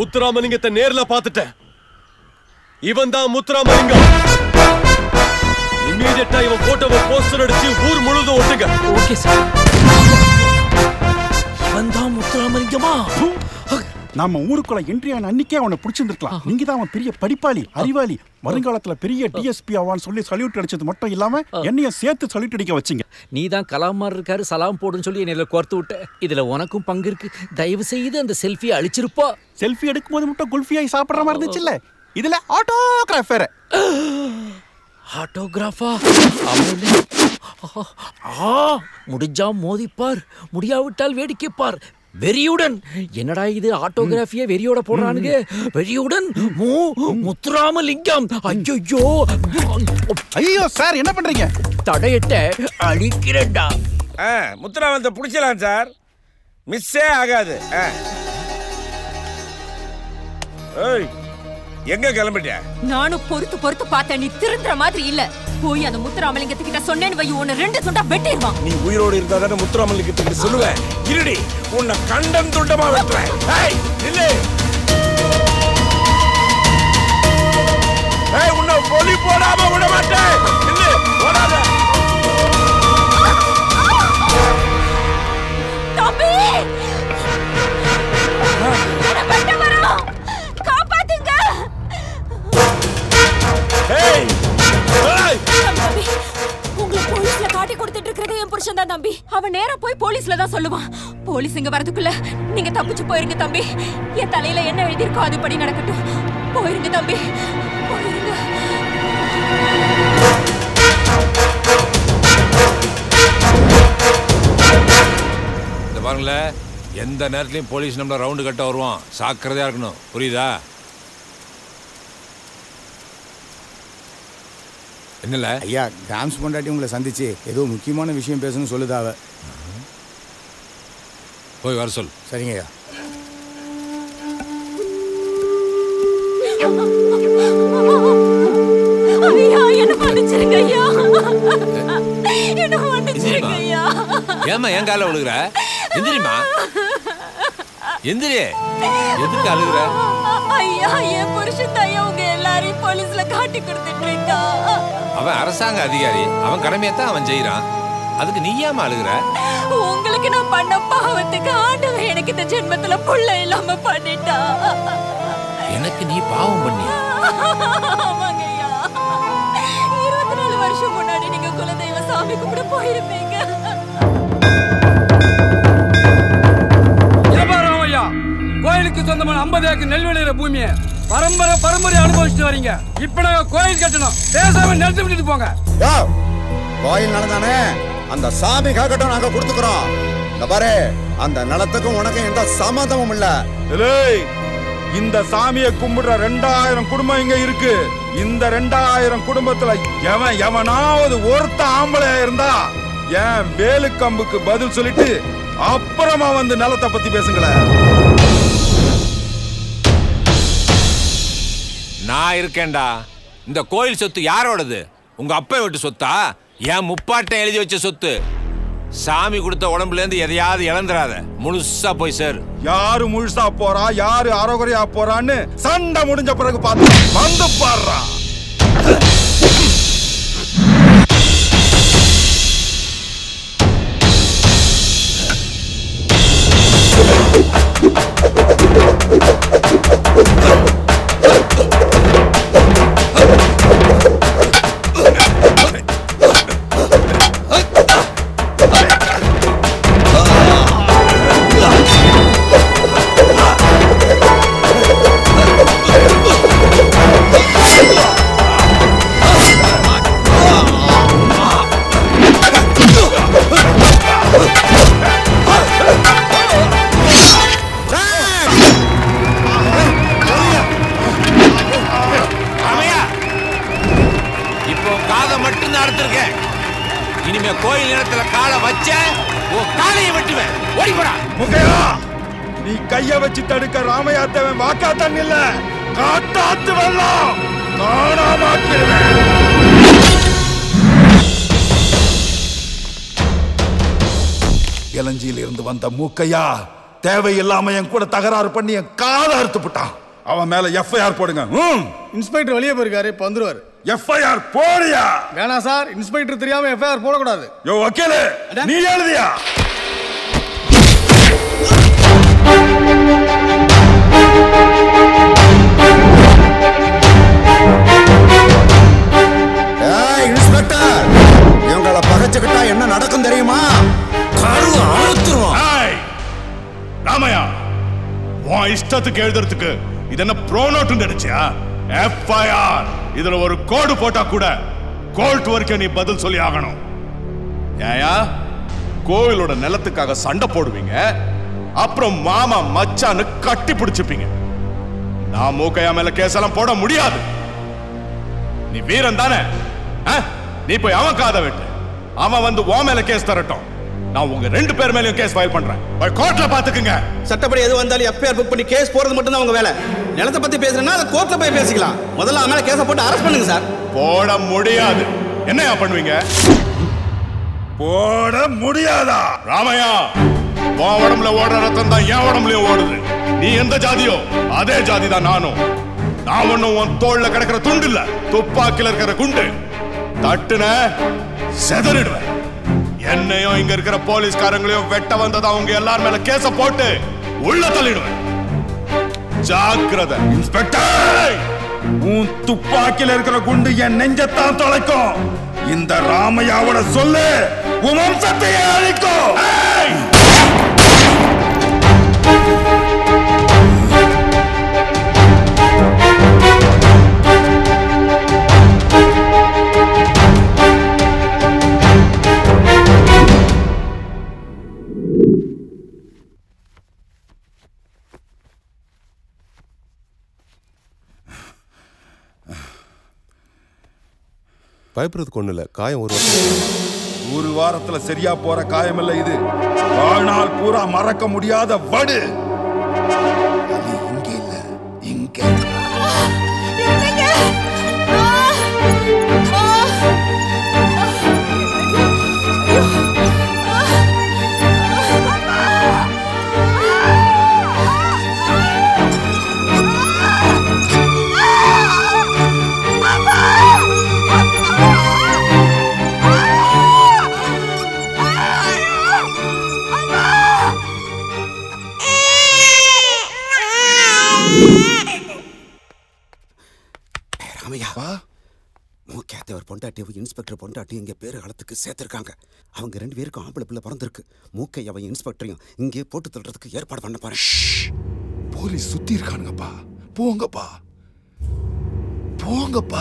முத்துராமலிங்கத்தை நேர்ல பார்த்துட்டேன் இவன் தான் முத்துராமலிங்கம் இம்மீடியட்டா இவன் போட்டோவை போஸ்டர் அடிச்சு ஊர் முழுதும் ஒட்டுங்க ஓகே சார் இவன் தான் முத்துராமலிங்கமா நம்ம ஊருக்குள்ள என்ட்ரி ஆன அன்னைக்கே அவனை பிடிச்சிருந்துருக்கலாம் நீங்க தான் அவன் பெரிய படிப்பாளி அறிவாளி வருங்காலத்துல பெரிய டிஎஸ்பி ஆவான்னு சொல்லி சல்யூட் அடிச்சது மட்டும் இல்லாம என்னைய சேர்த்து சல்யூட் அடிக்க வச்சீங்க நீ தான் கலாம் மாதிரி இருக்காரு சலாம் போடுன்னு சொல்லி என்னையில கோர்த்து விட்ட இதுல உனக்கும் பங்கு இருக்கு தயவு செய்து அந்த செல்ஃபியை அழிச்சிருப்பா செல்ஃபி எடுக்கும்போது மட்டும் குல்ஃபியாய் சாப்பிடுற மாதிரி இருந்துச்சுல்ல இதுல ஆட்டோகிராஃப் வேற ஆட்டோகிராஃபா ஆ முடிஞ்சா மோதிப்பார் முடியாவிட்டால் வேடிக்கைப்பார் வெறியுடன் என்னடா இது ஆட்டோகிராஃபியே வெறியோட போடுறானுங்க வெறியுடன் மூ முத்துராமலிங்கம் ஐயோ ஐயோ சார் என்ன பண்றீங்க தடையிட்ட அழிக்கிறேன்டா ஆ முத்துராமத்தை பிடிச்சலாம் சார் மிஸ்ஸே ஆகாது ஆ. ஏய் எங்க கிளம்பிட்ட நானும் பொறுத்து பொறுத்து பார்த்தேன் நீ திருந்துற மாதிரி இல்ல போய் அந்த முத்துராமலிங்கத்துக்கிட்ட சொன்னேன்னு வை உன்னை ரெண்டு துண்டா வெட்டிடுவான் நீ உயிரோடு இருந்தா தானே முத்துராமலிங்கத்துக்கு சொல்லுவேன் இருடி உன்னை கண்டம் துண்டமா வெட்டுறேன் ஏய் நில்லு ஏய் உன்னை பொலி போடாம விட மாட்டேன் நில்லு போடாத தம்பி என்னை வெட்ட வரோம். காப்பாத்துங்க ஏய் ஏய் தம்பி உங்களை போலீஸ்ல காட்டி கொடுத்துட்டு இருக்கிறது என் புருஷன் தான் தம்பி அவன் நேரா போய் போலீஸ்ல தான் சொல்லுவான் போலீஸ் இங்க வரதுக்குள்ள நீங்க தப்பிச்சு போயிருங்க தம்பி என் தலையில என்ன எழுதியிருக்கோ அதுபடி நடக்கட்டும் போயிருங்க தம்பி போயிருங்க இந்த பாருங்களேன் எந்த நேரத்துலயும் போலீஸ் நம்மள ரவுண்டு கட்ட வருவான் சாக்கிரதையா இருக்கணும் புரியுதா என்னல ஐயா கிராம்ஸ் பொண்டாட்டி உங்களை சந்திச்சு ஏதோ முக்கியமான விஷயம் பேசணும்னு சொல்லுதாவ போய் வர சொல் சரிங்க ஐயா ஐயா என்ன மன்னிச்சிருங்க ஐயா என்ன மன்னிச்சிருங்க ஐயா ஏமா என் கால விழுகுற எந்திரிமா எந்திரி எதுக்கு அழுகுற ஐயா என் புருஷன் தான் ஐயா உங்க எல்லாரையும் போலீஸ்ல காட்டி கொடுத்துட்டு இருக்கா அவன் அரசாங்க அதிகாரி அவன் கடமையத்தான் அவன் செய்யறான் அதுக்கு நீ ஏமா அழுகுற உங்களுக்கு நான் பண்ண பாவத்துக்கு ஆண்டவன் எனக்கு இந்த ஜென்மத்துல புள்ள இல்லாம பண்ணிட்டா எனக்கு நீ பாவம் பண்ணி ஆமாங்க ஐயா இருபத்தி நாலு வருஷம் முன்னாடி நீங்க குலதெய்வ சாமி கும்பிட போயிருப்பீங்க ஐயா கோயிலுக்கு சொந்தமான ஐம்பது ஏக்கர் நெல் விளையிற பூமியை பரம்பரை பரம்பரை அனுபவிச்சுட்டு வரீங்க இப்ப நாங்க கோயில் கட்டணும் பேசாம நிறுத்தி விட்டுட்டு போங்க யோ கோயில் நடந்தானே அந்த சாமி காக்கட்டும் நாங்க கொடுத்துக்கிறோம் இந்த பாரு அந்த நிலத்துக்கும் உனக்கும் எந்த சம்மந்தமும் இல்ல ஏய் இந்த சாமியை கும்பிடுற ரெண்டாயிரம் குடும்பம் இங்க இருக்கு இந்த ரெண்டாயிரம் குடும்பத்துல எவன் எவனாவது ஒருத்த ஆம்பளையா இருந்தா என் வேலு கம்புக்கு பதில் சொல்லிட்டு அப்புறமா வந்து நிலத்தை பத்தி பேசுங்களேன் நான் இருக்கேன்டா இந்த கோயில் சொத்து யாரோடது உங்க அப்பா வீட்டு சொத்தா என் முப்பாட்டம் எழுதி வச்ச சொத்து சாமி கொடுத்த உடம்புல இருந்து எதையாவது இழந்துராத முழுசா போய் சேரு யாரு முழுசா போறா யாரு அறகுறையா போறான்னு சண்டை முடிஞ்ச பிறகு பார்த்து வந்து பாடுறா ராமையா இப்போ காதை மட்டும் தான் அறுத்திருக்கேன் இனிமே கோயில் நேரத்துல காலை வச்ச உன் காலையை வெட்டுவேன் ஓடி போடா முகையா நீ கைய வச்சு தடுக்க ராமையாத்தவன் வாக்கா தண்ணி இல்ல காட்டாத்து வெள்ளம் காணாமாக்கிடுவேன் இளஞ்சியில் இருந்து வந்த மூக்கையா தேவையில்லாம என் கூட தகராறு பண்ணி என் காலை அறுத்து விட்டான் அவன் மேல எஃப்ஐஆர் போடுங்க இன்ஸ்பெக்டர் வெளியே போயிருக்காரு இப்ப வந்துருவாரு எஃப்ஐஆர் போடியா வேணாம் சார் இன்ஸ்பெக்டர் தெரியாம எஃப்ஐஆர் போடக்கூடாது யோ வக்கீலே நீ எழுதியா ஏய் இன்ஸ்பெக்டர் இவங்களை பகைச்சுக்கிட்டா என்ன நடக்கும் தெரியுமா கருவு அழுத்துருவோம் ராமையா உன் இஷ்டத்துக்கு எழுதுறதுக்கு இது என்ன ப்ரோனோட்டு நினைச்சியா எஃப்ஐஆர் இதுல ஒரு கோடு போட்டா கூட கோர்ட் வரைக்கும் நீ பதில் சொல்லி ஆகணும் ஏயா கோவிலோட நிலத்துக்காக சண்டை போடுவீங்க அப்புறம் மாமா மச்சான்னு கட்டி பிடிச்சுப்பீங்க நான் மூக்கையா மேல கேஸெல்லாம் போட முடியாது நீ வீரன் தானே ஆ? நீ போய் அவன் காதை வெட்டு அவன் வந்து உன் மேல கேஸ் தரட்டும் நான் உங்க ரெண்டு பேர் மேலயும் கேஸ் ஃபைல் பண்றேன் போய் கோர்ட்ல பாத்துக்குங்க சட்டப்படி எது வந்தாலும் எஃப்ஐஆர் புக் பண்ணி கேஸ் போறது மட்டும் தான் உங்க வேலை நிலத்தை பத்தி பேசுறேன்னா அதை கோர்ட்ல போய் பேசிக்கலாம் முதல்ல அவன் மேல கேஸை போட்டு அரெஸ்ட் பண்ணுங்க சார் போட முடியாது என்னையா பண்ணுவீங்க போட முடியாதா ராமையா உன் உடம்புல ஓடுற ரத்தம் தான் என் உடம்புலயும் ஓடுது நீ எந்த ஜாதியோ அதே ஜாதி தான் நானும் நான் ஒண்ணும் உன் தோல்ல கிடக்கிற துண்டு இல்ல துப்பாக்கில இருக்கிற குண்டு தட்டுன செதறிடுவேன் என்னையும் இங்க இருக்கிற போலீஸ்காரங்களையும் வெட்ட வந்ததா அவங்க எல்லார் மேல கேஸ போட்டு உள்ள தள்ளிடுவேன் ஜாக்கிரதை இன்ஸ்பெக்டர் உன் துப்பாக்கில இருக்கிற குண்டு என் நெஞ்சத்தான் தொலைக்கும் இந்த ராமையாவோட சொல்லு உன் வம்சத்தையே அழிக்கும் ஏய்! பயப்படுறதுக்கு ஒண்ணு இல்ல காயம் ஒரு வருஷம் ஒரு வாரத்துல சரியா போற காயம் இல்ல இது வாழ்நாள் பூரா மறக்க முடியாத வடு அது இங்க இல்ல இங்க ராமையா மூக்கேத்தவர் பொண்டாட்டியும் இன்ஸ்பெக்டர் பொண்டாட்டியும் இங்கே பேரு காலத்துக்கு சேர்த்திருக்காங்க அவங்க ரெண்டு பேருக்கும் ஆம்பளை பிள்ளை பிறந்திருக்கு மூக்கை அவன் இன்ஸ்பெக்டரையும் இங்கே போட்டு தள்ளுறதுக்கு ஏற்பாடு பண்ண பாரு போலீஸ் சுத்தி இருக்கானுங்கப்பா போங்கப்பா போங்கப்பா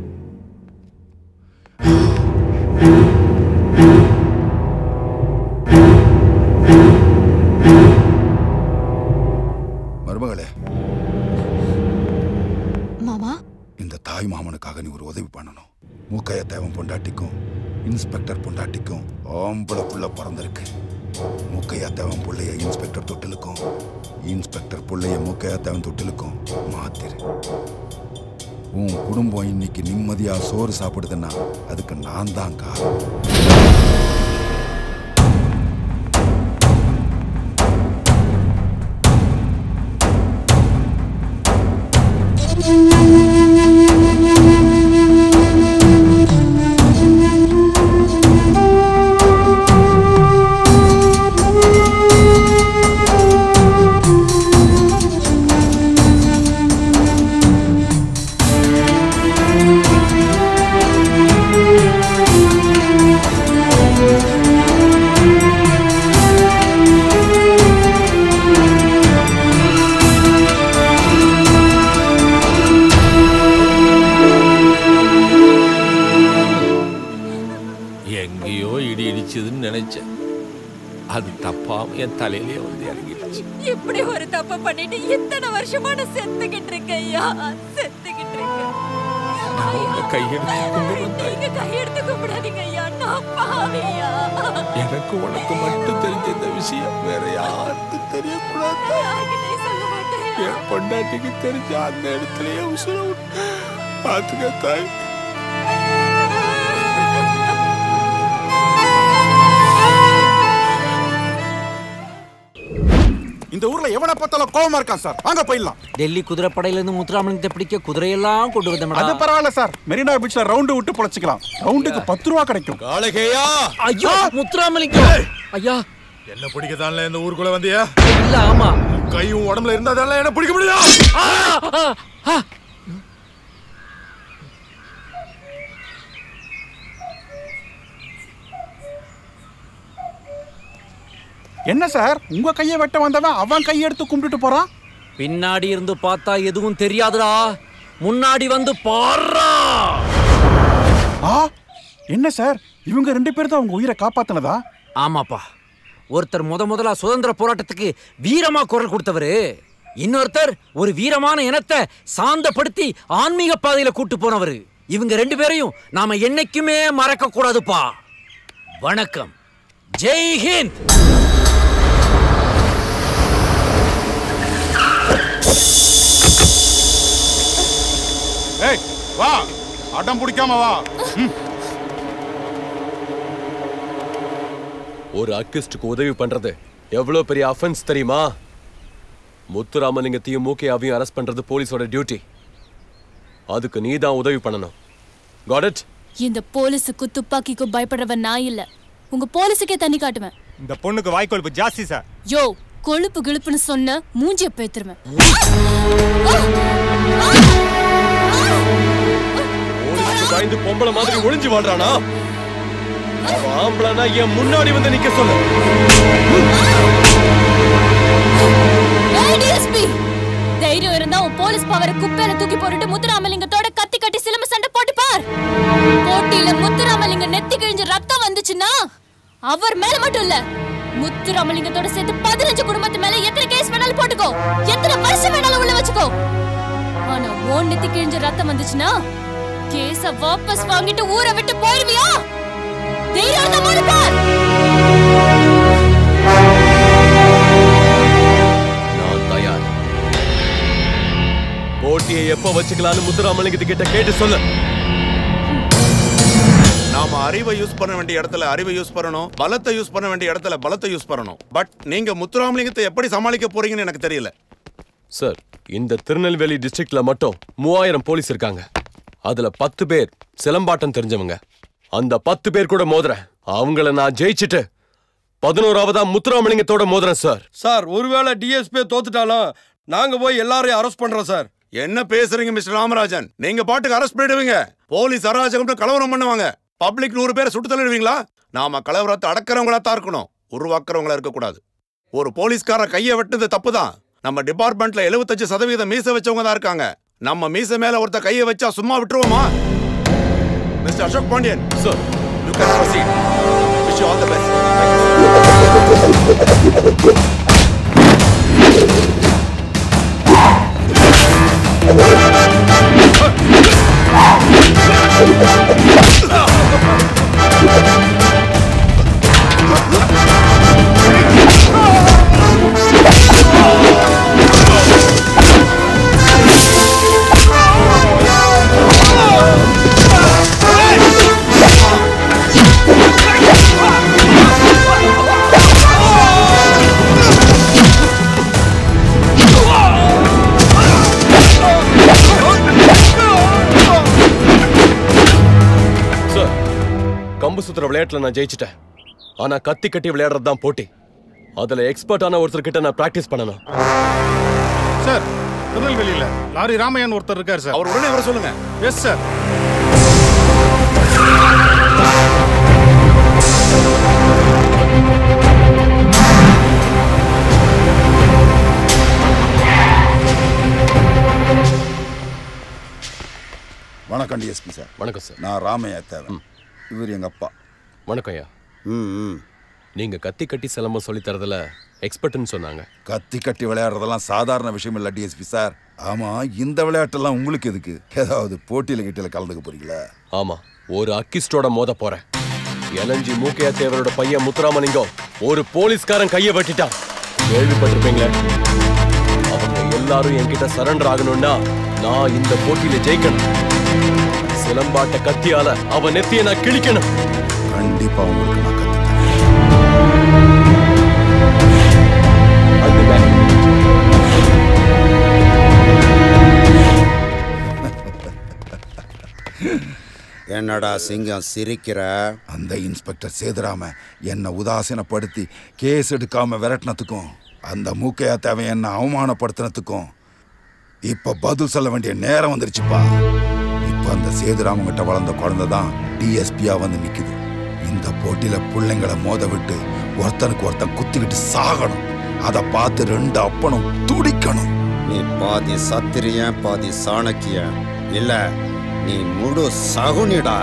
மருமகளே மாமா இந்த தாய் மாமனுக்காக நீ ஒரு உதவி பண்ணணும் மூக்கைய தேவன் பொண்டாட்டிக்கும் இன்ஸ்பெக்டர் பொண்டாட்டிக்கும் ஆம்பளை புள்ள பிறந்திருக்கு மூக்கையா தேவன் புள்ளைய இன்ஸ்பெக்டர் தொட்டிலுக்கும் இன்ஸ்பெக்டர் புள்ளைய மூக்கையா தேவன் தொட்டிலுக்கும் மாத்திரு உன் குடும்பம் இன்னைக்கு நிம்மதியா சோறு சாப்பிடுதுன்னா அதுக்கு நான் தான் காரணம் எங்கேயோ இடி இடிச்சதுன்னு நினைச்சேன் அது தப்பாம என் தலையிலே வந்து இறங்கிடுச்சு இப்படி ஒரு தப்பு பண்ணிட்டு இத்தனை வருஷமா நான் செத்துக்கிட்டு இருக்கேன் ஐயா செத்துக்கிட்டு இருக்கேன் நான் உங்க கையெடுத்து கும்பிடுறேன் தாய். நீங்க கையெடுத்து கும்பிடாதீங்க ஐயா நான் பாவியா எனக்கு உனக்கு மட்டும் தெரிஞ்ச இந்த விஷயம் வேற யாருக்கும் தெரியக்கூடாது யார்கிட்டயும் சொல்ல மாட்டேன் என் பொண்டாட்டிக்கு தெரிஞ்ச அந்த இடத்துலயே உசுர விட்டு பாத்துக்க தாய் இந்த ஊர்ல எவனை பார்த்தாலும் கோவமா இருக்கான் சார் வாங்க போயிடலாம் டெல்லி குதிரைப்படையில இருந்து முத்துராமலிங்கத்தை பிடிக்க குதிரையெல்லாம் கொண்டு வந்த அது பரவாயில்ல சார் மெரினா பீச்ல ரவுண்டு விட்டு பொழைச்சிக்கலாம் ரவுண்டுக்கு பத்து ரூபா கிடைக்கும் காலகேயா ஐயோ முத்துராமலிங்கம் ஐயா என்ன பிடிக்கதான்ல இந்த ஊருக்குள்ள வந்தியா இல்ல ஆமா கையும் உடம்புல இருந்தாதான் என்ன பிடிக்க முடியும் என்ன சார் உங்க கையை வெட்ட வந்தவன் அவன் கையை எடுத்து கும்பிட்டுட்டு போறான் பின்னாடி இருந்து பார்த்தா எதுவும் தெரியாதுடா முன்னாடி வந்து பாடுறா ஆ என்ன சார் இவங்க ரெண்டு பேரும் தான் உங்க உயிரை காப்பாத்தினதா ஆமாப்பா ஒருத்தர் முத முதலா சுதந்திர போராட்டத்துக்கு வீரமா குரல் கொடுத்தவரு இன்னொருத்தர் ஒரு வீரமான இனத்தை சாந்தப்படுத்தி ஆன்மீக பாதையில கூட்டு போனவரு இவங்க ரெண்டு பேரையும் நாம என்னைக்குமே மறக்க கூடாதுப்பா வணக்கம் ஜெய் ஹிந்த் ஏய் வா அடம் பிடிக்காம வா ம். ஒரு அக்கிஸ்டுக்கு உதவி பண்றது எவ்வளவு பெரிய அஃபென்ஸ் தெரியுமா முத்துராமலிங்கத்தையும் மூக்கையாவையும் அரெஸ்ட் பண்றது போலீஸோட டியூட்டி அதுக்கு நீ தான் உதவி பண்ணணும் காட் இட் இந்த போலீஸுக்கு துப்பாக்கிக்கும் பயப்படுறவன் நான் இல்ல உங்க போலீஸுக்கே தண்ணி காட்டுவேன் இந்த பொண்ணுக்கு வாய்க்கொழுப்பு ஜாஸ்தி சார் யோ கொழுப்பு கிழுப்புன்னு சொன்ன மூஞ்சிய பேத்துருவேன் போலீஸ்க்கு பயந்து பொம்பளை மாதிரி ஒளிஞ்சு வாழ்றானா அவன் ஆம்பளைனா என் முன்னாடி வந்து நிக்க சொல்லு டிஎஸ்பி தைரியம் இருந்தா உன் போலீஸ் பவரை குப்பையில தூக்கி போட்டுட்டு முத்துராமலிங்கத்தோட கத்தி கட்டி சிலம்பு சண்டை போட்டு பார் போட்டியில முத்துராமலிங்க நெத்தி கிழிஞ்ச ரத்தம் வந்துச்சுன்னா அவர் மேல மட்டும் இல்ல முத்துராமலிங்கத்தோட சேர்த்து பதினஞ்சு குடும்பத்து மேல எத்தனை கேஸ் வேணாலும் போட்டுக்கோ எத்தனை வருஷம் வேணாலும் உள்ள வச்சுக்கோ ஆனா ஓன் நெத்தி கிழிஞ்ச ரத்தம் வந்துச்சுன்னா கேஸ வாபஸ் வாங்கிட்டு ஊரை விட்டு போயிருவியா தைரியம் இருந்தா மறு பார் நான் தயார் போட்டியை எப்ப வச்சுக்கலாம்னு முத்துராமலிங்கத்து கிட்ட கேட்டு சொல்லு நாம அறிவை யூஸ் பண்ண வேண்டிய இடத்துல அறிவை யூஸ் பண்ணணும் பலத்தை யூஸ் பண்ண வேண்டிய இடத்துல பலத்தை யூஸ் பண்ணணும் பட் நீங்க முத்துராமலிங்கத்தை எப்படி சமாளிக்க போறீங்கன்னு எனக்கு தெரியல சார் இந்த திருநெல்வேலி டிஸ்ட்ரிக்ட்ல மட்டும் மூவாயிரம் போலீஸ் இருக்காங்க அதுல பத்து பேர் சிலம்பாட்டம் தெரிஞ்சவங்க அந்த பத்து பேர் கூட மோதுறேன் அவங்கள நான் ஜெயிச்சிட்டு பதினோராவதா முத்துராமலிங்கத்தோட மோதுறேன் சார் சார் ஒருவேளை டிஎஸ்பி தோத்துட்டாலும் நாங்க போய் எல்லாரையும் அரெஸ்ட் பண்றோம் சார் என்ன பேசுறீங்க மிஸ்டர் ராமராஜன் நீங்க பாட்டுக்கு அரெஸ்ட் பண்ணிடுவீங்க போலீஸ் அராஜகம் கலவரம் பண்ணுவாங்க பப்ளிக் நூறு பேரை சுட்டு தள்ளிடுவீங்களா நாம கலவரத்தை அடக்கிறவங்களா தான் இருக்கணும் உருவாக்குறவங்களா இருக்கக்கூடாது ஒரு போலீஸ்கார கையை வெட்டுறது தப்பு தான் நம்ம டிபார்ட்மெண்ட்ல எழுபத்தஞ்சு சதவீதம் மீச வச்சவங்க தான் இருக்காங்க நம்ம மீச மேல ஒருத்த கையை வச்சா சும்மா விட்டுருவோமா mister Ashok Pandian sir you can proceed wish you all the best sir கம்பு சுத்துற விளையாட்டுல நான் ஜெயிச்சிட்டேன் ஆனா கத்தி கட்டி விளையாடுறது தான் போட்டி அதுல எக்ஸ்பர்ட்டான ஒருத்தர் கிட்ட நான் பிராக்டிஸ் பண்ணணும் சார் திருநெல்வேலியில லாரி ராமையன் ஒருத்தர் இருக்கார் சார் அவர் உடனே வர சொல்லுங்க எஸ் சார் வணக்கம் டிஎஸ்பி சார் வணக்கம் சார் நான் ராமையா தேவன் இவர் எங்க அப்பா வணக்கம் ஐயா நீங்க கத்தி கட்டி சிலம்பம் சொல்லி தரதுல எக்ஸ்பர்ட்னு சொன்னாங்க கத்தி கட்டி விளையாடுறதெல்லாம் சாதாரண விஷயம் இல்ல டிஎஸ்பி சார் ஆமா இந்த விளையாட்டெல்லாம் உங்களுக்கு எதுக்கு ஏதாவது போட்டியில கிட்டியில கலந்துக்க போறீங்களா ஆமா ஒரு அக்கிஸ்டோட மோத போறேன் எலஞ்சி மூக்கையா தேவரோட பையன் முத்துராமலிங்கம் ஒரு போலீஸ்காரன் கையை வெட்டிட்டான் கேள்விப்பட்டிருப்பீங்களே அவங்க எல்லாரும் என்கிட்ட சரண்டர் ஆகணும்னா நான் இந்த போட்டியில ஜெயிக்கணும் சிலம்பாட்ட கத்தியால அவன் நெத்திய நான் கிழிக்கணும் கண்டிப்பா உங்களுக்கு நான் அதுதான் என்னடா சிங்கம் சிரிக்கிற அந்த இன்ஸ்பெக்டர் சேதுராம என்னை உதாசீனப்படுத்தி கேஸ் எடுக்காம விரட்டினதுக்கும் அந்த மூக்கையா தேவை என்ன அவமானப்படுத்தினதுக்கும் இப்ப பதில் சொல்ல வேண்டிய நேரம் வந்துருச்சுப்பா இப்ப அந்த சேதுராமன் கிட்ட வளர்ந்த குழந்தை தான் டிஎஸ்பியா வந்து நிக்குது இந்த போட்டியில பிள்ளைங்களை மோத விட்டு ஒருத்தனுக்கு ஒருத்தன் குத்திக்கிட்டு சாகணும் அதை பார்த்து ரெண்டு அப்பனும் துடிக்கணும் நீ பாதி சத்திரியன் பாதி சாணக்கியன் இல்ல நீ முழு சகுனிடா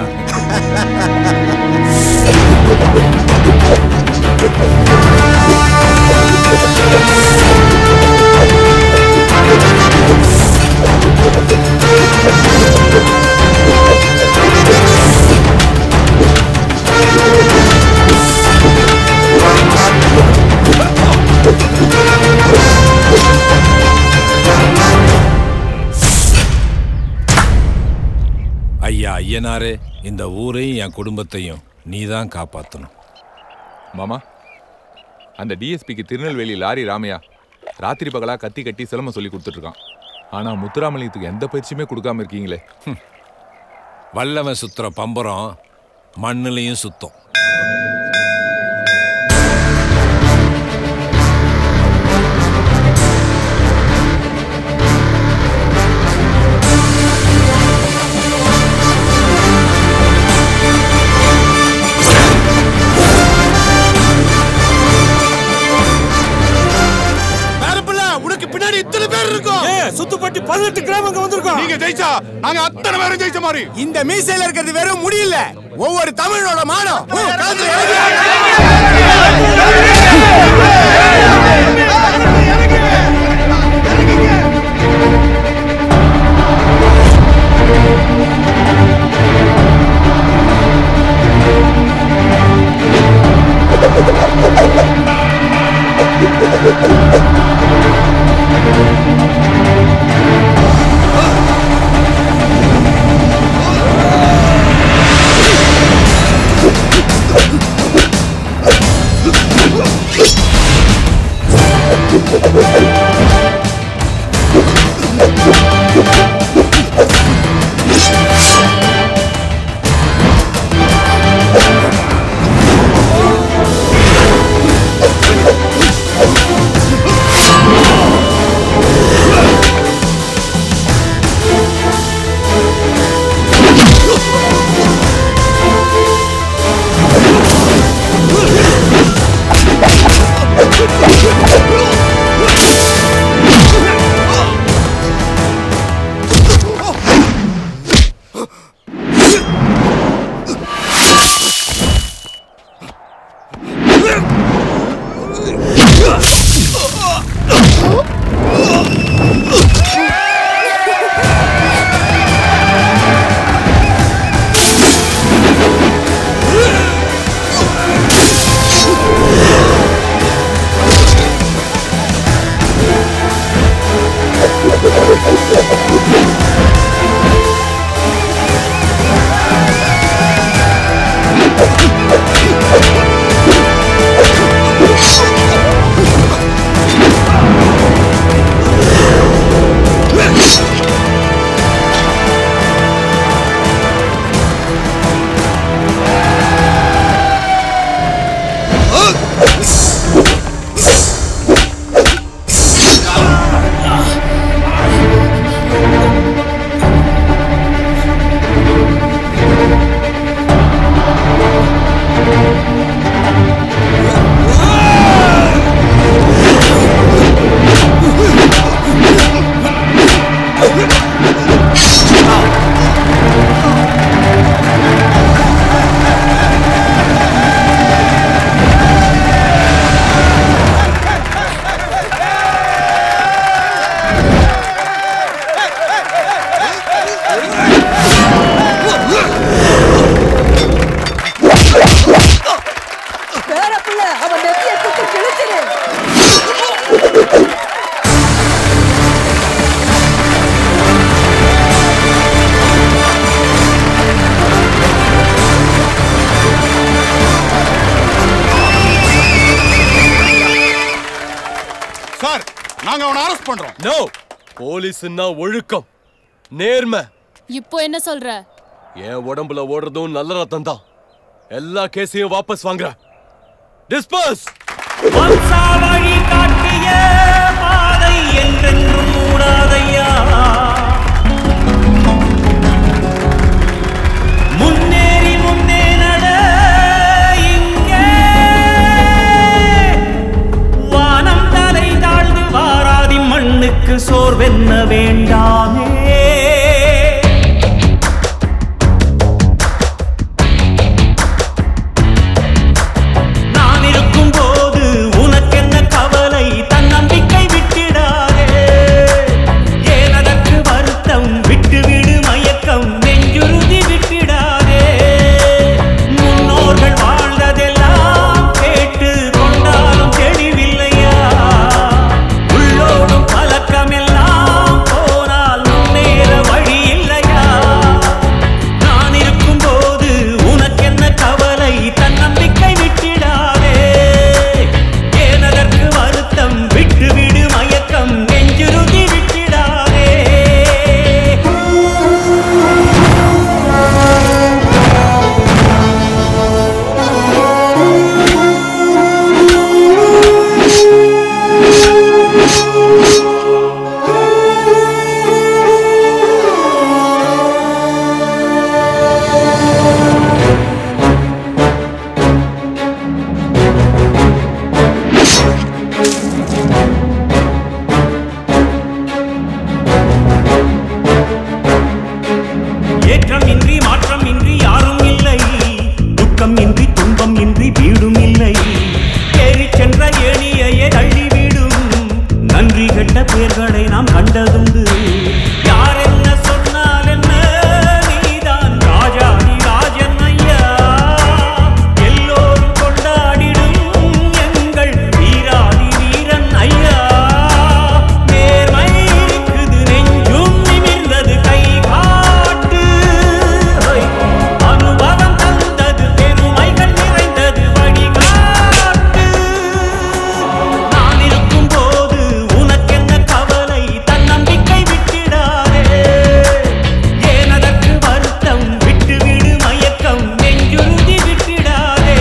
ஐயா ஐயனாரே இந்த ஊரையும் என் குடும்பத்தையும் நீ தான் காப்பாற்றணும் மாமா அந்த டிஎஸ்பிக்கு திருநெல்வேலி லாரி ராமையா ராத்திரி பகலா கத்தி கட்டி சிலம்ப சொல்லி கொடுத்துட்ருக்கான் ஆனா முத்துராமலிங்கத்துக்கு எந்த பயிற்சியுமே கொடுக்காம இருக்கீங்களே வல்லவன் சுத்துற பம்பரம் மண்ணுலையும் சுத்தம் வேறப்பில்ல உனக்கு பின்னாடி இத்தனை பேர் இருக்கோம் சுத்துப்பட்டி பதினெட்டு கிராம் அங்க வந்திருக்கோம் நீங்க ஜெயிச்சா நாங்க அத்தனை பேரும் ஜெயிச்ச மாதிரி இந்த மீசையில இருக்கிறது வெறும் முடியல ஒவ்வொரு தமிழோட மானம் உம், கழுத்துல பேரப்புள்ள அவன் நெத்திய குத்தி கிழிச்சிரு சார் நாங்க அவனை அரெஸ்ட் பண்றோம் நோ போலீஸ்னா ஒழுக்கம் நேர்மை இப்போ என்ன சொல்ற என் உடம்புல ஓடுறதும் நல்ல ரத்தம் தான் எல்லா கேஸையும் வாபஸ் வாங்குறேன் டிஸ்பர்ஸ் வழி காட்டிய பாதை என்றென்றும் மூடாதையா முன்னேறி முன்னே நட இங்கே வானம் தலை தாழ்ந்து வாராதி மண்ணுக்கு சோர்வென்ன வேண்டாமே நான் இருக்கும் போது உனக்கென்ன கவலை தன்னம்பிக்கை விட்டிடாதே ஏன் அதற்கு வருத்தம் விட்டு விடு மயக்கம் நெஞ்சுறுதி விட்டிடாதே முன்னோர்கள் வாழ்ந்ததெல்லாம் கேட்டு கொண்டாலும் தெளிவில்லையா உள்ளோடும் பழக்கமெல்லாம் போனால் முன்னேற வழி இல்லையா நான் இருக்கும் போது உனக்கென்ன கவலை தன்னம்பிக்கை விட்டிடாதே ஏன் அதற்கு வருத்தம் விட்டு விடு மயக்கம் நெஞ்சுறுதி விட்டிடாதே ஏற்றம் இன்றி மாற்றம் இன்றி யாரும் இல்லை துக்கம் இன்றி துன்பம் இன்றி வீடும் இல்லை ஏறி சென்ற ஏணியையே தள்ளி வீடும் நன்றி கெட்ட பேர்களை நாம் கண்டதுண்டு யார் என்ன சொன்னால் என்ன நீதான் ராஜாதி ராஜன் ஐயா எல்லோரும் கொண்டாடிடும் எங்கள் வீராதி வீரன் ஐயா நேர்மை இருக்குது நெஞ்சும் நிமிர்ந்தது கை காட்டு ஹொய். அனுபவம் தந்தது பெருமைகள் நிறைந்தது வழிகாட்டு நான் இருக்கும் போது உனக்கென்ன கவலை தன்னம்பிக்கை விட்டிடாதே ஏன் அதற்கு வருத்தம் விட்டு விடு மயக்கம் நெஞ்சுறுதி விட்டிடாதே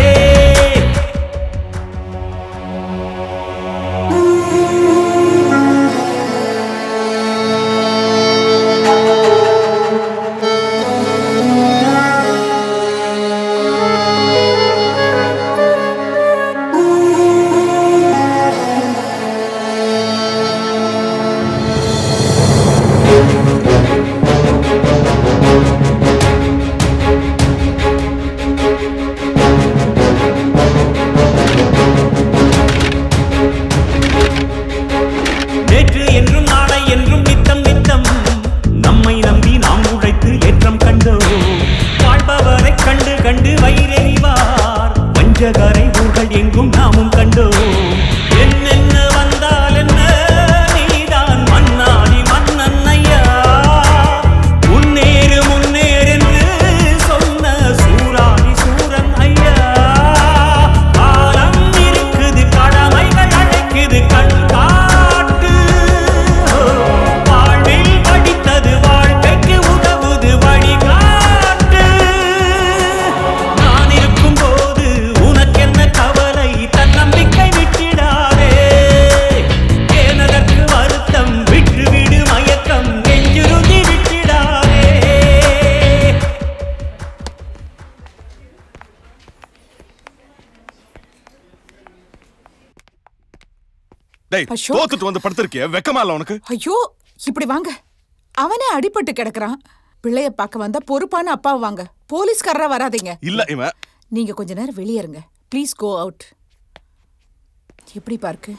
நேற்று என்றும் நாளை என்றும் நித்தம் நித்தம் நம்மை நம்பி நாம் உழைத்து ஏற்றம் கண்டோம் வாழ்பவரை கண்டு கண்டு வயிறெறிவார் வஞ்சகரை ஊர்கள் எங்கும் நாமும் கண்டோம் என்னென்ன வந்தால் என்ன நீதான் மன்னாடி மன்னன் ஐயா முன்னேறு முன்னேறென்று சொன்ன சூராதி சூரன் ஐயா காலம் இருக்குது கடமைகள் அழைக்குது கண் காட்டு வாழ்வில் படித்தது வாழ்க்கைக்கு உதவுது வழிகாட்டு நான் இருக்கும் போது உனக்கென்ன கவலை தன்னம்பிக்கை விட்டிடாதே ஏன் அதற்கு வருத்தம் விட்டு விடு மயக்கம் நெஞ்சுறுதி விட்டிடாதே டேய் அசோக். தோத்துட்டு வந்து படுத்திருக்கிய வெக்கமா இல்ல உனக்கு ஐயோ இப்படி வாங்க அவனே அடிபட்டு கிடக்குறான் பிள்ளைய பார்க்க வந்தா பொறுப்பான அப்பா வாங்க போலீஸ்காரரா வராதீங்க இல்ல இவன் நீங்க கொஞ்ச நேரம் வெளியே இருங்க ப்ளீஸ் கோ அவுட் எப்படி பார்க்கு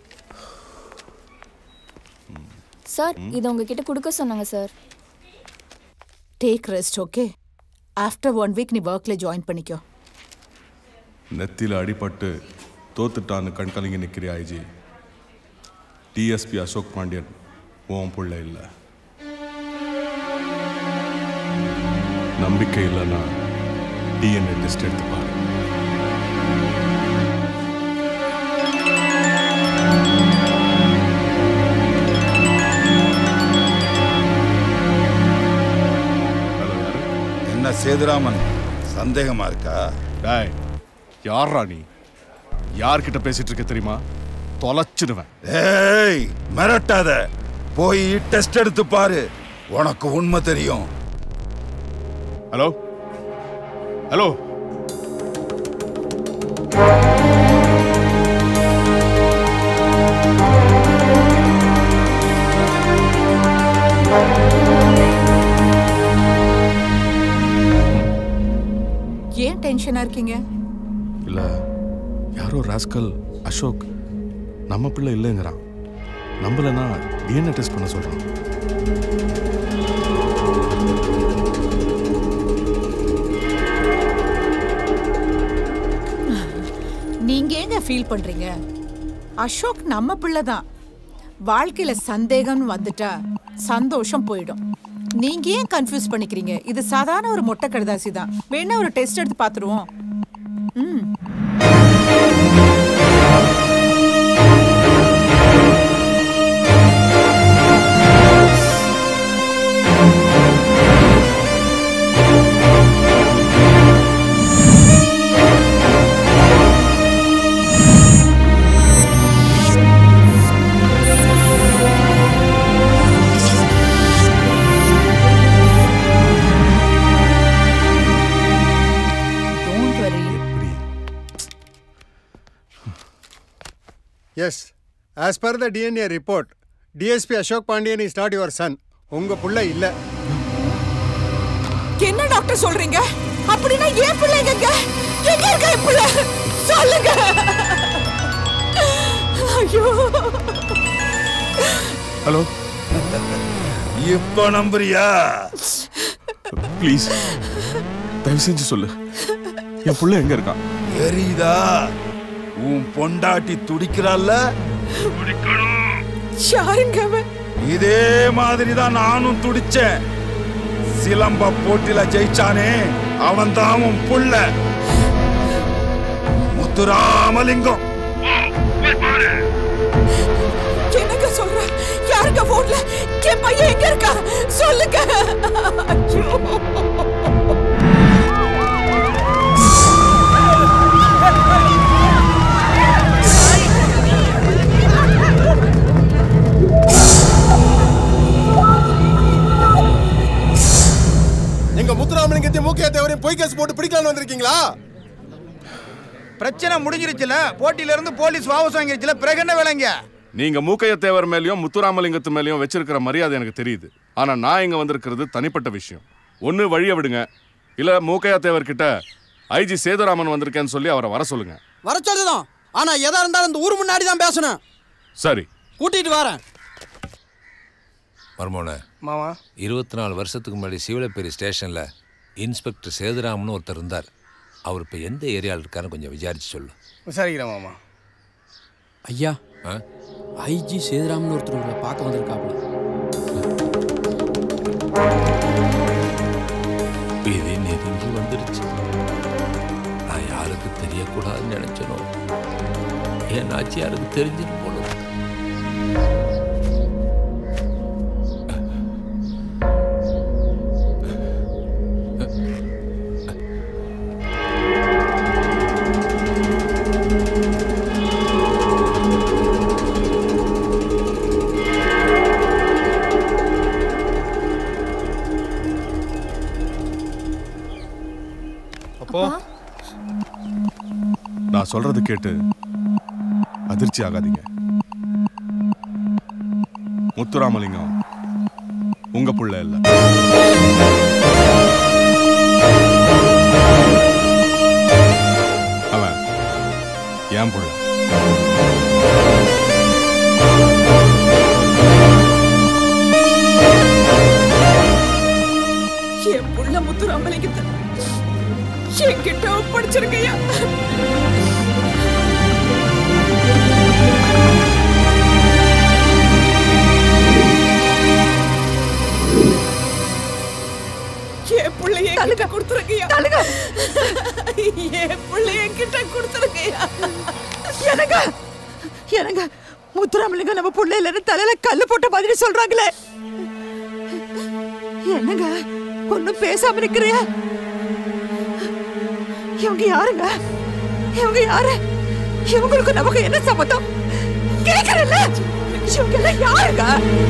சார் இதை உங்ககிட்ட கொடுக்க சொன்னாங்க sir take rest okay after one week நீ ஒர்க்ல ஜாயின் பண்ணிக்கோ நெத்தியில அடிபட்டு தோத்துட்டான்னு கண்கலங்கி நிக்கிறியா ஐஜி டிஎஸ்பி அசோக் பாண்டியன் உன் புள்ள இல்ல நம்பிக்கை இல்லைன்னா டிஎன்ஏ டெஸ்ட் எடுத்து பாரு சேதுராமன் சந்தேகமா இருக்கா டேய் யார்ரா நீ யார்கிட்ட பேசிட்டு இருக்க தெரியுமா தொலைச்சிடுவேன் ஏய் மிரட்டாத போய் டெஸ்ட் எடுத்து பாரு உனக்கு உண்மை தெரியும் ஹலோ ஹலோ ஏன் டென்ஷனா இருக்கீங்க இல்ல யாரோ ராஸ்கல் அசோக் நம்ம பிள்ளை இல்லைங்கிறான் நம்பலன்னா டிஎன்ஏ டெஸ்ட் பண்ண சொல்றான் நீங்க ஏங்க ஃபீல் பண்றீங்க அசோக் நம்ம பிள்ளை தான் வாழ்க்கையில சந்தேகம்னு வந்துட்டா சந்தோஷம் போயிடும் நீங்க ஏன் கன்ஃபியூஸ் பண்ணிக்கிறீங்க இது சாதாரண ஒரு மொட்டை கடுதாசி தான் வேணா ஒரு டெஸ்ட் எடுத்து பார்த்துருவோம் hmm don't worry yes as per the DNA report DSP Ashok Pandian is not your son உங்க புள்ள இல்ல என்ன டாக்டர் சொல்றீங்க அப்படின்னா ஏன் பிள்ளைங்க எங்க இருக்க என் பிள்ளை சொல்லுங்க ஐயோ ஹலோ இப்ப நம்புறியா ப்ளீஸ் தயவு செஞ்சு சொல்லு என் புள்ள எங்க இருக்கான் எரியுதா உன் பொண்டாட்டி துடிக்கிறாள்ல யாருங்க அவன் இதே மாதிரி தான் நானும் துடிச்சேன் சிலம்ப போட்டியில ஜெயிச்சானே அவன் தான் உன் புள்ள முத்துராமலிங்கம் என்னங்க சொல்ற யாருங்க போன்ல என் பையன் எங்க இருக்கா சொல்லுங்க ஐயோ. எங்க முத்துராமலிங்கத்தையும் மூக்கையா தேவரையும் பொய் கேஸ் போட்டு பிடிக்கலாம்னு வந்திருக்கீங்களா பிரச்சனை முடிஞ்சிருச்சுல போட்டியில இருந்து போலீஸ் வாபஸ் வாங்கிருச்சுல பிறகு என்ன வேலைங்க நீங்க மூக்கைய தேவர் மேலயும் முத்துராமலிங்கத்து மேலயும் வச்சிருக்கிற மரியாதை எனக்கு தெரியுது ஆனா நான் இங்க வந்திருக்கிறது தனிப்பட்ட விஷயம் ஒண்ணு வழிய விடுங்க இல்ல மூக்கையா தேவர் கிட்ட ஐஜி சேதுராமன் வந்திருக்கேன்னு சொல்லி அவரை வர சொல்லுங்க வர சொல்லுதான் ஆனா எதா இருந்தாலும் இந்த ஊர் முன்னாடி தான் பேசணும் சரி கூட்டிட்டு வரேன் மர்மோன மாமா இருபத்தி நாலு வருஷத்துக்கு முன்னாடி சிவலப்பேரி ஸ்டேஷனில் இன்ஸ்பெக்டர் சேதுராமன் ஒருத்தர் இருந்தார் அவர் இப்போ எந்த ஏரியாவில் இருக்காருன்னு கொஞ்சம் விசாரிச்சு சொல்லு விசாரிக்கிறேன் மாமா ஐயா ஆ ஐஜி சேதுராமன் ஒருத்தர் உங்களை பார்க்க வந்திருக்காப்புல விதி நெருங்கி வந்துருச்சு நான் யாருக்கு தெரியக்கூடாதுன்னு நினைச்சனோ என் நாச்சியாருக்கு தெரிஞ்சிடும் போல இருக்கு. அப்போ நான் சொல்றது கேட்டு அதிர்ச்சி ஆகாதீங்க முத்துராமலிங்கம் உங்க புள்ள இல்ல அவன் என் புள்ள என் புள்ள முத்துராமலிங்கத்தை என்கிட்ட ஒப்படைச்சிருக்கையா என் பிள்ளைய என்கிட்ட கொடுத்துருக்கையா என் பிள்ளைய என்கிட்ட கொடுத்துருக்கையா எனக்கு எனக்கு முத்துராமலிங்கம் நம்ம புள்ள இல்லைன்னு தலையில கல்லு போட்ட மாதிரி சொல்றாங்களே என்னங்க ஒண்ணும் பேசாம இருக்கிறியா இவங்க யாருங்க இவங்க யாரு இவங்களுக்கு நமக்கு என்ன சம்பந்தம் கேக்குறல்ல இவங்க எல்லாம் யாருங்க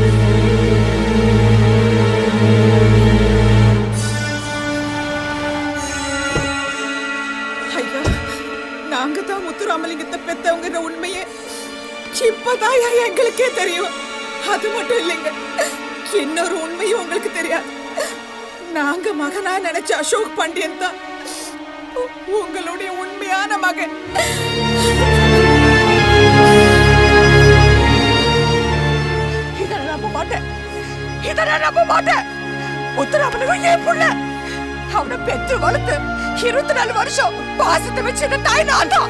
ஐயா நாங்க தான் முத்துராமலிங்கத்தை பெத்தவங்கிற உண்மையே இப்பதான் ஐயா எங்களுக்கே தெரியும் அது மட்டும் இல்லைங்க இன்னொரு உண்மையும் உங்களுக்கு தெரியாது நாங்க மகனா நினைச்ச அசோக் பாண்டியன் தான் உ- உங்களுடைய உண்மையான மகன் இதை நான் நம்ப மாட்டேன் இதை நான் நம்ப மாட்டேன் முத்துராமலிங்கம் என் புள்ள அவனை பெற்று வளர்த்து இருபத்தி நாலு வருஷம் பாசத்தை வச்சிருந்த தாய் நான் தான்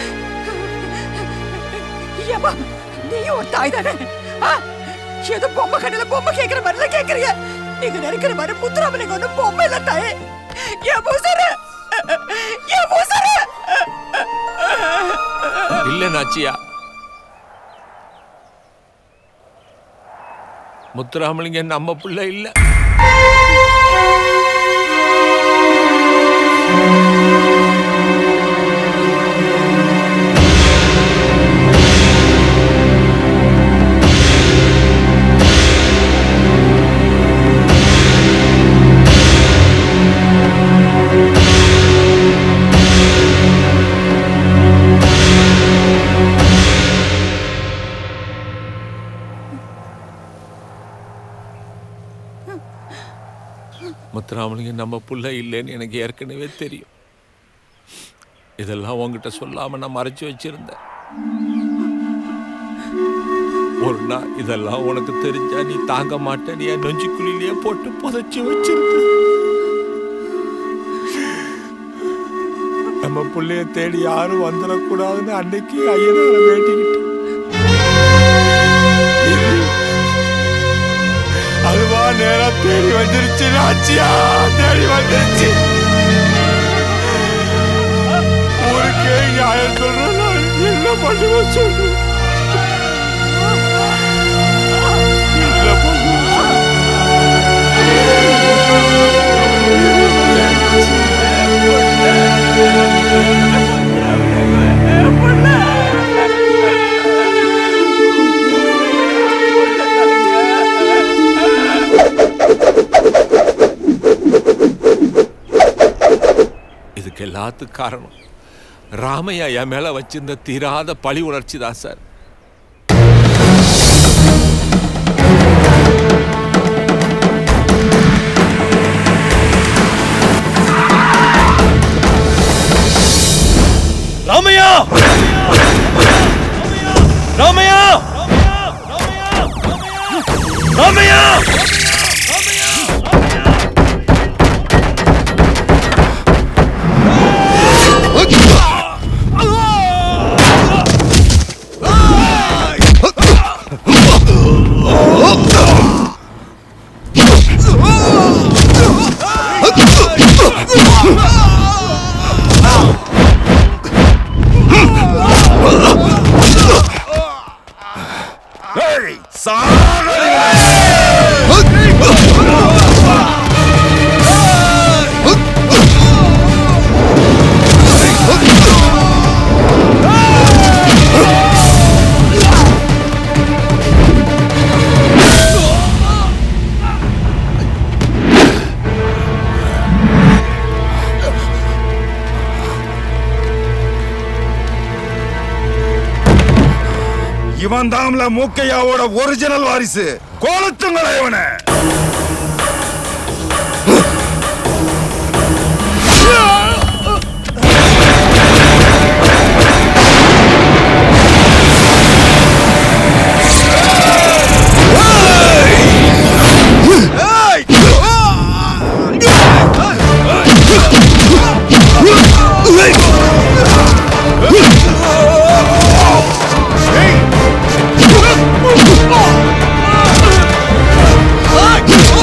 ஏம்மா நீயும் ஒரு தாய் தானே ஆ? ஏதோ பொம்மை கண்ணில பொம்மை கேட்கிற மாதிரிலாம் கேட்கறீங்க நீங்க நினைக்கிற மாதிரி முத்துராமலிங்கம் ஒன்றும் பொம்மை இல்ல தாயே என் பூசரு என் பூசரு இல்ல நாச்சியா முத்துராமலிங்கம் நம்ம பிள்ளை இல்ல முத்துராமலிங்கம் நம்ம புள்ள இல்லைன்னு எனக்கு ஏற்கனவே தெரியும் இதெல்லாம் உன்கிட்ட சொல்லாம நான் மறைச்சு வச்சிருந்தேன் ஒரு நாள் இதெல்லாம் உனக்கு தெரிஞ்சா நீ தாங்க மாட்ட நீ என் நெஞ்சுக்குழியிலேயே போட்டு புதைச்சு வச்சிருந்த நம்ம புள்ளைய தேடி யாரும் வந்துடக்கூடாதுன்னு அன்னைக்கு ஐயனார வேண்டிக்கிட்டு அதுவா நேரா தேடி வந்துருச்சு ராச்சியா தேடி வந்துருச்சு ஊருக்கே நியாயம் சொல்றேன் நான் என்ன பண்ணுவேன் சொல்லு என்ன பண்ணுவேன் இதுக்கு எல்லாத்துக்கும் காரணம் ராமையா என் மேல வச்சிருந்த தீராத பழி உணர்ச்சி தான் சார் ராமையா ராமையா ராமையா இவன் தாம்ல மூக்கையாவோட ஒரிஜினல் வாரிசு கோலத்துங்களே இவனை Hey!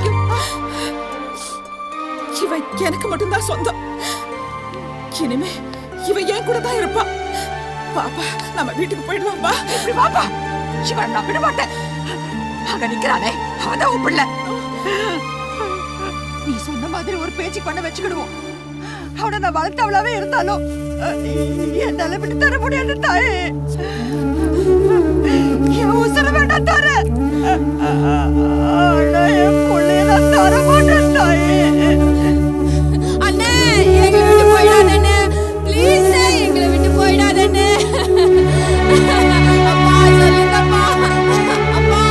இவ எனக்கு மட்டும்தான் சொந்தம் இனிமே இவ என் கூட தான் இருப்பா பாப்பா நம்ம வீட்டுக்கு போயிடலாம் வா இப்படி வாப்பா சிவன் நான் விட மாட்டேன் அங்க நிக்கிறானே அவதான் உன் பிள்ளை நீ சொன்ன மாதிரி ஒரு பேச்சு பண்ண வச்சுக்கிடுவோம் அவனை நான் வளர்த்தவளாவே இருந்தாலும் என்னால விட்டு தர முடியாது தாயே என் உசுர வேண்டாம் தர ஆனா என் பிள்ளைய நான் தர மாட்டேன் தாயே அண்ணே எங்களை விட்டு போயிடாதண்ணே ப்ளீஸ் எங்களை விட்டு போயிடாதண்ணே அப்பா சொல்லுங்கப்பா அப்பா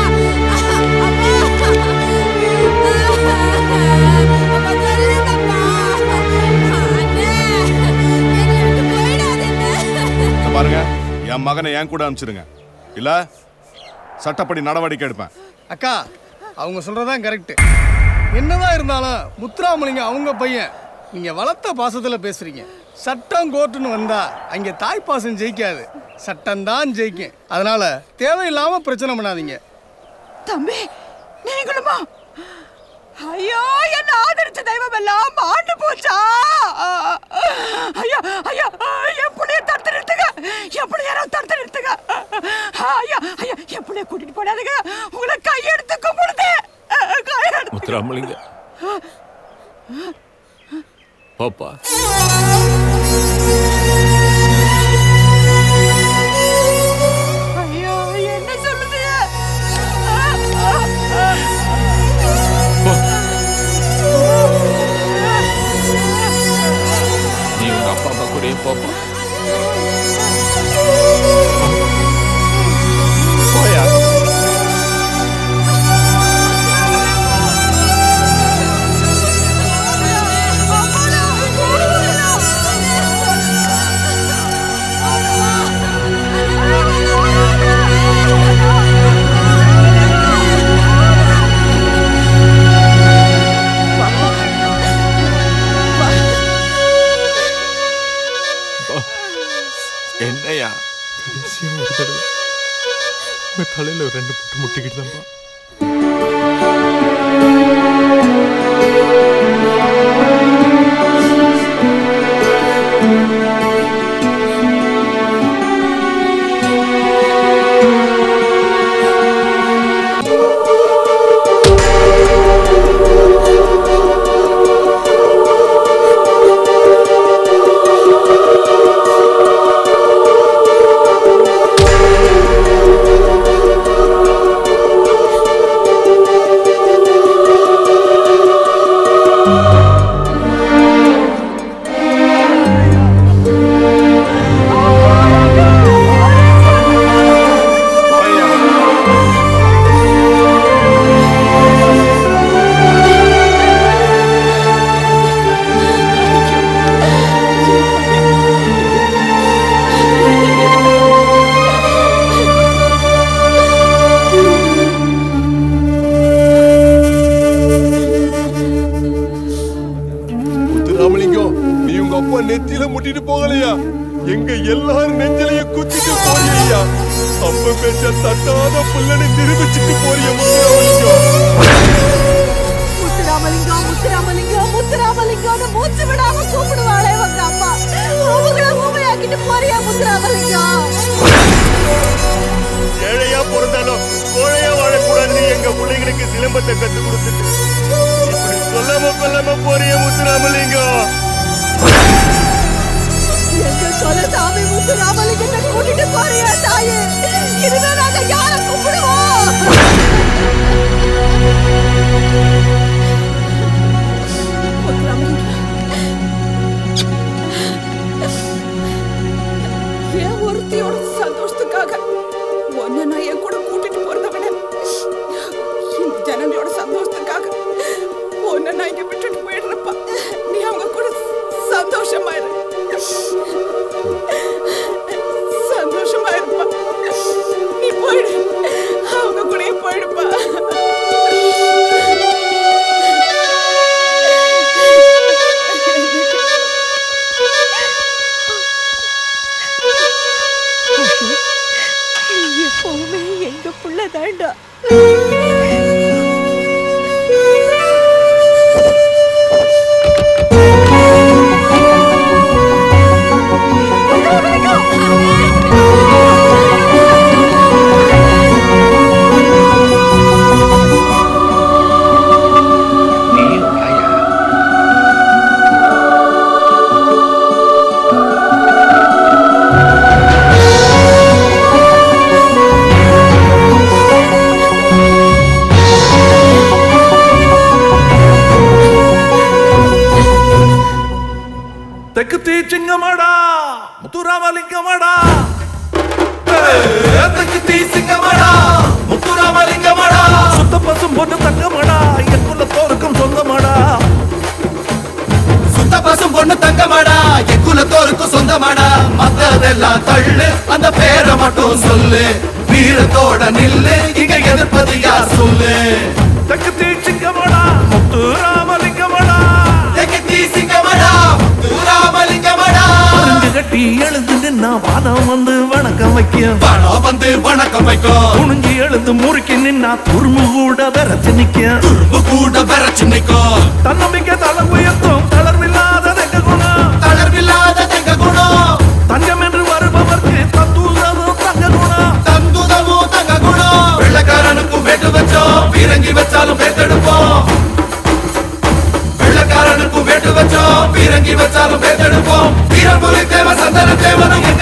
அப்பா சொல்லுங்கப்பா அண்ணே எங்களை விட்டு போயிடாதண்ணே இங்க பாருங்க என் மகனை என் கூட அனுப்பிச்சிடுங்க இல்ல சட்டப்படி நடவடிக்கை எடுப்பேன் அக்கா அவங்க சொல்றதான் கரெக்ட் என்னதான் இருந்தாலும் முத்துராமலிங்க அவங்க பையன் நீங்க வளர்த்த பாசத்துல பேசுறீங்க சட்டம் கோர்ட்டுன்னு வந்தா அங்க தாய் பாசம் ஜெயிக்காது சட்டம் தான் ஜெயிக்கும் அதனால தேவையில்லாம பிரச்சனை பண்ணாதீங்க தம்பி நீங்களுமா ஐயோ என்ன ஆதரிச்ச தெய்வம் எல்லாம் ஆண்டு போச்சா ஐயா ஐயா என் புள்ளைய தடுத்து நிறுத்துங்க என் புள்ளைய யாராவது தடுத்து நிறுத்துங்க ஐயா ஐயா என் புள்ளைய கூட்டிட்டு போடாதுங்க உங்களை கையெடுத்து கும்பிடுது கையெடுத்து முத்துராமலிங்க பாப்பா ஐயா என்ன சொல்லுது நீ உங்க அப்பா அம்மா கூடயே போப்பா போயா என்னையா கடைசியா ஒரு தடவை உங்க தலையில ஒரு ரெண்டு முட்டு முட்டிக்கிட்டு தான்ப்பா முத்துராமலிங்கம் நீ உங்க அப்பா நெத்தியில முட்டிட்டு போகலையா எங்க எல்லாரும் நெஞ்சிலைய குத்திட்டு போறியா அப்ப பேச்ச தட்டாத புள்ளனை நிரூபிச்சுட்டு போறிய முத்துராமலிங்கம் முத்துராமலிங்கம் முத்துராமலிங்கம் முத்துராமலிங்கம்னு மூச்சு விடாம கூப்பிடுவாளே உங்க அம்மா அவங்கள ஊமையாக்கிட்டு போறியா முத்துராமலிங்கம் ஏழையா பிறந்தாலும் கோழையா வாழக்கூடாதுன்னு எங்க பிள்ளைங்களுக்கு சிலம்பத்தை கத்து கொடுத்துட்டு இப்படி சொல்லாம கொல்லாம போறிய முத்துராமலிங்கம் எங்க குலசாமி முத்துராமலிங்கத்தை கூட்டிட்டு போறியா தாயே இதுவே நாங்க யார கூப்பிடுவோம் என் ஒருத்தியோட சந்தோஷத்துக்காக உன்னை நான் என் கூட கூட்டிட்டு போறதை விட இந்த ஜனங்களோட சந்தோஷத்துக்காக உன்னை நான் இங்க விட்டுட்டு போயிடுறப்பா நீ அவங்க கூட சந்தோஷமா இரு சந்தோஷமா இரு சிங்கமாடா முத்துராமலிங்கமாடா தக்கு தீ சிங்கமாடா முத்துராமலிங்கமாடா சுத்த பசும் பொண்ணு தங்கமாடா என் குலத்தோருக்கும் சொந்தமாடா சுத்த பசும் பொண்ணு தங்கமாடா என் குலத்தோருக்கும் சொந்தமாடா மத்ததெல்லாம் தள்ளு அந்த பேரை மட்டும் சொல்லு வீரத்தோட நில்லு இங்க எதிர்ப்பது யார் சொல்லு தக்கு தீ சிங்கமாடா முத்துராமலிங்கமாடா தக்கு தீ சிங்கமாடா முத்துராமலிங்கமாடா அரிஞ்சு கட்டி எழுந்து நின்னா வாதம் வந்து வணக்கம் வைக்கும் பணம் வந்து வணக்கம் வைக்கும் குனிஞ்சு எழுந்து முறுக்கி நின்னா துரும்பு கூட விரைச்சு நிக்கும் துரும்பு கூட விரைச்சு நிக்கும் தன்னம்பிக்கை தலை உயர்த்தும் தளர்வில்லாத தெங்க குணம் தளர்வில்லாத தெங்க குணம் தங்கம் என்று வருபவர்க்கு தந்துதவும் தங்க குணம் தந்துதவும் தங்க குணம் வெள்ளக்காரனுக்கும் வெட்டு வச்சோம் பீரங்கி வச்சாலும் பேத்தெடுப்போம் வெள்ளக்காரனுக்கும் வெட்டு வச்சோம் பீரங்கி வச்சாலும் பேத்தெடுப்போம் வீரபுரி தேவ சந்தன தேவனும் எங்க